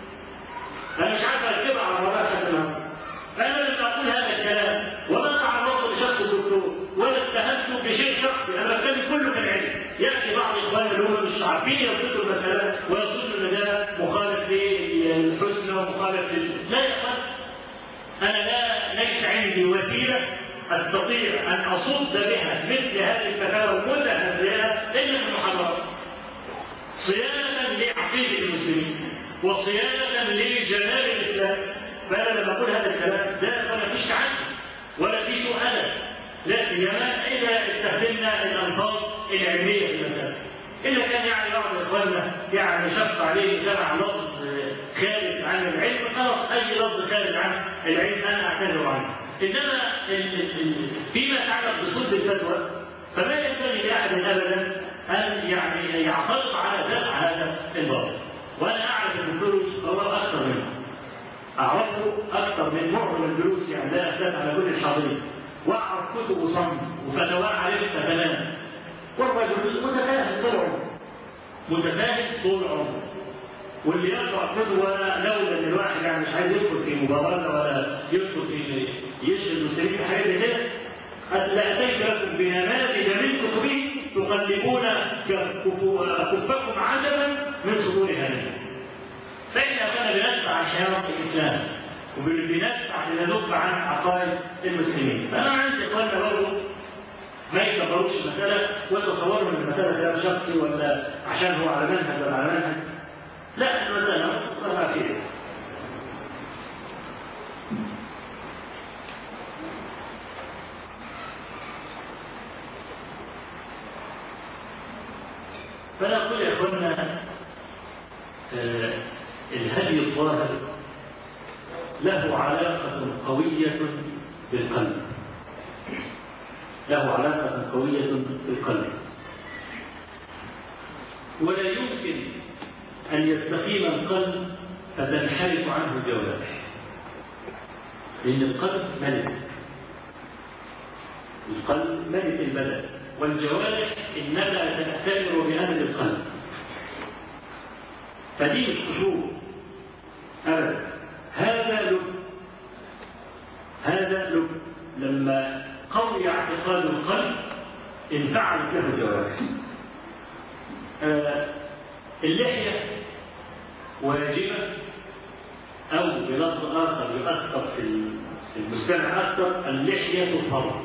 Speaker 2: انا مش عارف اركبها على الرباع حتى فانا لما اقول هذا الكلام وما تعرضت لشخص الدكتور ولا اتهمته بشيء شخصي انا بتكلم كله كالعلم ياتي بعض اخواننا اللي هم مش عارفين يربطوا المساله ويظنوا ان ده مخالف للحسنى ومخالف لل... لا يا اخوان انا لا ليس عندي وسيله استطيع ان اصد بها مثل هذه الفتاوى المتهمه الا في المحاضرات صيانه لعقيده المسلمين وصيانة لجلال الإسلام فأنا لما أقول هذا الكلام ده ولا فيش تعدي ولا في سوء أدب لا سيما إذا استخدمنا الألفاظ العلمية في المسألة إلا كان يعني بعض إخواننا يعني شق عليه سمع لفظ خارج عن العلم خلاص أي لفظ خارج عن العلم أنا أعتذر عنه انما ال- ال- ال- فيما يتعلق بصلب الفتوى فما ينبغي لاحد ابدا ان يعني يعترض على ذات هذا الباب وانا اعرف الدكتور هو اكثر منه اعرفه اكثر من معظم الدروس يعني لا اختلف على كل الحاضرين واعرف كتبه صمت وفتواه عرفتها تماما والرجل متساهل طول عمره متساهل طول عمره واللي يقرا كتب ولا لولا ان الواحد يعني مش عايز يدخل في مبارزه ولا يدخل في يشغل المسلمين في حاجات زي كده قد لاتيت لكم بنماذج من كتبه تقلبون كف- كفكم عجبا من صدور هذه فإذا كان بندفع عن شهامة الإسلام وبندفع لنذب عن عقائد المسلمين فأنا عندي إخواننا برضه ما يكبروش المسألة ويتصوروا ان المسألة كلام شخصي ولا عشان هو على منهج ولا على منهج لا المسألة أصلها كده فنقول يا اخوانا آه، الهدي الظاهر له علاقة قوية بالقلب له علاقة قوية بالقلب ولا يمكن أن يستقيم القلب فتنحرف عنه الجوارح لأن القلب ملك القلب ملك البدن والجوارح إنما تأتمر بأمر القلب فدي مش خشوع أبدا هذا لب هذا لب لما قوي اعتقاد القلب انفعلت له الجوارح آه اللحية واجبة أو بلفظ آخر يؤثر في المجتمع أكثر اللحية فرض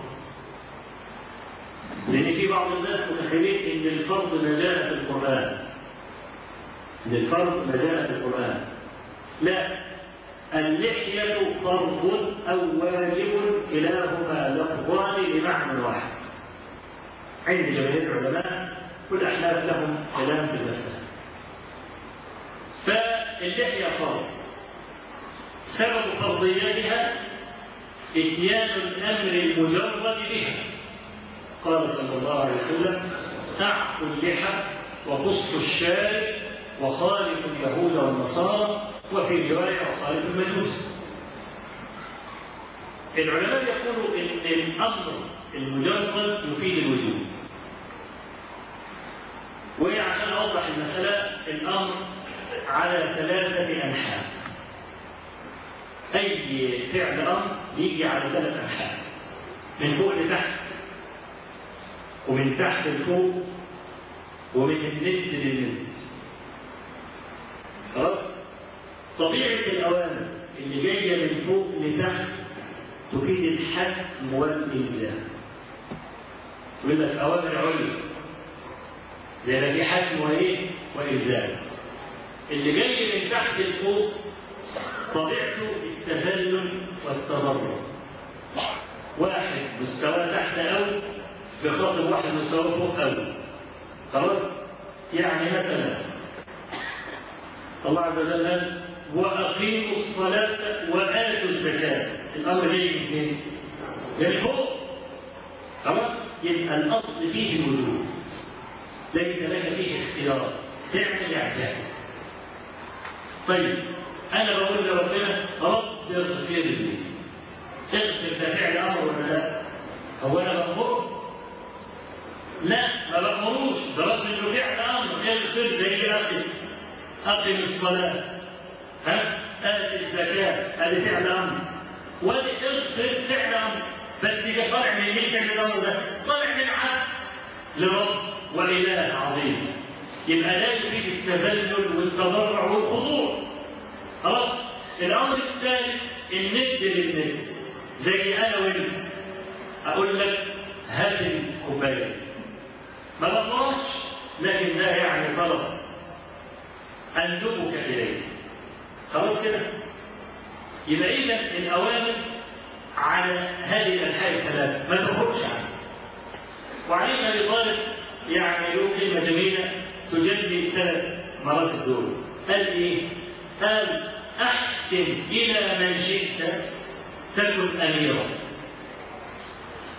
Speaker 2: لأن في بعض الناس متخيلين إن الفرض ما جاء في القرآن إن الفرض ما جاء في القرآن لا اللحية فرض أو واجب كلاهما لفظان لمعنى واحد عند جماهير العلماء والأحناف لهم كلام في المسألة فاللحية فرض سبب فرضيتها اتيان الأمر المجرد بها قال صلى الله عليه وسلم أعفوا اللحى وقصوا الشارب وخالف اليهود والنصارى وفي رواية وخالف المجوس العلماء يقولوا إن الأمر المجرد يفيد الوجوب وهي عشان أوضح المسألة الأمر على ثلاثة أنحاء أي فعل أمر يجي على ثلاث أنحاء من فوق لتحت ومن تحت لفوق ومن الند للند خلاص طبيعة الأوامر اللي جاية من فوق لتحت تفيد الحتم والإلزام يقول لك أوامر عليا زي ما في حتم وإيه وإلزام اللي جاي من تحت لفوق طبيعته التذلل والتضرع واحد مستوى تحت أوي في خاطر واحد مستوى فوق أوي خلاص يعني مثلا الله عز وجل قال وأقيموا الصلاة وآتوا الزكاة الأمر جاي من فين؟ يعني فوق خلاص يبقى الأصل فيه الوجوب ليس لك فيه اختيار تعمل يعني طيب أنا بقول لربنا رب اغفر لي اغفر ده فعل أمر ولا لا؟ هو أنا بأمره؟ لا ما بأمروش ده رب إنه فعل أمر اغفر زي أخي أقم الصلاة ها آت الزكاة هذه فعل أمر وادي اغفر فعل أمر بس يجي طالع من مين فعل الأمر ده؟ طالع من عبد لرب وإله عظيم يبقى لا يفيد التذلل والتضرع والخضوع خلاص الأمر الثالث الند للند زي أنا وأنت أقول لك هات الكوباية ما بطلعش لكن ده يعني طلب أندبك إليه خلاص كده يبقى إذا الأوامر على هذه الأنحاء الثلاثة ما تخرجش عنها وعلي بن أبي طالب يعني له كلمة جميلة تجلي الثلاث مرات الدول قال إيه؟ قال أحسن إلى من شئت تكن أميرا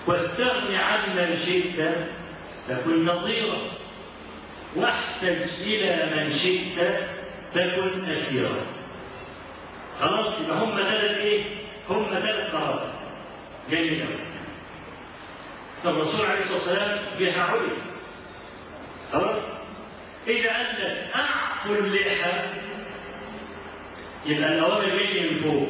Speaker 2: واستغن عمن شئت تكن نظيرا واحتج إلى من شئت تكن أسيرا خلاص يبقى هم ثلاث إيه؟ هم ثلاث قرارات جميل أوي الرسول عليه الصلاة والسلام فيها علم خلاص إذا قال لك أعفو اللحى يبقى الأوامر جاية من فوق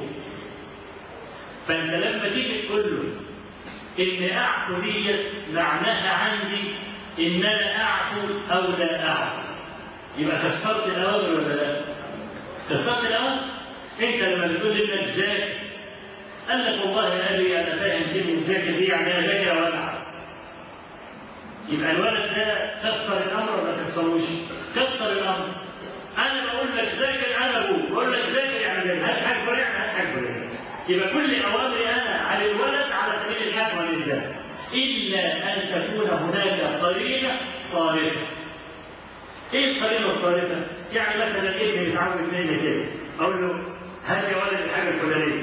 Speaker 2: فأنت لما تيجي تقول له إن أعفو ديت معناها عندي إن أنا أعفو أو لا أعفو يبقى كسرت الأوامر ولا لا؟ كسرت الأوامر أنت لما بتقول لابنك ذاكر قال لك والله يا أبي أنا فاهم كلمة ذاكر دي يعني أنا ذاكر وألعب يبقى الولد ده كسر الأمر ولا كسروش؟ كسر الأمر أنا بقول لك ذاكر أنا أبوك بقول لك ذاكر يعني هات حاجة فريعة هات حاجة فريعة يبقى كل أوامري أنا على الولد على سبيل الحكم والإلزام إلا أن تكون هناك قرينة صارفة. إيه القرينة الصارفة؟ يعني مثلا ابني بيتعامل معايا كده أقول له هات يا ولد الحاجة الفلانية.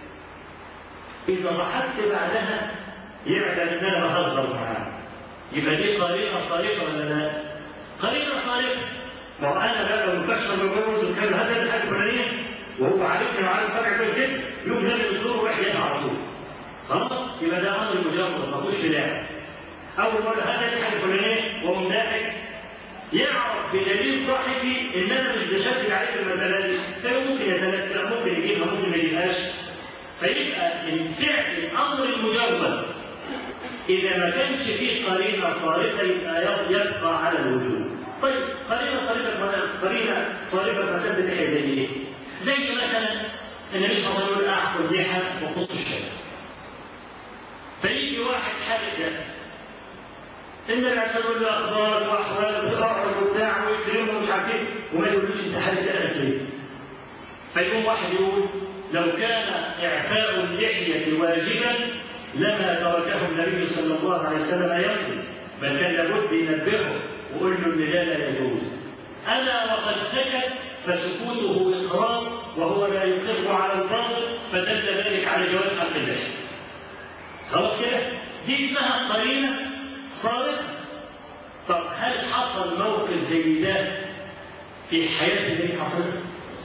Speaker 2: إذا ضحكت بعدها يعلم إن أنا بهزر معاه. يبقى دي قرينة صارفة ولا لا؟ قرينة صارفة. ما هو أنا بقى لو مكسر من جوز وكان هات الحاجة الفلانية وهو عارفني وعارف فرع كويس جدا يوم ده الدكتور وراح يقع على طول. خلاص يبقى ده امر مجرد ما فيهوش خلاف اول مره هذا دي حاجه فلانيه وهو ضاحك يعرف بدليل ضحكي ان انا مش بشكل عليه المساله دي فممكن يتذكر ممكن يجيبها ممكن ما يجيبهاش فيبقى الفعل الامر المجرد اذا ما كانش فيه قرينه صارفه يبقى يبقى على الوجوب طيب قرينه صارفه قرينه صارفه فسد اللحيه زي ايه؟ زي مثلا النبي صلى الله عليه وسلم اعقل اللحى وقص الشارع فيجي واحد حرجة إن الناس يقول له أخبار وأحوال وتقعد وبتاع ويكرمه ومش عارف إيه وما يقولوش أنت حرجة أنا كده فيقوم واحد يقول لو كان إعفاء اللحية واجبا لما تركه النبي صلى الله عليه وسلم يمضي بل كان لابد ينبهه ويقول له إن ده لا يجوز ألا وقد سكت فسكوته إقرار وهو لا يقر على الباطل فدل ذلك على جواز حق اللحية خلاص كده دي اسمها قرينه صارفه طب هل حصل موقف زي ده في حياه النبي صلى الله عليه وسلم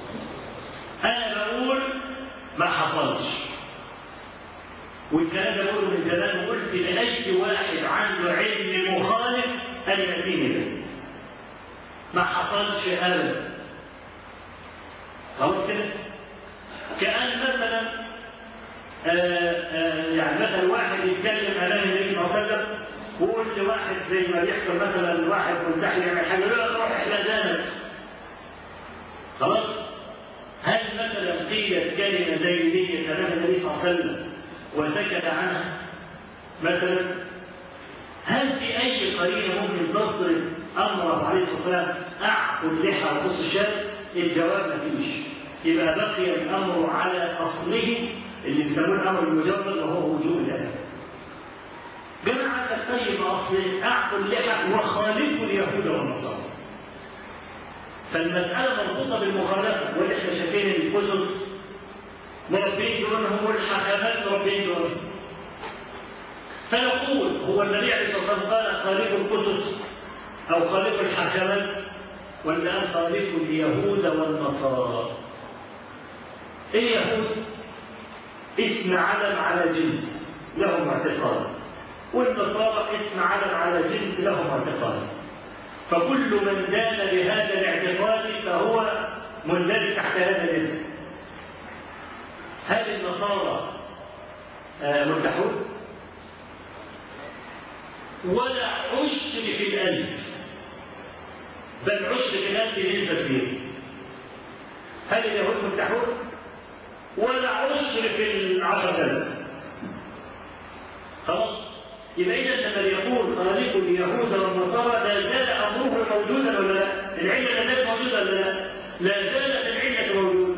Speaker 2: انا بقول ما حصلش والكلام ده بقوله من زمان وقلت لاي واحد عنده علم مخالف ان ياتيني به ما حصلش ابدا خلاص كده كان مثلا آآ آآ يعني مثلا واحد يتكلم امام النبي صلى الله عليه وسلم ويقول لواحد زي ما بيحصل مثلا واحد منتحل يعمل حاجه لا روح الى دانك خلاص هل مثلا قيلت كلمه زي دي امام النبي صلى الله عليه وسلم وسكت عنها مثلا هل في اي قرينه ممكن تصرف امره عليه الصلاه والسلام اعقل اللحى وقص الشاب الجواب ما فيش يبقى بقي الامر على اصله اللي بيسموه الامر المجرد وهو وجوب الادب. جماعة الطيب اصل اعقل اللحى وخالفوا اليهود والنصارى. فالمسألة مربوطة بالمخالفة واللي احنا شايفين الكتب مربين دونهم والحكمات مربين دونهم. فنقول هو النبي عليه الصلاة والسلام قال خالفوا القصص أو خالفوا الحكمات ولا قال خالفوا اليهود والنصارى. اليهود اسم علم على جنس لهم اعتقاد والنصارى اسم علم على جنس لهم اعتقاد فكل من دان بهذا الاعتقاد فهو مندرج تحت هذا الاسم هل النصارى ملتحون ولا عشر في الألف بل عشر في الألف ليس كبير هل اليهود ملتحون ولا عشر في العشر آلاف خلاص يبقى إذا لما يقول خالق اليهود والنصارى لا زال أمره موجودا ولا لا؟ العلة لا زالت موجودة ولا لا؟ لا زالت العلة موجودة.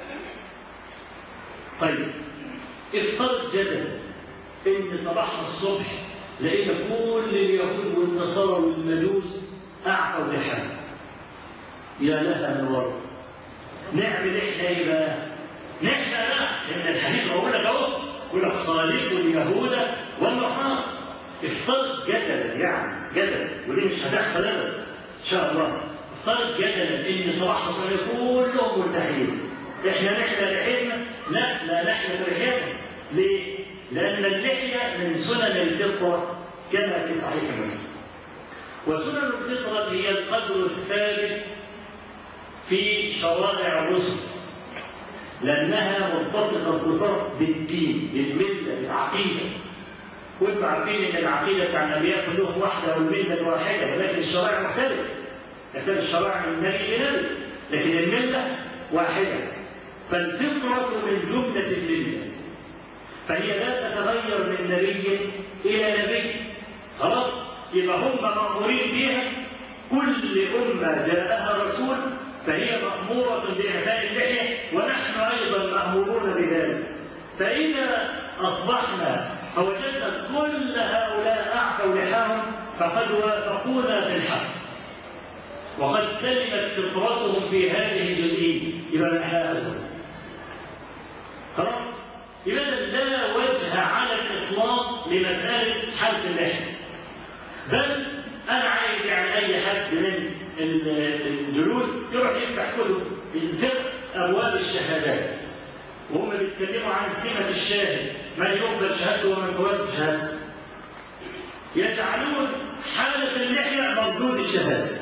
Speaker 2: طيب افترض جدل إن صباح الصبح لقينا كل اليهود والنصارى والمجوس أعطوا لحى. يا لها من ورد. نعمل إحنا إيه بقى؟ نحن لا لأن الحديث بقول لك أهو يقول لك خالفوا اليهود والنصارى افترض جدلا يعني جدلا ودي مش هتحصل ابدا ان شاء الله افترض جدلا ان صلاح نصارى كلهم مرتاحين احنا نحلى لحيتنا لا لا نحلى لحيتنا ليه؟ لان اللحيه من سنن الفطره كما في صحيح مسلم وسنن الفطره هي القدر الثابت في شرائع الرسل لأنها متصلة اتصال بالدين بالملة بالعقيدة وانتم عارفين ان العقيدة بتاع الأنبياء كلهم واحدة والملة واحدة ولكن الشرائع مختلفة تختلف الشرائع من نبي لنبي لكن الملة واحدة فالفطرة من جملة الملة فهي لا تتغير من نبي إلى نبي خلاص يبقى هم مأمورين بها كل أمة جاءها رسول فهي مأمورة بإعفاء اللحية ونحن أيضا مأمورون بذلك فإذا أصبحنا فوجدنا كل هؤلاء أعفوا لحاهم فقد وافقونا في الحق وقد سلمت فطرتهم في هذه الجزئية يبقى نحن خلاص يبقى لا وجه على الإطلاق لمسألة حلق اللحية بل أنا عايز يعني أي حد من الجلوس يروح يفتح كتب الفقه ابواب الشهادات وهم بيتكلموا عن سمة الشاهد من يقبل شهادته ومن ترد شهادته يجعلون حالة اللحية مردود الشهادة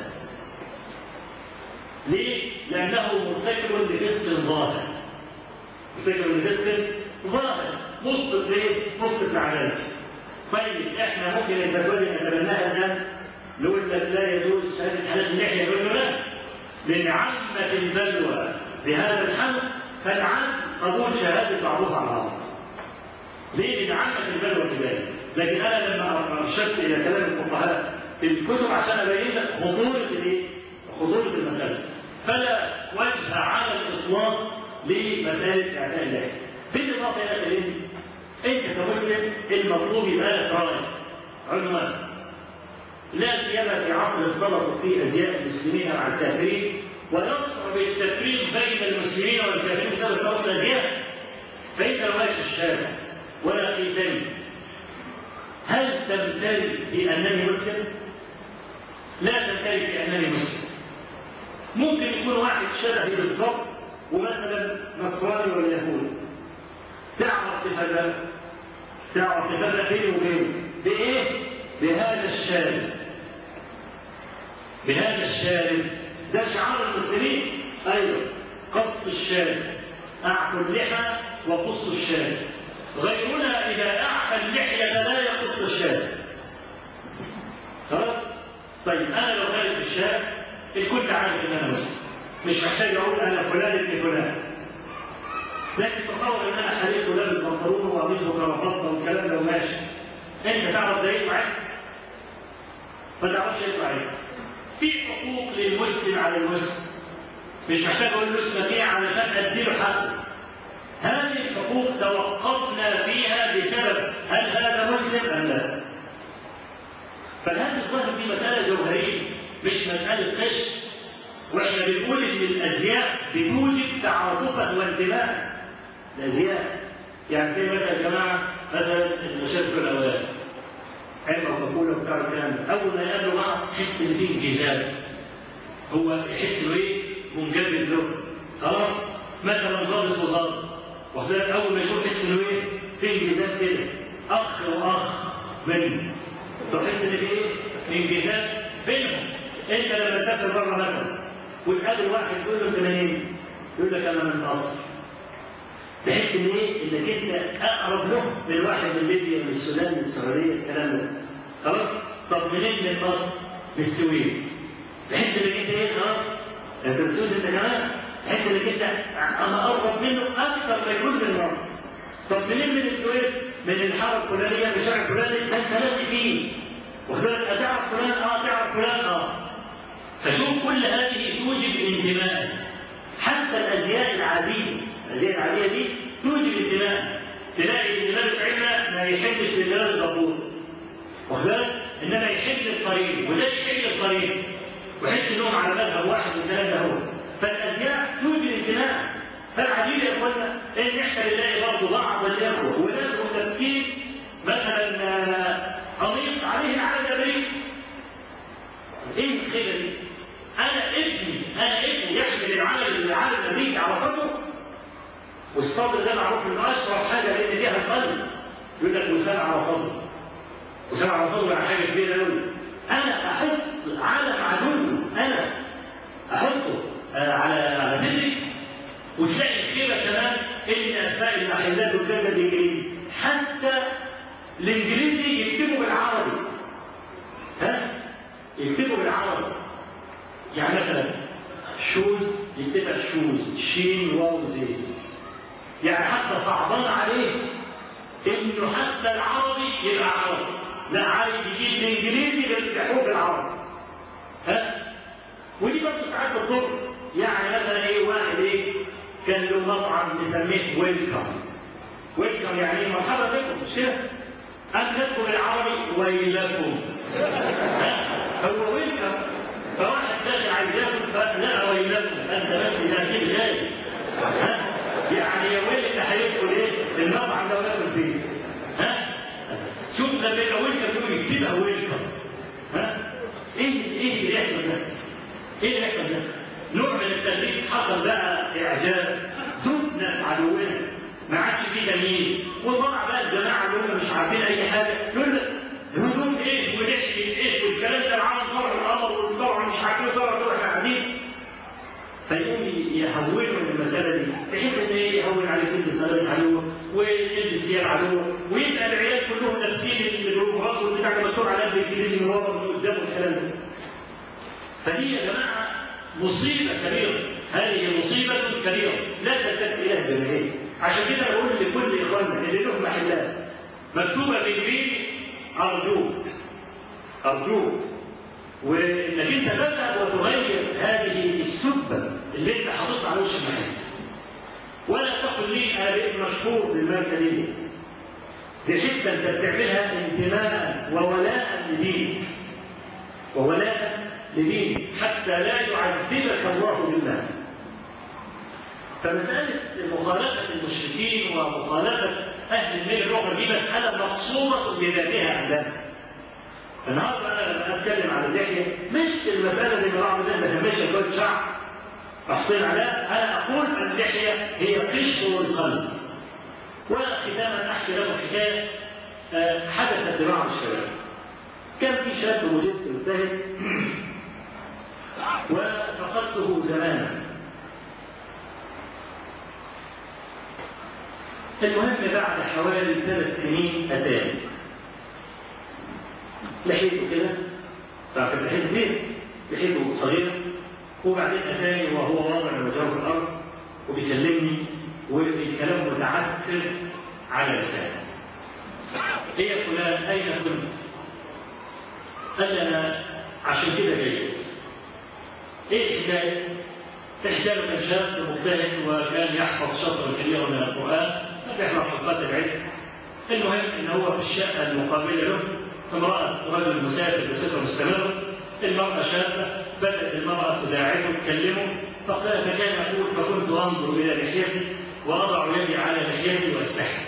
Speaker 2: ليه؟ لأنه مرتكب لفسق ظاهر مرتكب لفسق ظاهر مسقط ليه؟ مسقط لعدالة طيب احنا ممكن الفتوى دي نتبناها الآن نقول لك لا يجوز شهادة حالات اللحية يقول له لا لأن عامة البلوى بهذا الحل فالعام قبول شهادة بعضها على بعض. ليه؟ لأن عامة البلوى كذلك. لكن أنا لما أرشدت إلى كلام الفقهاء في الكتب عشان أبين لك خطورة الإيه؟ خطورة المسألة. فلا وجه على الإطلاق لمسألة إعفاء اللحية. بالإضافة يا أخي أنت كمسلم المطلوب يبقى لك راي عنوان لا سيما في عصر اختلطت فيه ازياء المسلمين مع الكافرين ويصعب التفريق بين المسلمين والكافرين بسبب اختلاط الازياء فانت لو ماشي في الشارع ولا لقيتني هل تمتلي في انني مسلم؟ لا تمتلي في انني مسلم ممكن يكون واحد شبهي بالضبط ومثلا نصراني ولا يهودي تعرف تفرق تعرف تفرق بينه وبينه بايه؟ بهذا الشارب بهذا الشارب ده شعار المسلمين ايوه قص الشارب اعفوا اللحى وقصوا الشارب غيرنا اذا اعفى اللحيه لا يقص الشارب خلاص طيب انا لو خالف الشارب الكل عارف ان انا مسلم مش محتاج اقول انا فلان ابن فلان لكن تصور ان انا حليت ولابس بنطلون وقميص وكرافته والكلام ده وماشي انت تعرف ده يطلع ما تعرفش يطلع ايه في حقوق للمسلم على المسلم مش محتاج اقول له اسمك ايه علشان اديله حقه هذه الحقوق توقفنا فيها بسبب هل هذا مسلم ام لا فهذا الظاهر دي مساله جوهريه مش مساله قشر واحنا بنقول ان الازياء بتوجب تعاطفا وانتماء الازياء يعني زي مثلا يا جماعه مثلا المشرف الاولاني علم ومقولة وبتاع الكلام ده أول ما يقابله معه يحس إن فيه انجذاب هو يحس إنه إيه؟ منجذب له خلاص مثلا ظابط وظابط وخلال أول ما يشوف يحس إنه إيه؟ في انجذاب كده أخ وأخ منه تحس إن في إيه؟ انجذاب بينهم أنت لما تسافر بره مثلا وتقابل واحد تقول له أنت منين؟ يقول لك أنا من مصر تحس ان ايه؟ انك انت اقرب له من واحد من ليبيا من السودان من السعوديه الكلام ده. خلاص؟ طب منين من مصر؟ من السويس. تحس انك انت ايه خلاص؟ انت السويس انت كمان تحس انك انت انا اقرب منه اكثر ما يكون من مصر. طب منين من السويس؟ من الحاره الفلانيه من الشارع الفلاني ده انت لازم فيه. وخلال تعرف فلان اه تعرف فلان اه. فشوف كل هذه توجب انتماء حتى الازياء العاديه الازياء العاديه دي توجب انتماء تلاقي اللي لابس عمه ما يحبش اللي لابس زبور واخد انما يحب الطريق وده يحب الطريق ويحس انهم على مذهب واحد والكلام ده هو فالازياء توجب انتماء فالعجيب يا اخوانا ان احنا نلاقي برضه بعض الاخوه ولازم تفسير مثلا قميص عليه على الامريكي ايه الخيبه دي؟ انا ابني انا ابني يحمل العلم العلم الامريكي على خطه والصدر ده معروف انه اشرف حاجه لان فيها القلب يقول لك وسام على صدر وسام على صدر يعني حاجه كبيره قوي انا احط علم عدو انا احطه آه على على صدري وتلاقي الخيبه كمان ان اسماء المحلات والكلام بالانجليزي حتى الانجليزي يكتبوا بالعربي ها يكتبوا بالعربي يعني مثلا شوز يكتبها شوز شين واو زين يعني حتى صعبان عليه انه حتى العربي يبقى عربي لا عايز يجيب الانجليزي يفتحوه بالعربي ها ودي برضه ساعات بتضر يعني مثلا ايه واحد ايه كان له مطعم مسميه ويلكم ويلكم يعني ايه مرحبا بكم مش كده؟ أن تكتب بالعربي ويلكم هو ويلكم فواحد داخل عايز ياكل فلا ويلكم انت بس زكيب غالي يعني يا ويل اللي هيدخل ايه المطعم ده وياكل فيه ها شوف لما يبقى ويلكم يقول يكتبها ويلكم ها ايه ايه اللي يحصل ده؟ ايه اللي يحصل ده؟ نوع من التدريب حصل بقى اعجاب زدنا عدونا ما عادش فيه تمييز وطلع بقى الجماعه اللي هم مش عارفين اي حاجه يقول لك هدوم ايه ونشفي ايه والكلام ده معاهم طبعا الامر والطبع مش عارفين طبعا طبعا احنا قاعدين فيقوم يهونوا المساله دي بحيث ان ايه يهون عليك تلبس ملابس عدوه وتلبس ثياب عدوه ويبقى العيال كلهم لابسين الجروبات والبتاع اللي مكتوب عليها بالانجليزي من ورا ومن قدام والكلام ده فدي يا جماعه مصيبه كبيره هذه مصيبه كبيره لا تلتفت اليها الجماهير عشان كده بقول لكل اخواننا اللي لهم محلات مكتوبه بالانجليزي ارجوك ارجوك وانك انت تذهب وتغير هذه السبه اللي انت حاططها على وش المحل ولا تقل لي انا بقيت مشهور بالماركه دي دي حته انت بتعملها انتماء وولاء لدينك وولاء لدينك حتى لا يعذبك الله بالمال فمسألة مخالفة المشركين ومخالفة أهل الميل الأخرى دي مسألة مقصودة بذاتها عندنا. النهارده أنا لما أتكلم عن اللحية مش المسألة زي ما بعض الناس بتهمشها شوية شعر محطين عليها أنا أقول أن اللحية هي قشر القلب. وختاما أحكي لكم حكاية حدثت لبعض الشباب. كان في شاب وجدت مجتهد وفقدته زمانا المهم بعد حوالي ثلاث سنين أتاني لحيته كده تعرف لحيته فين؟ لحيته صغيرة وبعدين أتاني وهو واضع وجهه في الأرض وبيكلمني والكلام متعثر على لسانه إيه يا فلان أين كنت؟ قال لي أنا عشان كده جاي إيه الحكاية؟ تحتاج من شاب مجتهد وكان يحفظ شطرا كبيرا من القرآن يحفظ حلقات العلم المهم ان هو في الشقه المقابله له امراه رجل مسافر بصفه مستمره المراه شابه بدات المراه تداعبه تكلمه فقال فكان يقول فكنت انظر الى لحيتي واضع يدي على لحيتي واستحي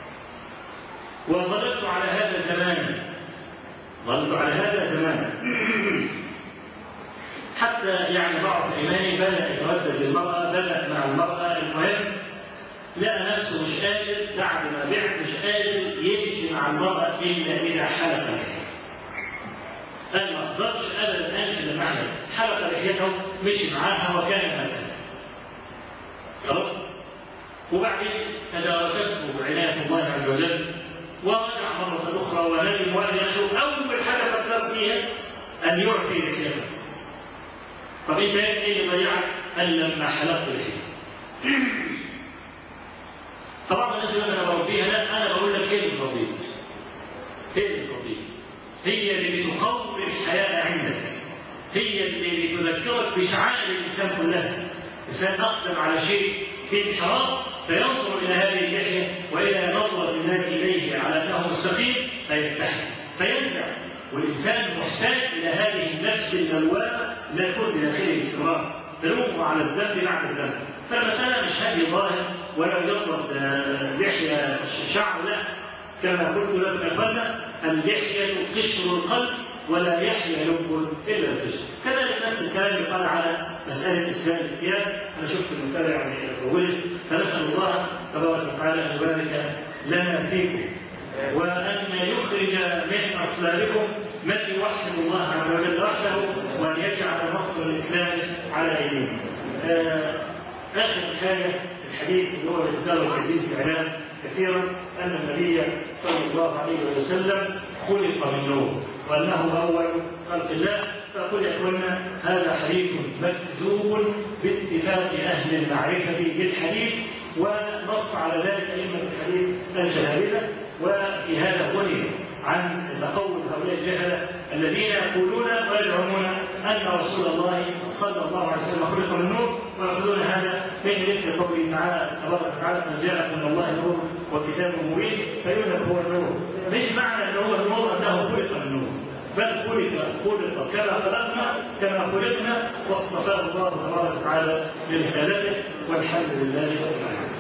Speaker 2: وظللت على هذا زمانا ظللت على هذا زمانا حتى يعني ضعف ايماني بدا يتردد للمراه بدا مع المراه المهم لقى نفسه مش قادر بعد ما بعت مش قادر يمشي مع المرأة إلا إذا حلق لحيته. قال ما أقدرش أبدا أمشي للمحل حلق لحيته مشي معاها وكان هكذا. خلاص؟ وبعدين تداركته عناية الله عز وجل ورجع مرة أخرى وندم وأن يخلق أول حاجة فكر فيها أن يعفي لحيته. طب أنت إيه اللي ضيعك؟ قال لما حلقت لحيته. فبعض الناس يقول انا بربيها لا انا بقول لك هي اللي بتربيك هي اللي بتربيك هي اللي بتقوي الحياه عندك هي اللي بتذكرك بشعائر الاسلام كلها الانسان اقدم على شيء في انحراف فينظر الى هذه اللحيه والى نظره الناس اليه على انه مستقيم فيستحي فينزع والانسان محتاج الى هذه النفس الملوانه لا يكون بداخله استمرار تلومه على الذنب بعد الذنب فالمساله مش هدي ظاهر
Speaker 3: ولا يجرد لحيه شعر لا كما قلت لكم يا اخوانا اللحيه قشر القلب ولا يحيى لب الا القشر كذلك نفس الكلام يقال على مساله اسلام الثياب انا شفت المثال يعني طولت فنسال الله تبارك وتعالى ان يبارك لنا فيكم وأن يخرج من أصلابكم من يوحد الله عز وجل وحده وأن يجعل نصر الإسلام على أيديهم. آه آخر حاجة الحديث اللي هو ذكره العزيز الإعلام كثيرا أن النبي صلى الله عليه وسلم خلق من نور وأنه أول خلق الله فقل يا إخوانا هذا حديث مكذوب باتفاق أهل المعرفة بالحديث ونص على ذلك أئمة الحديث الجهابذة وفي هذا غني عن تقول هؤلاء الجهلة الذين يقولون ويزعمون أن رسول الله صلى الله عليه وسلم خلق من نور ويقولون هذا من مثل قوله تعالى تبارك وتعالى قد جاءكم من الله نور وكتاب مبين فيقول هو النور مش معنى أنه هو النور أنه خلق من نور بل خلق خلق كما خلقنا كما خلقنا واصطفاه الله تبارك وتعالى لرسالته والحمد لله رب العالمين